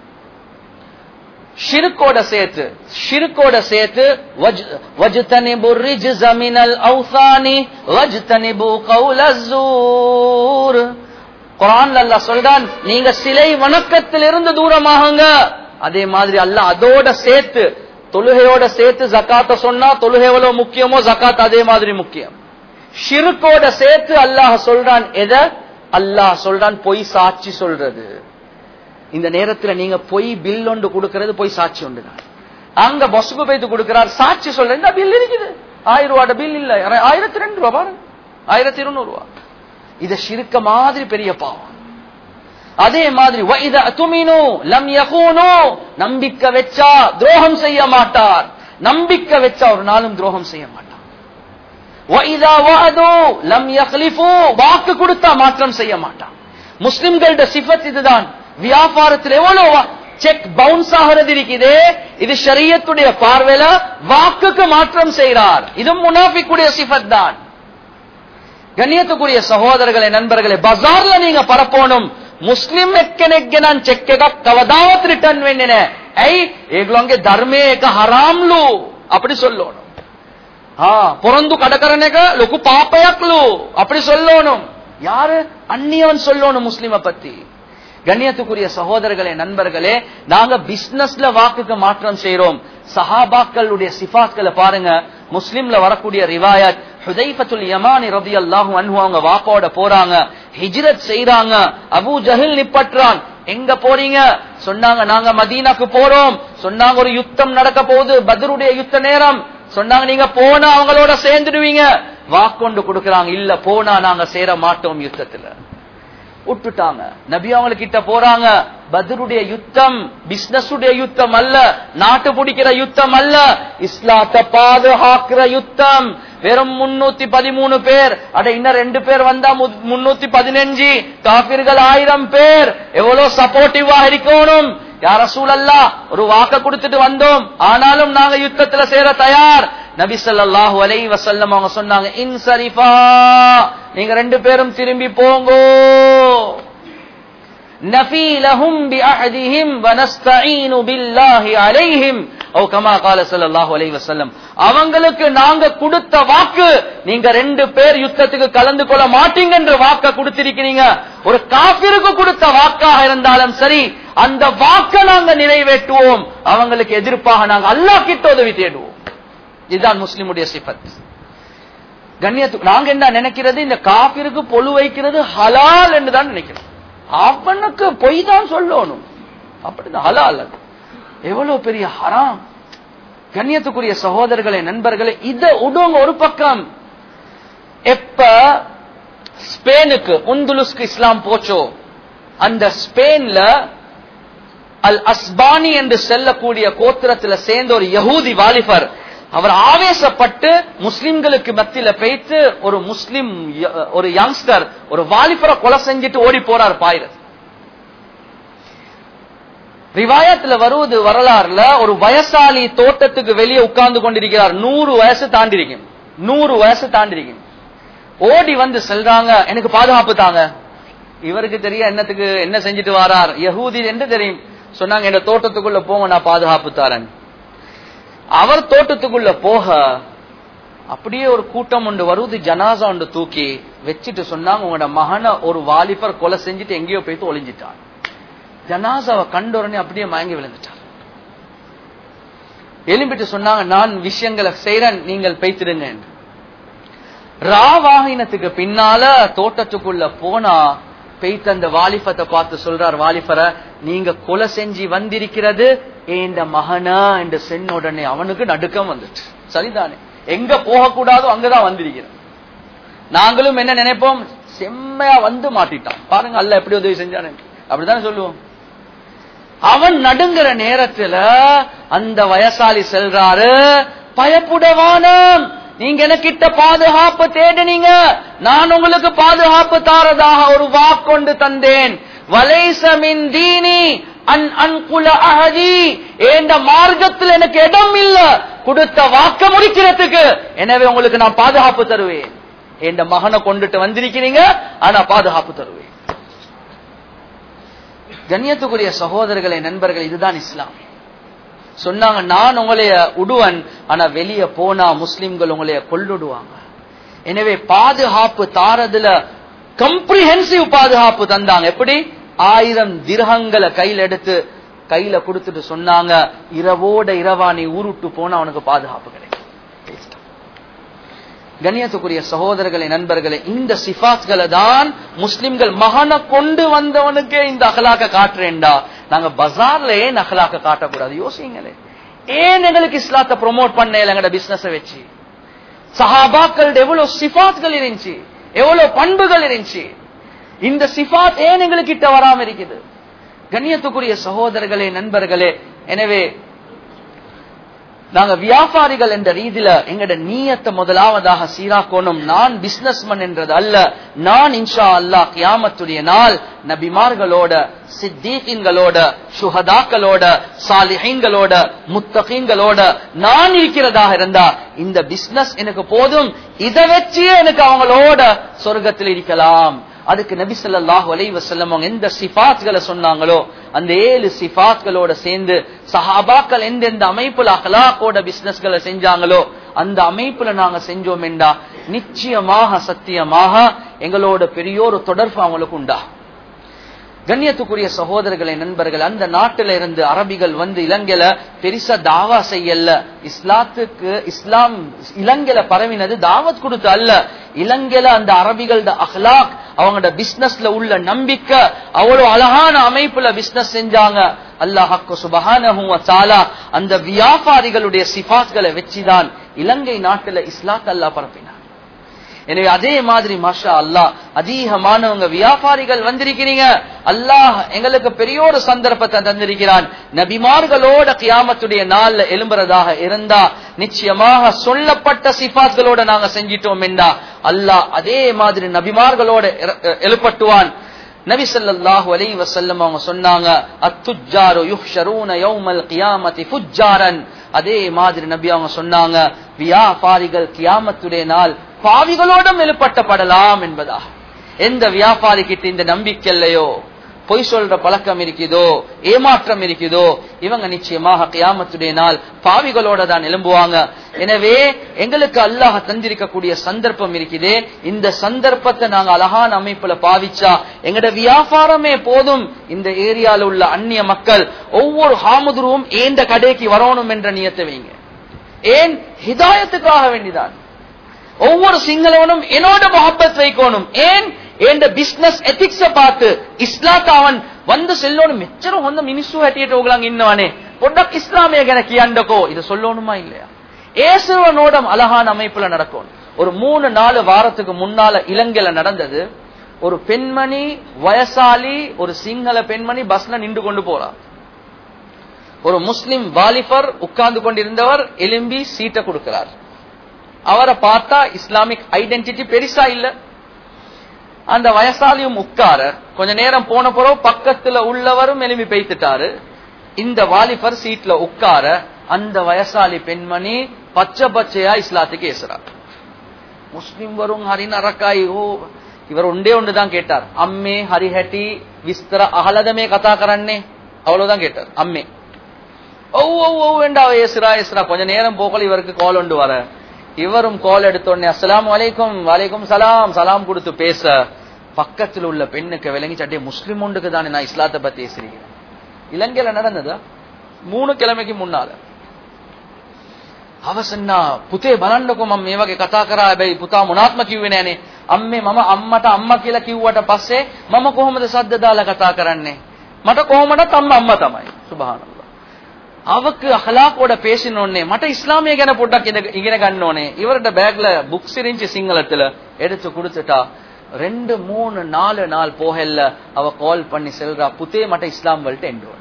ஷிருக்கோட சேர்த்து ஷிருக்கோட சேர்த்து வஜ்தனிபு ரிஜ்ஸ மினல் அவ்சானி வஜ்தனிபு கௌலஸ்ஸூர் குரான் அல்லாஹ் சொல்றான் நீங்க சிலை வணக்கத்திலிருந்து தூரமாகுங்க அதே மாதிரி அல்லாஹ் அதோட சேர்த்து தொழுகையோட சேர்த்து ஜக்காத்த சொன்னா தொழுகை எவ்வளவு முக்கியமோ ஜக்காத் அதே மாதிரி முக்கியம் ஷிருக்கோட சேர்த்து அல்லாஹ் சொல்றான் எத அல்லாஹ் சொல்றான் பொய் சாட்சி சொல்றது இந்த நேரத்துல நீங்க பொய் பில் ஒன்று கொடுக்கறது பொய் சாட்சி ஒன்று தான் அங்க பஸ்ஸுக்கு போய்த்து கொடுக்கிறார் சாட்சி சொல்ற இந்த பில் இருக்குது ஆயிரம் ரூபாட பில் இல்ல ஆயிரத்தி ரெண்டு ரூபா பாருங்க ஆயிரத்தி இருநூறு ரூபா இத சிறுக்க மாதிரி பெரிய பாவம் அதே மாதிரி லம் யகூனு நம்பிக்கை வச்சா துரோகம் செய்ய மாட்டார் நம்பிக்கை வச்சா ஒரு நாளும் துரோகம் செய்ய மாட்டார் லம் யக்லிஃபு வாக்கு கொடுத்தா மாற்றம் செய்ய மாட்டான் முஸ்லிம்களோட சிஃபத் இதுதான் வியாபாரத்தில் எவ்வளவு செக் பவுன்ஸ் ஆகிறது இருக்குது இது ஷரியத்துடைய பார்வையில வாக்குக்கு மாற்றம் செய்கிறார் இது முனாஃபிக்குடைய சிஃபத் தான் ಗಣ್ಯತುಕುರಿಯ ಸಹೋದರಗಳೇ ನண்பர்களே ಬಜಾರ್ல நீங்க பரப்போணும் ಮುಸ್ಲಿಂ ಎಕ್ಕೆನೆಗ್ಗೆ ನಾನು ಚೆಕ್ එකක් කවදාවත් රිටර්න් වෙන්නේ නැහැ. ඇයි? ඒගොල්ලන්ගේ ධර්මයේ එක හරාම්ලු. அப்படி சொல்லணும். ஆ பொறந்து கட කරන එක ලොකු පාපයක්ලු. அப்படி சொல்லணும். யாரு? அந்நியவன் சொல்லணும் முஸ்லிம பத்தி. கண்ணியத்துக்குரிய சகோதரர்களே நண்பர்களே நாங்க பிசினஸ்ல வாக்குக்கு மாற்றம் செய்யறோம் சஹாபாக்களுடைய சிபாக்களை பாருங்க முஸ்லிம்ல வரக்கூடிய ரிவாயத் ஹுதைஃபத்துல் யமானி ரபி அல்லாஹு அன்ஹு அவங்க வாப்போட போறாங்க ஹிஜ்ரத் செய்யறாங்க அபு ஜஹில் நிப்பற்றான் எங்க போறீங்க சொன்னாங்க நாங்க மதீனாக்கு போறோம் சொன்னாங்க ஒரு யுத்தம் நடக்க போகுது பத்ருடைய யுத்த நேரம் சொன்னாங்க நீங்க போனா அவங்களோட சேர்ந்துடுவீங்க வாக்கொண்டு கொடுக்கறாங்க இல்ல போனா நாங்க சேர மாட்டோம் யுத்தத்துல விட்டுட்டாங்க நபி அவங்க கிட்ட போறாங்க பத்ருடைய யுத்தம் பிசினஸ் உடைய யுத்தம் அல்ல நாட்டு பிடிக்கிற யுத்தம் அல்ல இஸ்லாத்தை பாதுகாக்கிற யுத்தம் வெறும் முன்னூத்தி பதிமூணு பேர் அட இன்னும் ரெண்டு பேர் வந்தா முன்னூத்தி பதினஞ்சு காபிர்கள் ஆயிரம் பேர் எவ்வளவு சப்போர்ட்டிவா இருக்கணும் யார சூழல்லா ஒரு வாக்க கொடுத்துட்டு வந்தோம் ஆனாலும் நாங்க யுத்தத்துல சேர தயார் நபி ஸல்லல்லாஹு அலைஹி வஸல்லம் அவங்க சொன்னாங்க இன்சரிஃபா நீங்க ரெண்டு பேரும் திரும்பி போங்கோ نفي لهم بعهدهم ونستعين بالله عليهم او كما قال صلى الله عليه وسلم அவங்களுக்கு நாங்க கொடுத்த வாக்கு நீங்க ரெண்டு பேர் யுத்தத்துக்கு கலந்து கொள்ள மாட்டீங்க என்று வாக்க கொடுத்திருக்கிறீங்க ஒரு காபிருக்கு கொடுத்த வாக்காக இருந்தாலும் சரி அந்த வாக்க நாங்க நிறைவேற்றுவோம் அவங்களுக்கு எதிர்ப்பாக நாங்க அல்லாஹ் கிட்ட உதவி தேடுவோம் இதுதான் முஸ்லிமுடைய சிபத் கண்ணியத்து நாங்க என்ன நினைக்கிறது இந்த காபிருக்கு பொழு வைக்கிறது ஹலால் என்று தான் நினைக்கிறோம் அவனுக்கு பொய் தான் சொல்லணும் அப்படிதான் ஹலால் அது எவ்வளவு பெரிய ஹராம் கண்ணியத்துக்குரிய சகோதரர்களே நண்பர்களே இத உடுங்க ஒரு பக்கம் எப்ப ஸ்பெயினுக்கு உந்துலுஸ்க்கு இஸ்லாம் போச்சோ அந்த ஸ்பெயின்ல அல் அஸ்பானி என்று செல்லக்கூடிய கோத்திரத்துல சேர்ந்த ஒரு யகூதி வாலிபர் அவர் ஆவேசப்பட்டு முஸ்லிம்களுக்கு மத்தியில பேய்த்து ஒரு முஸ்லிம் ய- ஒரு யங்ஸ்டர் ஒரு வாலிபரை கொலை செஞ்சுட்டு ஓடி போறார் பாயிரத் ரிவாயத்துல வருவது வரலாறுல ஒரு வயசாளி தோட்டத்துக்கு வெளியே உட்கார்ந்து கொண்டிருக்கிறார் நூறு வயசு தாண்டி இருக்கும் நூறு வயசு தாண்டி இருக்கும் ஓடி வந்து செல்றாங்க எனக்கு பாதுகாப்பு தாங்க இவருக்கு தெரியும் என்னத்துக்கு என்ன செஞ்சுட்டு வாரார் யஹூதி என்று தெரியும் சொன்னாங்க என் தோட்டத்துக்குள்ள போங்க நான் பாதுகாப்பு தாரேன் அவர் தோட்டத்துக்குள்ள போக அப்படியே ஒரு கூட்டம் ஒன்று வருது ஜனாசா ஒன்று தூக்கி வச்சுட்டு சொன்னாங்க உங்களோட மகனை ஒரு வாலிபர் கொலை செஞ்சுட்டு எங்கேயோ போயிட்டு ஒளிஞ்சிட்டான் ஜனாசாவை கண்ட உடனே அப்படியே மயங்கி விழுந்துட்டார் எலும்பிட்டு சொன்னாங்க நான் விஷயங்களை செய்யறேன் நீங்கள் பெய்த்திடுங்க என்று. ராவாகினத்துக்கு பின்னால தோட்டத்துக்குள்ள போனா பெய்த்த அந்த வாலிபத்தை பார்த்து சொல்றார் வாலிபரை நீங்க கொலை செஞ்சு வந்திருக்கிறது ஏண்ட மகனா என்று சென்ன உடனே அவனுக்கு நடுக்கம் வந்துச்சு சரிதானே எங்க போகக்கூடாதோ அங்கதான் வந்திருக்கிறோம் நாங்களும் என்ன நினைப்போம் செம்மையா வந்து மாட்டிட்டான் பாருங்க அல்ல எப்படி உதவி செஞ்சானு அப்படித்தானே சொல்லுவோம் அவன் நடுங்கிற நேரத்துல அந்த வயசாளி செல்றாரு பயப்புடவானம் நீங்க எனக்கிட்ட பாதுகாப்பு தேடினீங்க நான் உங்களுக்கு பாதுகாப்பு தாரதாக ஒரு வாக்கொண்டு தந்தேன் வலைசமின் தீனி அன் அன்குல அகதி என்ற மார்க்கத்தில் எனக்கு இடம் இல்ல கொடுத்த வாக்க முடிக்கிறதுக்கு எனவே உங்களுக்கு நான் பாதுகாப்பு தருவேன் என்ற மகனை கொண்டுட்டு வந்திருக்கிறீங்க ஆனா பாதுகாப்பு தருவேன் கண்ணியத்துக்குரிய சகோதரர்களை நண்பர்கள் இதுதான் இஸ்லாம் சொன்னாங்க நான் உங்களைய உடுவன் ஆனா வெளியே போனா முஸ்லிம்கள் உங்களைய கொள்ளுடுவாங்க எனவே பாதுகாப்பு தாரதுல கம்ப்ரிஹென்சிவ் பாதுகாப்பு தந்தாங்க எப்படி ஆயிரம் திரகங்களை கையில எடுத்து கையில கொடுத்துட்டு சொன்னாங்க இரவோட இரவா நீ ஊருட்டு போனா அவனுக்கு பாதுகாப்பு கிடைக்கும் கண்ணியத்துக்குரிய சகோதரர்களை நண்பர்களே இந்த சிஃபாத்களை தான் முஸ்லிம்கள் மகனை கொண்டு வந்தவனுக்கே இந்த அகலாக்க காட்டுறேன்டா நாங்க பஜார்ல ஏன் அகலாக்க காட்டக்கூடாது யோசிங்களே ஏன் எங்களுக்கு இஸ்லாத்தை ப்ரொமோட் பண்ண எங்கட பிசினஸ் வச்சு சஹாபாக்கள் எவ்வளவு சிஃபாத்கள் இருந்துச்சு எவ்வளவு பண்புகள் இருந்துச்சு இந்த சிஃபாத் ஏன் எங்களுக்கு கிட்ட வராம இருக்குது கண்ணியத்துக்குரிய சகோதரர்களே நண்பர்களே எனவே நாங்க வியாபாரிகள் என்ற ரீதியில எங்கட நீயத்தை முதலாவதாக சீராக்கணும் நான் பிசினஸ்மேன் என்றது அல்ல நான் இன்ஷா அல்லாஹ் கியாமத்துடைய நாள் நபிமார்களோட சித்தீகங்களோட சுஹதாக்களோட சாலிஹீன்களோட முத்தகீன்களோட நான் இருக்கிறதாக இருந்தா இந்த பிசினஸ் எனக்கு போதும் இதை வச்சே எனக்கு அவங்களோட சொர்க்கத்தில் இருக்கலாம் அதுக்கு நபி ஸல்லல்லாஹு அலைஹி வஸல்லம் அவங்க எந்த சிஃபாத்களை சொன்னாங்களோ அந்த ஏழு சிஃபாத்களோட சேர்ந்து சஹாபாக்கள் எந்தெந்த அமைப்புல அகலாக்கோட பிசினஸ்களை செஞ்சாங்களோ அந்த அமைப்புல நாங்க செஞ்சோம் என்றா நிச்சயமாக சத்தியமாக எங்களோட பெரியோரு தொடர்பு அவங்களுக்கு உண்டா கண்ணியத்துக்குரிய சகோதரர்களை நண்பர்கள் அந்த நாட்டில இருந்து அரபிகள் வந்து இலங்கையில பெருசா தாவா செய்யல இஸ்லாத்துக்கு இஸ்லாம் இலங்கையில பரவினது தாவத் கொடுத்து அல்ல இலங்கையில அந்த அரபிகளோட அஹ்லாக் அவங்களோட பிசினஸ்ல உள்ள நம்பிக்கை அவ்வளவு அழகான அமைப்புல பிசினஸ் செஞ்சாங்க அல்லாஹாக்கு சுபஹானஹு வ தஆலா அந்த வியாபாரிகளுடைய சிபாத்களை வச்சுதான் இலங்கை நாட்டுல இஸ்லாத் அல்லாஹ் பரப்பினார் எனவே அதே மாதிரி மாஷா அல்லாஹ் அதிகமானவங்க வியாபாரிகள் வந்திருக்கிறீங்க அல்லாஹ் எங்களுக்கு பெரிய ஒரு சந்தர்ப்பத்தை தந்திருக்கிறான் நபிமார்களோட கியாமத்துடைய நாள்ல எழும்புறதாக இருந்தா நிச்சயமாக சொல்லப்பட்ட சிபாத்களோட நாங்க செஞ்சிட்டோம் என்றா அல்லாஹ் அதே மாதிரி நபிமார்களோட எ- எழுப்பட்டுவான் நபி ஸல்லல்லாஹு அலைஹி வஸல்லம் அவங்க சொன்னாங்க அத்துஜ்ஜாரு யுஹ்ஷரூன யௌமல் கியாமத்தி ஃபுஜ்ஜாரன் அதே மாதிரி நபி அவங்க சொன்னாங்க வியாபாரிகள் கியாமத்துடைய நாள் பாவிகளோடும் எழுப்பட்டப்படலாம் என்பதா எந்த வியாபாரி கிட்ட இந்த நம்பிக்கை இல்லையோ பொய் சொல்ற பழக்கம் இருக்குதோ ஏமாற்றம் இருக்குதோ இவங்க நிச்சயமாக கியாமத்துடைய நாள் பாவிகளோட தான் எழும்புவாங்க எனவே எங்களுக்கு அல்லாஹ் தந்திருக்கக்கூடிய சந்தர்ப்பம் இருக்குதே இந்த சந்தர்ப்பத்தை நாங்க அழகான அமைப்புல பாவிச்சா எங்கட வியாபாரமே போதும் இந்த ஏரியால உள்ள அந்நிய மக்கள் ஒவ்வொரு ஹாமுதுருவும் ஏந்த கடைக்கு வரணும் என்ற நியத்தை வைங்க ஏன் ஹிதாயத்துக்காக வேண்டிதான் ஒவ்வொரு சிங்களவனும் என்னோட மொஹப்பத் வைக்கணும் ஏன் என்ற பிசினஸ் எத்திக்ஸ பார்த்து இஸ்லாத் அவன் வந்து செல்லணும் மெச்சரும் வந்து மினிஸ்டர் ஹட்டிட்டு ಹೋಗ್ಲಾಂಗ ಇನ್ನವನೇ ಪೊಡ್ಡಕ್ ಇಸ್ಲಾಮಿಯ ಗನ ಕಿಯಂಡಕೋ ಇದು சொல்லணுமா இல்லையா ஏசுவனோட அழகான அமைப்புல நடக்கும் ஒரு மூணு நாலு வாரத்துக்கு முன்னால இலங்கையில நடந்தது ஒரு பெண்மணி வயசாலி ஒரு சிங்கள பெண்மணி பஸ்ல நின்று கொண்டு போறா ஒரு முஸ்லிம் வாலிபர் உட்கார்ந்து கொண்டிருந்தவர் எலும்பி சீட்டை கொடுக்கிறார் அவரை பார்த்தா இஸ்லாமிக் ஐடென்டிட்டி பெருசா இல்ல அந்த வயசாலியும் உட்கார கொஞ்ச நேரம் போன பிறகு பக்கத்துல உள்ளவரும் எலும்பி பெய்த்துட்டாரு இந்த வாலிபர் சீட்ல உட்கார அந்த வயசாலி பெண்மணி பச்சை பச்சையா இஸ்லாத்துக்கு ஏசுறார் முஸ்லிம் வரும் ஹரின் அரக்காய் ஓ இவர் ஒன்றே ஒன்றுதான் கேட்டார் அம்மே ஹரிஹட்டி விஸ்தர அகலதமே கதா கரண்ணே அவ்வளவுதான் கேட்டார் அம்மே ஓ ஓ ஓ வேண்டா ஏசுரா ஏசுரா கொஞ்ச நேரம் போகல இவருக்கு கால் ஒன்று வர இவரும் கால் எடுத்தோடனே அஸ்லாம் வலைக்கும் வலைக்கும் சலாம் சலாம் கொடுத்து பேச பக்கத்தில் உள்ள பெண்ணுக்கு விளங்கி சட்டே முஸ்லிம் ஒன்றுக்கு தானே நான் இஸ்லாத்தை பத்தி பேசுறீங்க இலங்கையில நடந்ததா மூணு கிழமைக்கு முன்னால අවසන්නා පුතේ බලන්නකො මම මේ වගේ කතා කරා හැබැයි පුතා මොනාත්ම කිව්වේ නෑනේ අම්මේ මම අම්මට අම්මා කියලා කිව්වට පස්සේ මම කොහොමද සද්ද දාලා කතා කරන්නේ මට කොහොමදත් අම්මා අම්මා තමයි සුබහානල්ලා அவக்கு அஹலாக்கோட பேசினோடனே மட்ட இஸ்லாமிய ගැන පොඩ්ඩක් ඉගෙන ගන්න ඕනේ இவரோட பேக்ல புக்ஸ் இருந்துச்சு சிங்களத்துல எடுத்து கொடுத்துட்டா ரெண்டு மூணு நாலு நாள் போகல அவ கால் பண்ணி செல்றா புத்தே மட்ட இஸ்லாம் வல்ட்டு என்றோனே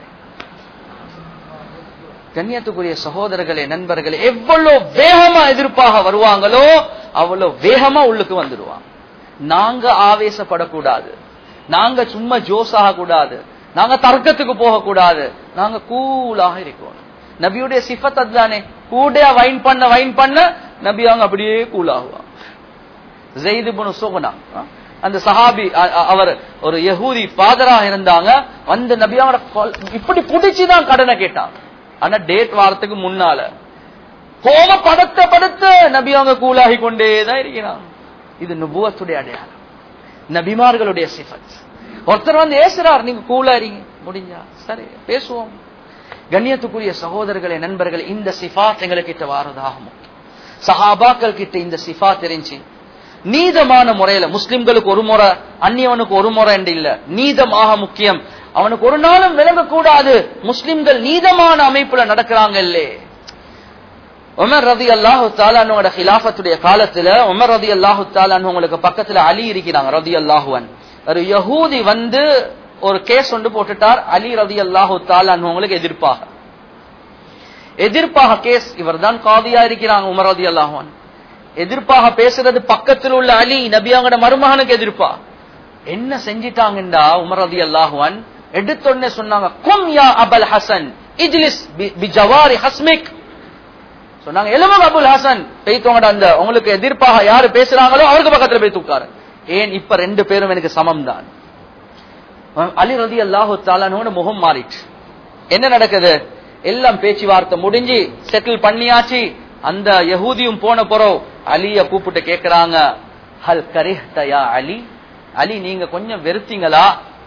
கண்ணியத்துக்குரிய சகோதரர்களே நண்பர்களே எவ்வளவு வேகமா எதிர்ப்பாக வருவாங்களோ அவ்வளவு வேகமா உள்ளுக்கு வந்துடுவாங்க நாங்க ஆவேசப்படக்கூடாது நாங்க சும்மா ஜோஸ் ஆகக்கூடாது நாங்க தர்க்கத்துக்கு போகக்கூடாது நாங்க கூலாக இருக்கணும் நபியுடைய சிஃபத் அதுதானே கூட வைன் பண்ண வைன் பண்ண நபி அவங்க அப்படியே கூலாகுவாங்க ஜெயிது புனு சுகுனா அந்த சஹாபி அவர் ஒரு யகூதி பாதராக இருந்தாங்க வந்து நபி அவங்க இப்படி புடிச்சுதான் கடனை கேட்டாங்க ஆனா டேட் வாரத்துக்கு முன்னால கோப படுத்த படுத்த நபி அவங்க கூலாகி கொண்டேதான் இருக்கிறாங்க இது நுபுவத்துடைய அடையாளம் நபிமார்களுடைய சிஃபத் ஒருத்தர் வந்து ஏசுறார் நீங்க கூலா இருங்க முடிஞ்சா சரி பேசுவோம் கண்ணியத்துக்குரிய சகோதரர்களே நண்பர்கள் இந்த சிஃபாத் எங்களுக்கு வாரதாகும் சஹாபாக்கள் கிட்ட இந்த சிஃபா தெரிஞ்சு நீதமான முறையில முஸ்லிம்களுக்கு ஒரு முறை அந்நியவனுக்கு ஒரு முறை என்று இல்ல நீதமாக முக்கியம் அவனுக்கு ஒரு நாளும் விளங்கக்கூடாது முஸ்லிம்கள் நீதமான அமைப்புல நடக்கிறாங்க இல்லே உமர் ரதி அல்லாஹு தாலானோட ஹிலாபத்துடைய காலத்துல உமர் ரதி அல்லாஹு தாலான் உங்களுக்கு பக்கத்துல அலி இருக்கிறாங்க ரதி அல்லாஹுவன் ஒரு யகூதி வந்து ஒரு கேஸ் ஒன்று போட்டுட்டார் அலி ரதி அல்லாஹு தாலான் உங்களுக்கு எதிர்ப்பாக எதிர்ப்பாக கேஸ் இவர் தான் காதியா இருக்கிறாங்க உமர் ரதி அல்லாஹுவன் எதிர்ப்பாக பேசுறது பக்கத்தில் உள்ள அலி நபியாங்கட மருமகனுக்கு எதிர்ப்பா என்ன செஞ்சிட்டாங்கண்டா உமர் ரதி அல்லாஹுவன் எடுத்தொடனே சொன்னாங்க கும் யா அபல் ஹசன் இஜ்லிஸ் பி ஜவாரி ஹஸ்மிக் சொன்னாங்க எலுமக அபுல் ஹசன் பெய்த்தவங்கட அந்த உங்களுக்கு எதிர்ப்பாக யாரு பேசுறாங்களோ அவருக்கு பக்கத்துல போய் தூக்காரு ஏன் இப்ப ரெண்டு பேரும் எனக்கு சமம் தான் அலி ரதி அல்லாஹு தாலானோட முகம் மாறிட்டு என்ன நடக்குது எல்லாம் பேச்சுவார்த்தை முடிஞ்சு செட்டில் பண்ணியாச்சு அந்த யகூதியும் போன போறோம் அலிய கூப்பிட்டு கேக்குறாங்க ஹல் கரிஹ்தயா அலி அலி நீங்க கொஞ்சம் வெறுத்தீங்களா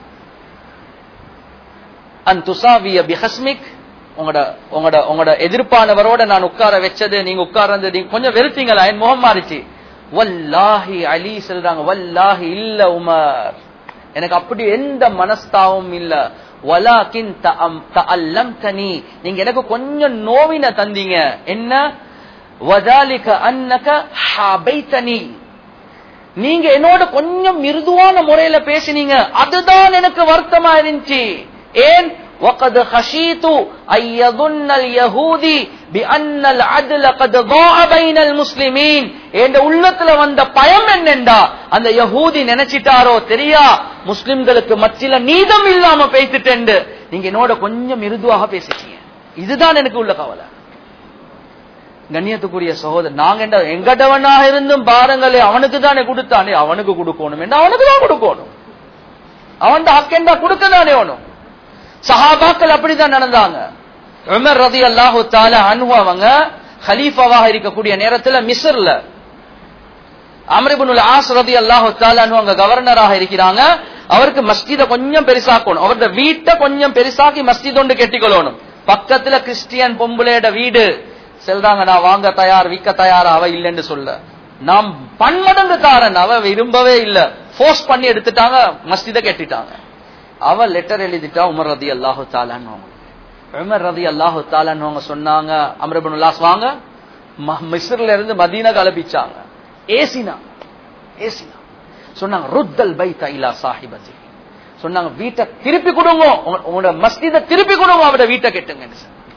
அன் துசாவிய பிஹஸ்மிக் உங்களோட உங்களோட உங்களோட எதிர்ப்பானவரோட நான் உட்கார வச்சது நீங்க உட்கார்றது நீங்க கொஞ்சம் வெறுத்தீங்களா என் முகம் மாறிச்சு வல்லாஹி அலி சொல்றாங்க வல்லாஹி இல்ல உமர் எனக்கு அப்படி எந்த மனஸ்தாவும் இல்ல வலாக்கின் தஅல்லம் தனி நீங்க எனக்கு கொஞ்சம் நோவின தந்தீங்க என்ன வதாலிக அன்னக ஹபைத்தனி நீங்க என்னோட கொஞ்சம் மிருதுவான முறையில பேசினீங்க அதுதான் எனக்கு வருத்தமா இருந்துச்சு ஏன் وقد خشيت أن يظن اليهودي بأن العدل قد ضاع بين المسلمين என்ற உள்ளத்துல வந்த பயம் என்னண்டா அந்த யஹூதி நினைச்சிட்டாரோ தெரியா முஸ்லிம்களுக்கு மத்தியில நீதம் இல்லாம பேசிட்டேன் நீங்க என்னோட கொஞ்சம் மிருதுவாக பேசிட்டீங்க இதுதான் எனக்கு உள்ள கவலை கண்ணியத்துக்குரிய சகோதரர் நாங்க என்ன எங்கடவனாக இருந்தும் பாருங்களே அவனுக்கு தானே கொடுத்தானே அவனுக்கு கொடுக்கணும் என்ன அவனுக்கு தான் கொடுக்கணும் அவன் ஹக்கெண்டா கொடுக்க தானே வேணும் சஹாபாக்கள் அப்படிதான் நடந்தாங்க உமர் ரதி அல்லாஹு தால அன்பு அவங்க ஹலீஃபாவாக இருக்கக்கூடிய நேரத்துல மிஸ்ர்ல அமரிபுல் ஆஸ் ரதி அல்லாஹு தால அவங்க கவர்னராக இருக்கிறாங்க அவருக்கு மஸ்ஜித கொஞ்சம் பெருசாக்கணும் அவரோட வீட்டை கொஞ்சம் பெருசாக்கி மஸ்ஜித் ஒன்று கெட்டிக்கொள்ளணும் பக்கத்துல கிறிஸ்டியன் பொம்புளையோட வீடு செல்றாங்க நான் வாங்க தயார் விற்க தயார் அவ இல்லைன்னு சொல்ல நாம் பன்மடங்கு தாரன் அவ விரும்பவே இல்ல போர்ஸ் பண்ணி எடுத்துட்டாங்க மஸ்ஜித கெட்டிட்டாங்க அவ லெட்டர் எழுதிட்டா உமர் ரதி அல்லாஹு தாலான்னு உமர் ரதி அல்லாஹு தாலான்னு சொன்னாங்க அமரபுன் உல்லாஸ் வாங்க மிஸ்ர்ல இருந்து மதீனா கலப்பிச்சாங்க ஏசினா ஏசினா சொன்னாங்க ருத்தல் பை தைலா சாஹிபதி சொன்னாங்க வீட்டை திருப்பி கொடுங்க உங்களோட மஸ்ஜித திருப்பி கொடுங்க அவட வீட்டை கெட்டுங்க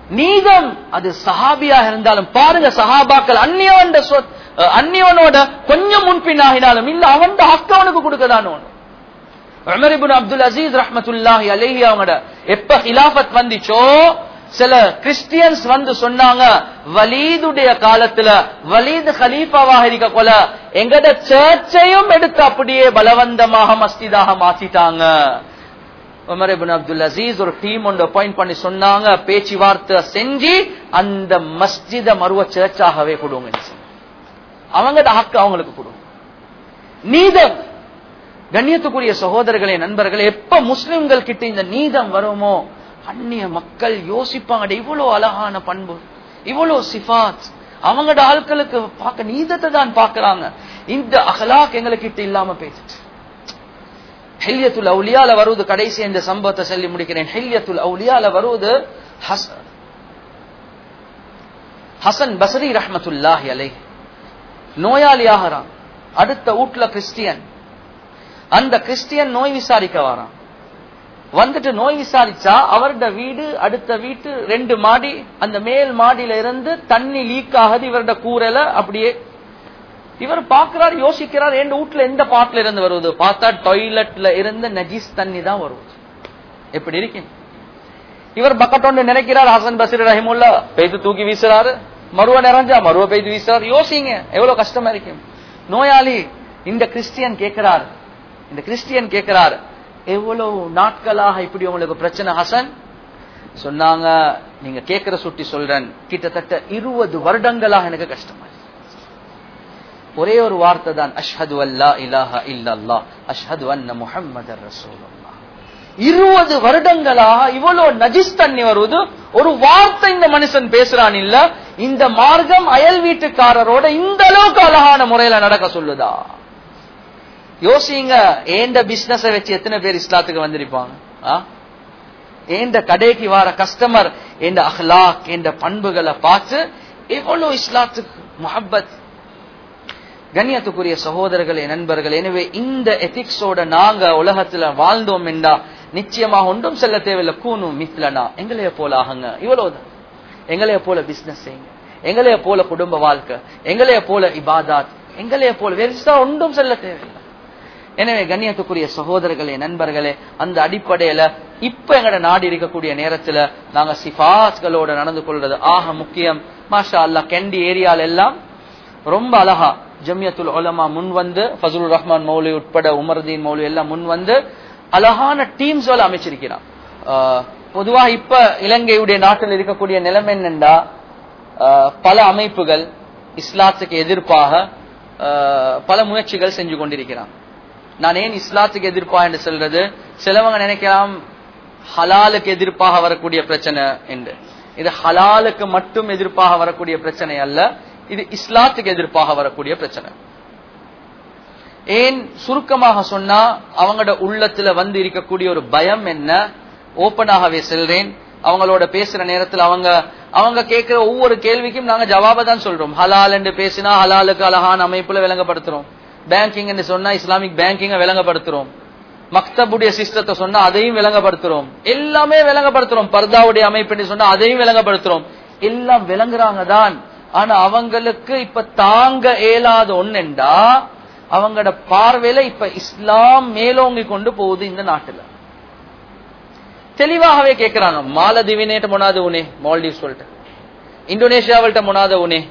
நீதம் அது சஹாபியாக இருந்தாலும் பாருங்க சஹாபாக்கள் அந்நியவன் சொத் அஹ் அந்நியவனோட கொஞ்சம் முன்பின்னாகினாலும் இல்ல அவன் ஹக்க அவனுக்கு கொடுக்கதான் ஒண்ணு உமர் இப்னு அப்துல் அசீஸ் ரஹ்மத்துல்லாஹி அலைஹி அவங்களோட எப்ப ஹிலாஃபத் வந்துச்சோ சில கிறிஸ்டியன்ஸ் வந்து சொன்னாங்க வலீதுடைய காலத்துல வலீத் ஹலீஃபாவாக இருக்க கொல எங்கட சர்ச்சையும் எடுத்து அப்படியே பலவந்தமாக மஸ்ஜிதாக மாத்திட்டாங்க உமர் இப்னு அப்துல் அசீஸ் ஒரு டீம் ஒன்று அப்பாயிண்ட் பண்ணி சொன்னாங்க பேச்சுவார்த்தை செஞ்சு அந்த மஸ்ஜித மருவ சர்ச்சாகவே கொடுங்க அவங்க ஹக்கு அவங்களுக்கு கொடுங்க நீதம் கண்ணியத்துக்குரிய சகோதரர்களே நண்பர்களே எப்ப முஸ்லிம்கள் கிட்ட இந்த நீதம் வருமோ அந்நிய மக்கள் யோசிப்பாங்க "அட, இவ்வளவு அழகான பண்பு இவ்வளவு சிஃபாத் அவங்களோட ஆட்களுக்கு பார்க்க நீதத்தை தான் பார்க்கறாங்க இந்த அகலாக் எங்களுக்கு இல்லாம போயிடுச்சு ஹெல்யத்துல் அவுலியால வருவது கடைசி இந்த சம்பவத்தை சொல்லி முடிக்கிறேன் ஹெல்யத்துல் அவுலியால வருவது ஹஸ்- ஹசன் பசரி ரஹ்மத்துல்லாஹி அலை நோயாளியாகிறான் அடுத்த வீட்டுல கிறிஸ்டியன் அந்த கிறிஸ்டியன் நோய் விசாரிக்க வரான் வந்துட்டு நோய் விசாரிச்சா அவரோட வீடு அடுத்த வீட்டு ரெண்டு மாடி அந்த மேல் மாடியில இருந்து தண்ணி லீக் ஆகுது இவரோட கூரையில அப்படியே இவர் பார்க்கிறார் யோசிக்கிறார் என் வீட்டுல எந்த பாட்டுல இருந்து வருவது பார்த்தா டாய்லெட்ல இருந்து நஜீஸ் தண்ணி தான் வருவது எப்படி இருக்கேன் இவர் பக்கத்தொண்டு நினைக்கிறார் ஹசன் பசீர் ரஹிமுல்லா பெய்து தூக்கி வீசுறாரு மருவ நிறைஞ்சா மருவ பெய்து வீசுறாரு யோசிங்க எவ்வளவு கஷ்டமா இருக்கும் நோயாளி இந்த கிறிஸ்டியன் கேட்கிறார் இந்த கிறிஸ்டியன் கேட்கிறார் எவ்வளவு நாட்களாக இப்படி உங்களுக்கு பிரச்சனை ஹசன் சொன்னாங்க நீங்க கேட்கிற சுட்டி சொல்றேன் கிட்டத்தட்ட இருபது வருடங்களாக எனக்கு கஷ்டமா இருக்கு. ஒரே ஒரு வார்த்தை தான் அஷ்ஹது அல்லா இலாஹ இல்லல்லா அஷ்ஹது அன்ன முஹம்மதர் ரசூலுல்லாஹ் இருபது வருடங்களாக இவ்வளவு நஜிஸ் தண்ணி வருவது ஒரு வார்த்தை இந்த மனுஷன் பேசுறான் இல்ல இந்த மார்க்கம் அயல் வீட்டுக்காரரோட இந்த அளவுக்கு அழகான முறையில நடக்க சொல்லுதா யோசிங்க ஏண்ட பிசினஸ் வச்சு எத்தனை பேர் இஸ்லாத்துக்கு வந்திருப்பாங்க ஆ? ஏண்ட கடைக்கு வர கஸ்டமர் என்ற அஹ்லாக் என்ற பண்புகளை பார்த்து எவ்வளவு இஸ்லாத்துக்கு முஹப்பத் கண்ணியத்துக்குரிய சகோதரர்களே நண்பர்கள் எனவே இந்த எத்திக்ஸோட நாங்க உலகத்துல வாழ்ந்தோம் என்றா நிச்சயமாக ஒன்றும் செல்ல தேவையில்லை கூணும் மித்லனா எங்களைய போல ஆகுங்க இவ்வளவுதான் எங்களைய போல பிசினஸ் செய்யுங்க எங்களைய போல குடும்ப வாழ்க்கை எங்களைய போல இபாதாத் எங்களைய போல வெறுசா ஒன்றும் செல்ல தேவையில்லை எனவே கண்ணியத்துக்குரிய சகோதரர்களே நண்பர்களே அந்த அடிப்படையில இப்ப எங்கட நாடு இருக்கக்கூடிய நேரத்துல நாங்க சிபாஸ்களோட நடந்து கொள்றது ஆக முக்கியம் மாஷா அல்லாஹ் கெண்டி ஏரியால எல்லாம் ரொம்ப அழகா ஜமியத்துல் உலமா முன் வந்து ஃபசுல் ரஹ்மான் மௌலி உட்பட உமர்தீன் மௌலி எல்லாம் முன் வந்து அழகான டீம்ஸ் அமைச்சிருக்கிறான் ஆஹ் பொதுவா இப்ப இலங்கையுடைய நாட்டில் இருக்கக்கூடிய நிலைமை என்னண்டா ஆஹ் பல அமைப்புகள் இஸ்லாத்துக்கு எதிர்ப்பாக ஆஹ் பல முயற்சிகள் செஞ்சு கொண்டிருக்கிறான் நான் ஏன் இஸ்லாத்துக்கு எதிர்ப்பா என்று சொல்றது சிலவங்க நினைக்கலாம் ஹலாலுக்கு எதிர்ப்பாக வரக்கூடிய பிரச்சனை என்று இது ஹலாலுக்கு மட்டும் எதிர்ப்பாக வரக்கூடிய பிரச்சனை அல்ல இது இஸ்லாத்துக்கு எதிர்ப்பாக வரக்கூடிய பிரச்சனை ஏன் சுருக்கமாக சொன்னா அவங்களோட உள்ளத்துல வந்து இருக்கக்கூடிய ஒரு பயம் என்ன ஓப்பனாகவே செல்றேன் அவங்களோட பேசுற நேரத்துல அவங்க அவங்க கேட்கிற ஒவ்வொரு கேள்விக்கும் நாங்க ஜவாப தான் சொல்றோம் ஹலால் என்று பேசினா ஹலாலுக்கு அழகான அமைப்புல விளங்கப்படுத்துறோம் பேங்கிங் என்று சொன்னா இஸ்லாமிக் பேங்கிங்க விளங்கப்படுத்துறோம் மக்தபுடைய சிஸ்டத்தை சொன்னா அதையும் விளங்கப்படுத்துறோம் எல்லாமே விளங்கப்படுத்துறோம் பர்தாவுடைய அமைப்புன்னு சொன்னா அதையும் விளங்கப்படுத்துறோம் எல்லாம் விளங்குறாங்க தான் ஆனா அவங்களுக்கு இப்ப தாங்க இயலாத ஒன்னெண்டா அவங்களோட பார்வையில இப்ப இஸ்லாம் மேலோங்கி கொண்டு போகுது இந்த நாட்டுல தெளிவாகவே கேட்கிறாங்க மாலதீவினேட்ட முனாத உனே மால்டீவ்ஸ் வல்ட்ட ఇండోనేషియా మునాద ఉనే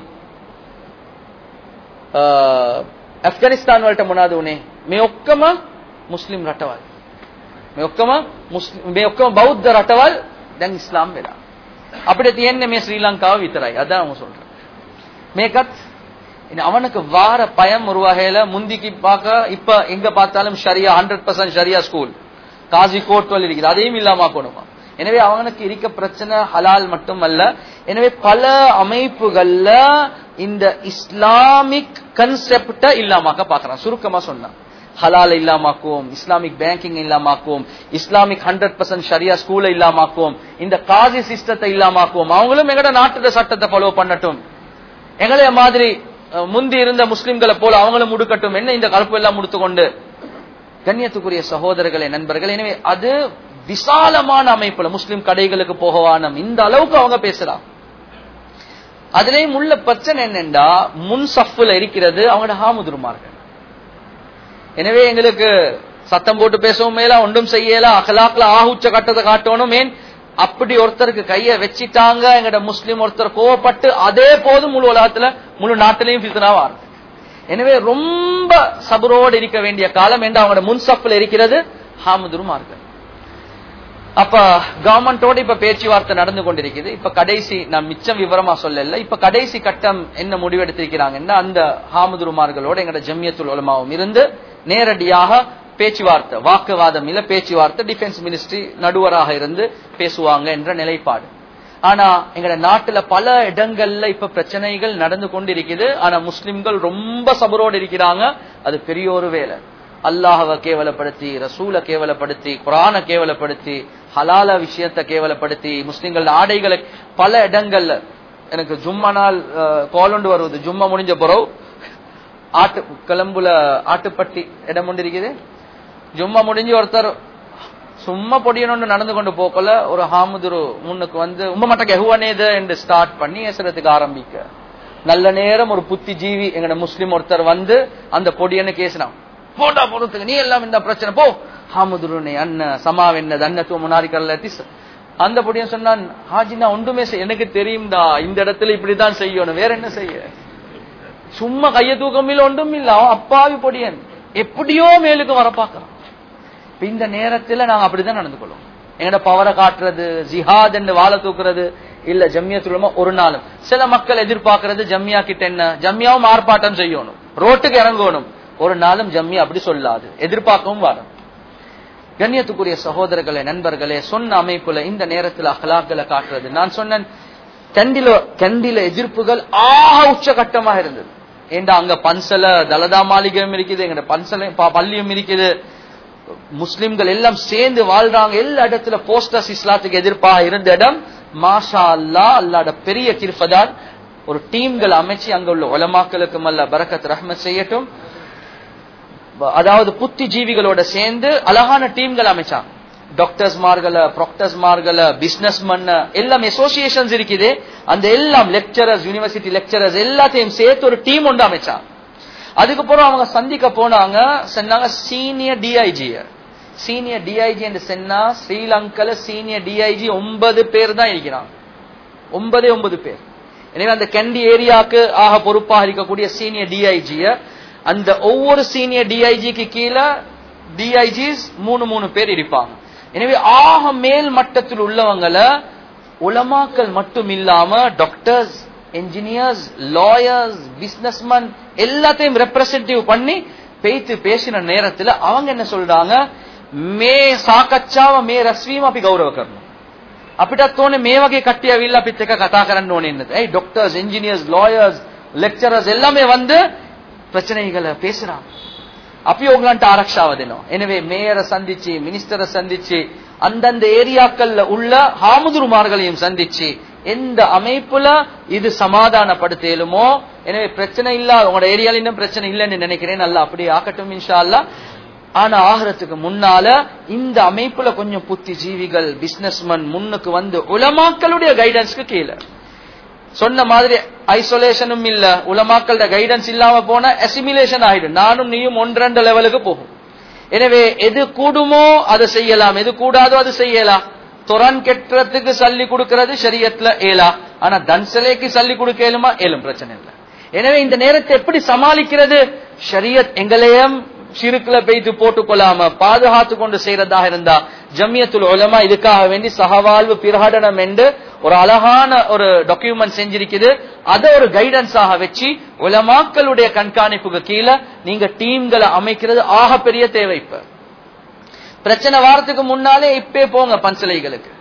అఫ్ఘనిస్తాన్ వల్ట మునాద ఉనే మే ఒక్కమ ముస్లిం రటవాల్ మే ఒక్కమ ముస్లిం మే ఒక్కම බෞද්ධ රටවල් දැන් ඉස්ලාම් වෙලා අපිට තියෙන්නේ මේ ශ්‍රී ලංකාව විතරයි அதான் அவங்க சொல்றேன் மேக்கத் இனி அவனுக்கு வார பயம் ஒரு வகையில முந்திக்கு பார்க்க இப்ப எங்க பார்த்தாலும் ஷரியா ஹண்ட்ரட் பர்சன்ட் ஷரியா ஸ்கூல் காசி கோர்ட்வல் இருக்குது அதையும் இல்லாம ஆக்கணுமா எனவே அவனுக்கு இருக்க பிரச்சனை ஹலால் மட்டும் அல்ல எனவே பல அமைப்புகள்ல இந்த இஸ்லாமிக் கன்செப்ட இல்லாமாக்க பாக்குறான் சுருக்கமா சொன்னான் ஹலால் இல்லாமாக்குவோம் இஸ்லாமிக் பேங்கிங் இல்லாமாக்குவோம் இஸ்லாமிக் ஹண்ட்ரட் பர்சன்ட் ஷரியா ஸ்கூல இல்லாமாக்குவோம் இந்த காசி சிஸ்டத்தை இல்லாமாக்குவோம் அவங்களும் எங்கட நாட்டு சட்டத்தை ஃபாலோ பண்ணட்டும் எங்களைய மாதிரி அஹ், முந்தி இருந்த முஸ்லிம்களை போல அவங்களும் முடுக்கட்டும் என்ன இந்த கலப்பு எல்லாம் முடித்துக்கொண்டு கண்ணியத்துக்குரிய சகோதரர்களே நண்பர்கள் எனவே அது விசாலமான அமைப்புல முஸ்லிம் கடைகளுக்கு போகவானம் இந்த அளவுக்கு அவங்க பேசுறாங்க அதுலயும் உள்ள பிரச்சனை என்னண்டா முன் சஃப்ல இருக்கிறது அவங்களோட ஹாமுதுருமார்கள் எனவே எங்களுக்கு சத்தம் போட்டு பேசவும் மேல ஒன்றும் செய்யல அகலாக்ல ஆகுச்ச கட்டத்தை காட்டணும் ஏன் அப்படி ஒருத்தருக்கு கைய வச்சிட்டாங்க எங்கட முஸ்லீம் ஒருத்தர் கோவப்பட்டு அதே போதும் முழு உலகத்துல முழு நாட்டிலையும் ஃபித்னாவா இருக்கு எனவே ரொம்ப சபரோடு இருக்க வேண்டிய காலம் என்று அவங்களோட முன்சப்ல இருக்கிறது ஹாமுதுருமார்கள் அப்ப கவர்மெண்டோட இப்ப பேச்சுவார்த்தை நடந்து கொண்டிருக்குது இப்ப கடைசி நான் மிச்சம் விவரமா சொல்லல இப்ப கடைசி கட்டம் என்ன முடிவெடுத்திருக்கிறாங்கன்னா அந்த ஹாமுதுருமார்களோட எங்கட ஜம்மியத்துல் உலமாவும் இருந்து நேரடியாக பேச்சுவார்த்தை வாக்குவாதம் இல்ல பேச்சுவார்த்தை டிஃபென்ஸ் மினிஸ்ட்ரி நடுவராக இருந்து பேசுவாங்க என்ற நிலைப்பாடு ஆனா எங்கட நாட்டுல பல இடங்கள்ல இப்ப பிரச்சனைகள் நடந்து கொண்டிருக்குது ஆனா முஸ்லிம்கள் ரொம்ப சபரோடு இருக்கிறாங்க அது பெரிய ஒரு வேலை அல்லாஹவை கேவலப்படுத்தி ரசூலை கேவலப்படுத்தி குரானை கேவலப்படுத்தி ஹலால விஷயத்தை கேவலப்படுத்தி முஸ்லிம்கள் ஆடைகளை பல இடங்கள்ல எனக்கு ஜும்மா நாள் கோலண்டு வருவது ஜும்மா முடிஞ்ச பிறகு ஆட்டு கிளம்புல ஆட்டுப்பட்டி இடம் ஒன்று இருக்குது ஜும்மா முடிஞ்சு ஒருத்தர் சும்மா பொடியனொன்று நடந்து கொண்டு போக்கல ஒரு ஹாமுதுரு முன்னுக்கு வந்து உம்ம மட்ட எஹுவனேது என்று ஸ்டார்ட் பண்ணி எசுறதுக்கு ஆரம்பிக்க நல்ல நேரம் ஒரு புத்தி ஜீவி எங்கட முஸ்லிம் ஒருத்தர் வந்து அந்த பொடியன்னு கேசினான் போட்டா போறதுக்கு நீ எல்லாம் இந்த பிரச்சனை போ ஹாமுதுருனே அண்ணன் சமாவென்னது அன்னத்துவ முனாரிக்கல்ல அந்த பொடியன் சொன்னான் ஹாஜி நான் ஒன்றுமே செய்ய எனக்கு தெரியும்டா இந்த இடத்துல இப்படிதான் செய்யணும் வேற என்ன செய்ய சும்மா கைய தூக்கம் இல்ல ஒன்றும் இல்ல அவன் அப்பாவி பொடியன் எப்படியோ மேலுக்கு வர பாக்குறான் இந்த நேரத்துல நாங்க அப்படிதான் நடந்து கொள்வோம் எங்கட பவரை காட்டுறது ஜிஹாத் என்று வாழ தூக்குறது இல்ல ஜம்மியத்துலமா ஒரு நாளும் சில மக்கள் எதிர்பார்க்கறது ஜம்மியா கிட்ட என்ன ஜம்மியாவும் ஆர்ப்பாட்டம் செய்யணும் ரோட்டுக்கு இறங்கணும் ஒரு நாளும் ஜம்மியா அப்படி சொல்லாது எதிர்பார்க்கவும் வரும் கண்ணியத்துக்குரிய சகோதரர்களே நண்பர்களே சொன்ன அமைப்புல இந்த நேரத்தில் அகலாக்களை காட்டுறது நான் சொன்னேன் கண்டில கண்டில எதிர்ப்புகள் ஆக உச்சகட்டமாக இருந்தது ஏண்டா அங்க பன்சல தலதா மாளிகையும் இருக்குது எங்க பன்சல பள்ளியும் இருக்குது முஸ்லிம்கள் எல்லாம் சேர்ந்து வாழ்றாங்க எல்லா இடத்துல போஸ்டர்ஸ் இஸ்லாத்துக்கு எதிர்ப்பாக இருந்த இடம் மாஷா அல்லா அல்லாட பெரிய கிருப்பதான் ஒரு டீம்கள் அமைச்சு அங்க உள்ள உலமாக்களுக்கும் அல்ல பரக்கத் ரஹ்மத் செய்யட்டும் அதாவது புத்தி ஜீவிகளோட சேர்ந்து அழகான டீம்கள் அமைச்சாங்க டாக்டர்ஸ் மார்களை ப்ராக்டர்ஸ் மார்களை பிசினஸ் மன்ன எல்லாம் அசோசியேஷன்ஸ் இருக்குது அந்த எல்லாம் லெக்சரர்ஸ் யூனிவர்சிட்டி லெக்சரர்ஸ் எல்லாத்தையும் சேர்த்து ஒரு டீம் ஒன்று அமைச்சாங்க அதுக்கப்புறம் அவங்க சந்திக்க போனாங்க சொன்னாங்க சீனியர் டிஐஜி சீனியர் டிஐஜி என்று சொன்னா ஸ்ரீலங்கல சீனியர் டிஐஜி ஒன்பது பேர் தான் இருக்கிறாங்க ஒன்பதே ஒன்பது பேர் எனவே அந்த கண்டி ஏரியாவுக்கு ஆக பொறுப்பாக இருக்கக்கூடிய சீனியர் டிஐஜிய அந்த ஒவ்வொரு சீனியர் டிஐஜிக்கு கீழே டிஐஜிஸ் மூணு மூணு பேர் இருப்பாங்க எனவே ஆக மேல் மட்டத்தில் உள்ளவங்களை உலமாக்கள் மட்டும் இல்லாம டாக்டர்ஸ் என்ஜினியர்ஸ் லாயர்ஸ் பிசினஸ்மேன் எல்லாத்தையும் ரெப்ரசன்டேட்டிவ் பண்ணி பேய்த்து பேசின நேரத்துல அவங்க என்ன சொல்றாங்க மே சாකච්ඡාව මේ රැස්වීම අපි ගෞරව කරනවා. අපිටත් ඕනේ මේ වගේ කට්ටිය ඇවිල්ලා අපිත් එක්ක කතා කරන්න ඕනේ නේද? ඒ டாக்டர்ஸ் என்ஜினியர்ஸ் லாயர்ஸ் லெக்சரர்ஸ் எல்லாமே வந்து பிரச்சனைகளை பேசுறாங்க. අපි ඕගලන්ට ආරක්ෂාව දෙනවා. எனவே மேயரை சந்திச்சு மினிஸ்டரை சந்திச்சு அந்தந்த ஏரியாக்கள்ல உள்ள ஹாமுதுருமார்களையும் சந்திச்சு எந்த அமைப்புல இது சமாதானப்படுத்தலுமோ எனவே பிரச்சனை இல்ல உங்களோட ஏரியால இன்னும் பிரச்சனை இல்லைன்னு நினைக்கிறேன் நல்லா அப்படியே ஆக்கட்டும் இன்ஷா அல்லா ஆனா ஆகிறதுக்கு முன்னால இந்த அமைப்புல கொஞ்சம் புத்தி ஜீவிகள் பிசினஸ்மேன் முன்னுக்கு வந்து உலமாக்களுடைய கைடன்ஸ்க்கு கீழே சொன்ன மாதிரி ஐசோலேஷனும் இல்ல உலமாக்களோட கைடன்ஸ் இல்லாம போனா அசிமிலேஷன் ஆயிடும் நானும் நீயும் ஒன்றெண்டு லெவலுக்கு போகும் எனவே எது கூடுமோ அதை செய்யலாம் எது கூடாதோ அது செய்யலாம் தொரன் கெட்டுறதுக்கு சல்லி கொடுக்கிறது சரியத்துல ஏலா ஆனா தன்சலேக்கு சல்லி கொடுக்கலுமா ஏலும் பிரச்சனை இல்லை எனவே இந்த நேரத்தை எப்படி சமாளிக்கிறது ஷரியத் எங்களையும் சிறுக்குல பெய்து போட்டுக் கொள்ளாம பாதுகாத்து கொண்டு செய்யறதாக இருந்தா ஜம்மியத்துல் உலமா இதுக்காக வேண்டி சகவாழ்வு பிரகடனம் என்று ஒரு அழகான ஒரு டாக்குமெண்ட் செஞ்சிருக்குது அதை ஒரு கைடன்ஸாக வச்சு உலமாக்களுடைய கண்காணிப்புக்கு கீழே நீங்க டீம்களை அமைக்கிறது ஆக பெரிய தேவை இப்ப பிரச்சனை வாரத்துக்கு முன்னாலே இப்பே போங்க பன்சலைகளுக்கு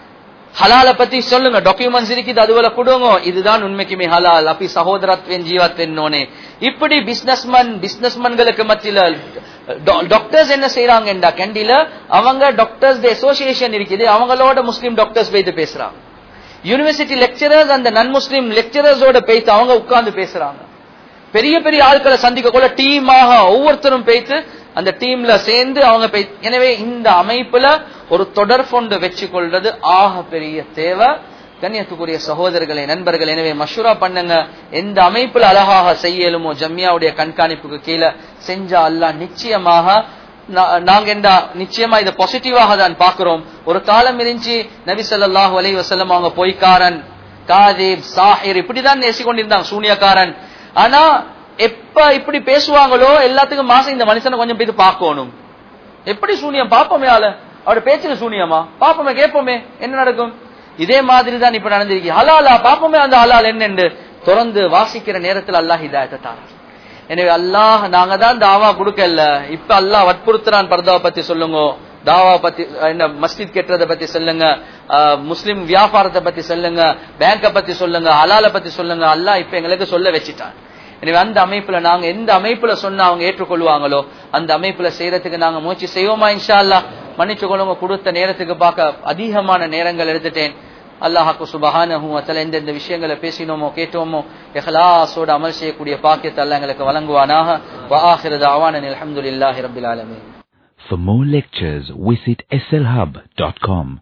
ஹலால பத்தி சொல்லுங்க டாக்குமெண்ட்ஸ் இருக்குது அதுவரை கொடுங்க இதுதான் உண்மைக்குமே ஹலால் அப்படி சகோதரத்வன் ஜீவத்வன்னோனே இப்படி பிசினஸ்மேன் பிசினஸ்மேன்களுக்கு மத்தியில டாக்டர்ஸ் என்ன செய்யறாங்கடா கண்டில அவங்க டாக்டர்ஸ் அசோசியேஷன் இருக்குது அவங்களோட முஸ்லீம் டாக்டர்ஸ் போயிட்டு பேசுறாங்க யூனிவர்சிட்டி லெக்சரர்ஸ் அந்த நன் முஸ்லீம் லெக்சரர்ஸோட பேய்த்து அவங்க உட்கார்ந்து பேசுறாங்க பெரிய பெரிய ஆட்களை சந்திக்க கூட டீமாக ஒவ்வொருத்தரும் பேய்த்து அந்த டீம்ல சேர்ந்து அவங்க போய் எனவே இந்த அமைப்புல ஒரு தொடர் கொண்டு வச்சு கொள்றது ஆக பெரிய தேவை கண்ணியத்துக்குரிய சகோதரர்களை நண்பர்கள் எனவே மஷூரா பண்ணுங்க எந்த அமைப்புல அழகாக செய்யலுமோ ஜம்மியாவுடைய கண்காணிப்புக்கு கீழே செஞ்சா அல்லாஹ் நிச்சயமாக நா- நாங்க என்ன நிச்சயமா இதை பாசிட்டிவாக தான் பாக்குறோம் ஒரு காலம் இருந்துச்சு நபி ஸல்லல்லாஹு அலைஹி வஸல்லம் அவங்க பொய்க்காரன் காதீப் சாஹிர் இப்படிதான் நேசி கொண்டிருந்தாங்க சூனியக்காரன் ஆனா எப்ப இப்படி பேசுவாங்களோ எல்லாத்துக்கும் மாசம் இந்த மனுஷனை கொஞ்சம் போய் பார்க்கணும் எப்படி சூனியம் பாப்போமே ஆள அவரோட பேச்சுல சூனியமா பாப்போமே கேட்போமே என்ன நடக்கும் இதே மாதிரி தான் இப்ப நடந்திருக்கு ஹலாலா பாப்போமே அந்த ஹலால் என்னன்னு தொடர்ந்து வாசிக்கிற நேரத்தில் அல்லாஹ் ஹிதாயத்தை தாரார் எனவே அல்லாஹ் நாங்க தான் தாவா கொடுக்கல இப்ப அல்லாஹ் வற்புறுத்துறான் பர்தாவை பத்தி சொல்லுங்க தாவா பத்தி என்ன மஸ்ஜித் கெட்டுறத பத்தி சொல்லுங்க அஹ், முஸ்லிம் வியாபாரத்தை பத்தி சொல்லுங்க பேங்க பத்தி சொல்லுங்க ஹலால பத்தி சொல்லுங்க அல்லாஹ் இப்ப எங்களுக்கு சொல்ல வச்சிட்டான் எனவே அந்த அமைப்புல நாங்க எந்த அமைப்புல சொன்னா அவங்க ஏற்றுக்கொள்வாங்களோ அந்த அமைப்புல செய்யறதுக்கு நாங்க முயற்சி செய்வோமா இன்ஷா அல்லாஹ் மன்னிச்சு கொள்ளுங்க கொடுத்த நேரத்துக்கு பார்க்க அதிகமான நேரங்கள் எடுத்துட்டேன் அல்லாஹாக்கு சுபஹானஹு வதஆலா எந்தெந்த விஷயங்களை பேசினோமோ கேட்டோமோ இஹ்லாஸோட அமல் செய்யக்கூடிய பாக்கியத்தை அல்லாஹ் எங்களுக்கு வழங்குவானாக வ ஆஹிரு தஅவானா அல்ஹம்துலில்லாஹி ரப்பில் ஆலமீன் For more lectures, visit slhub.com.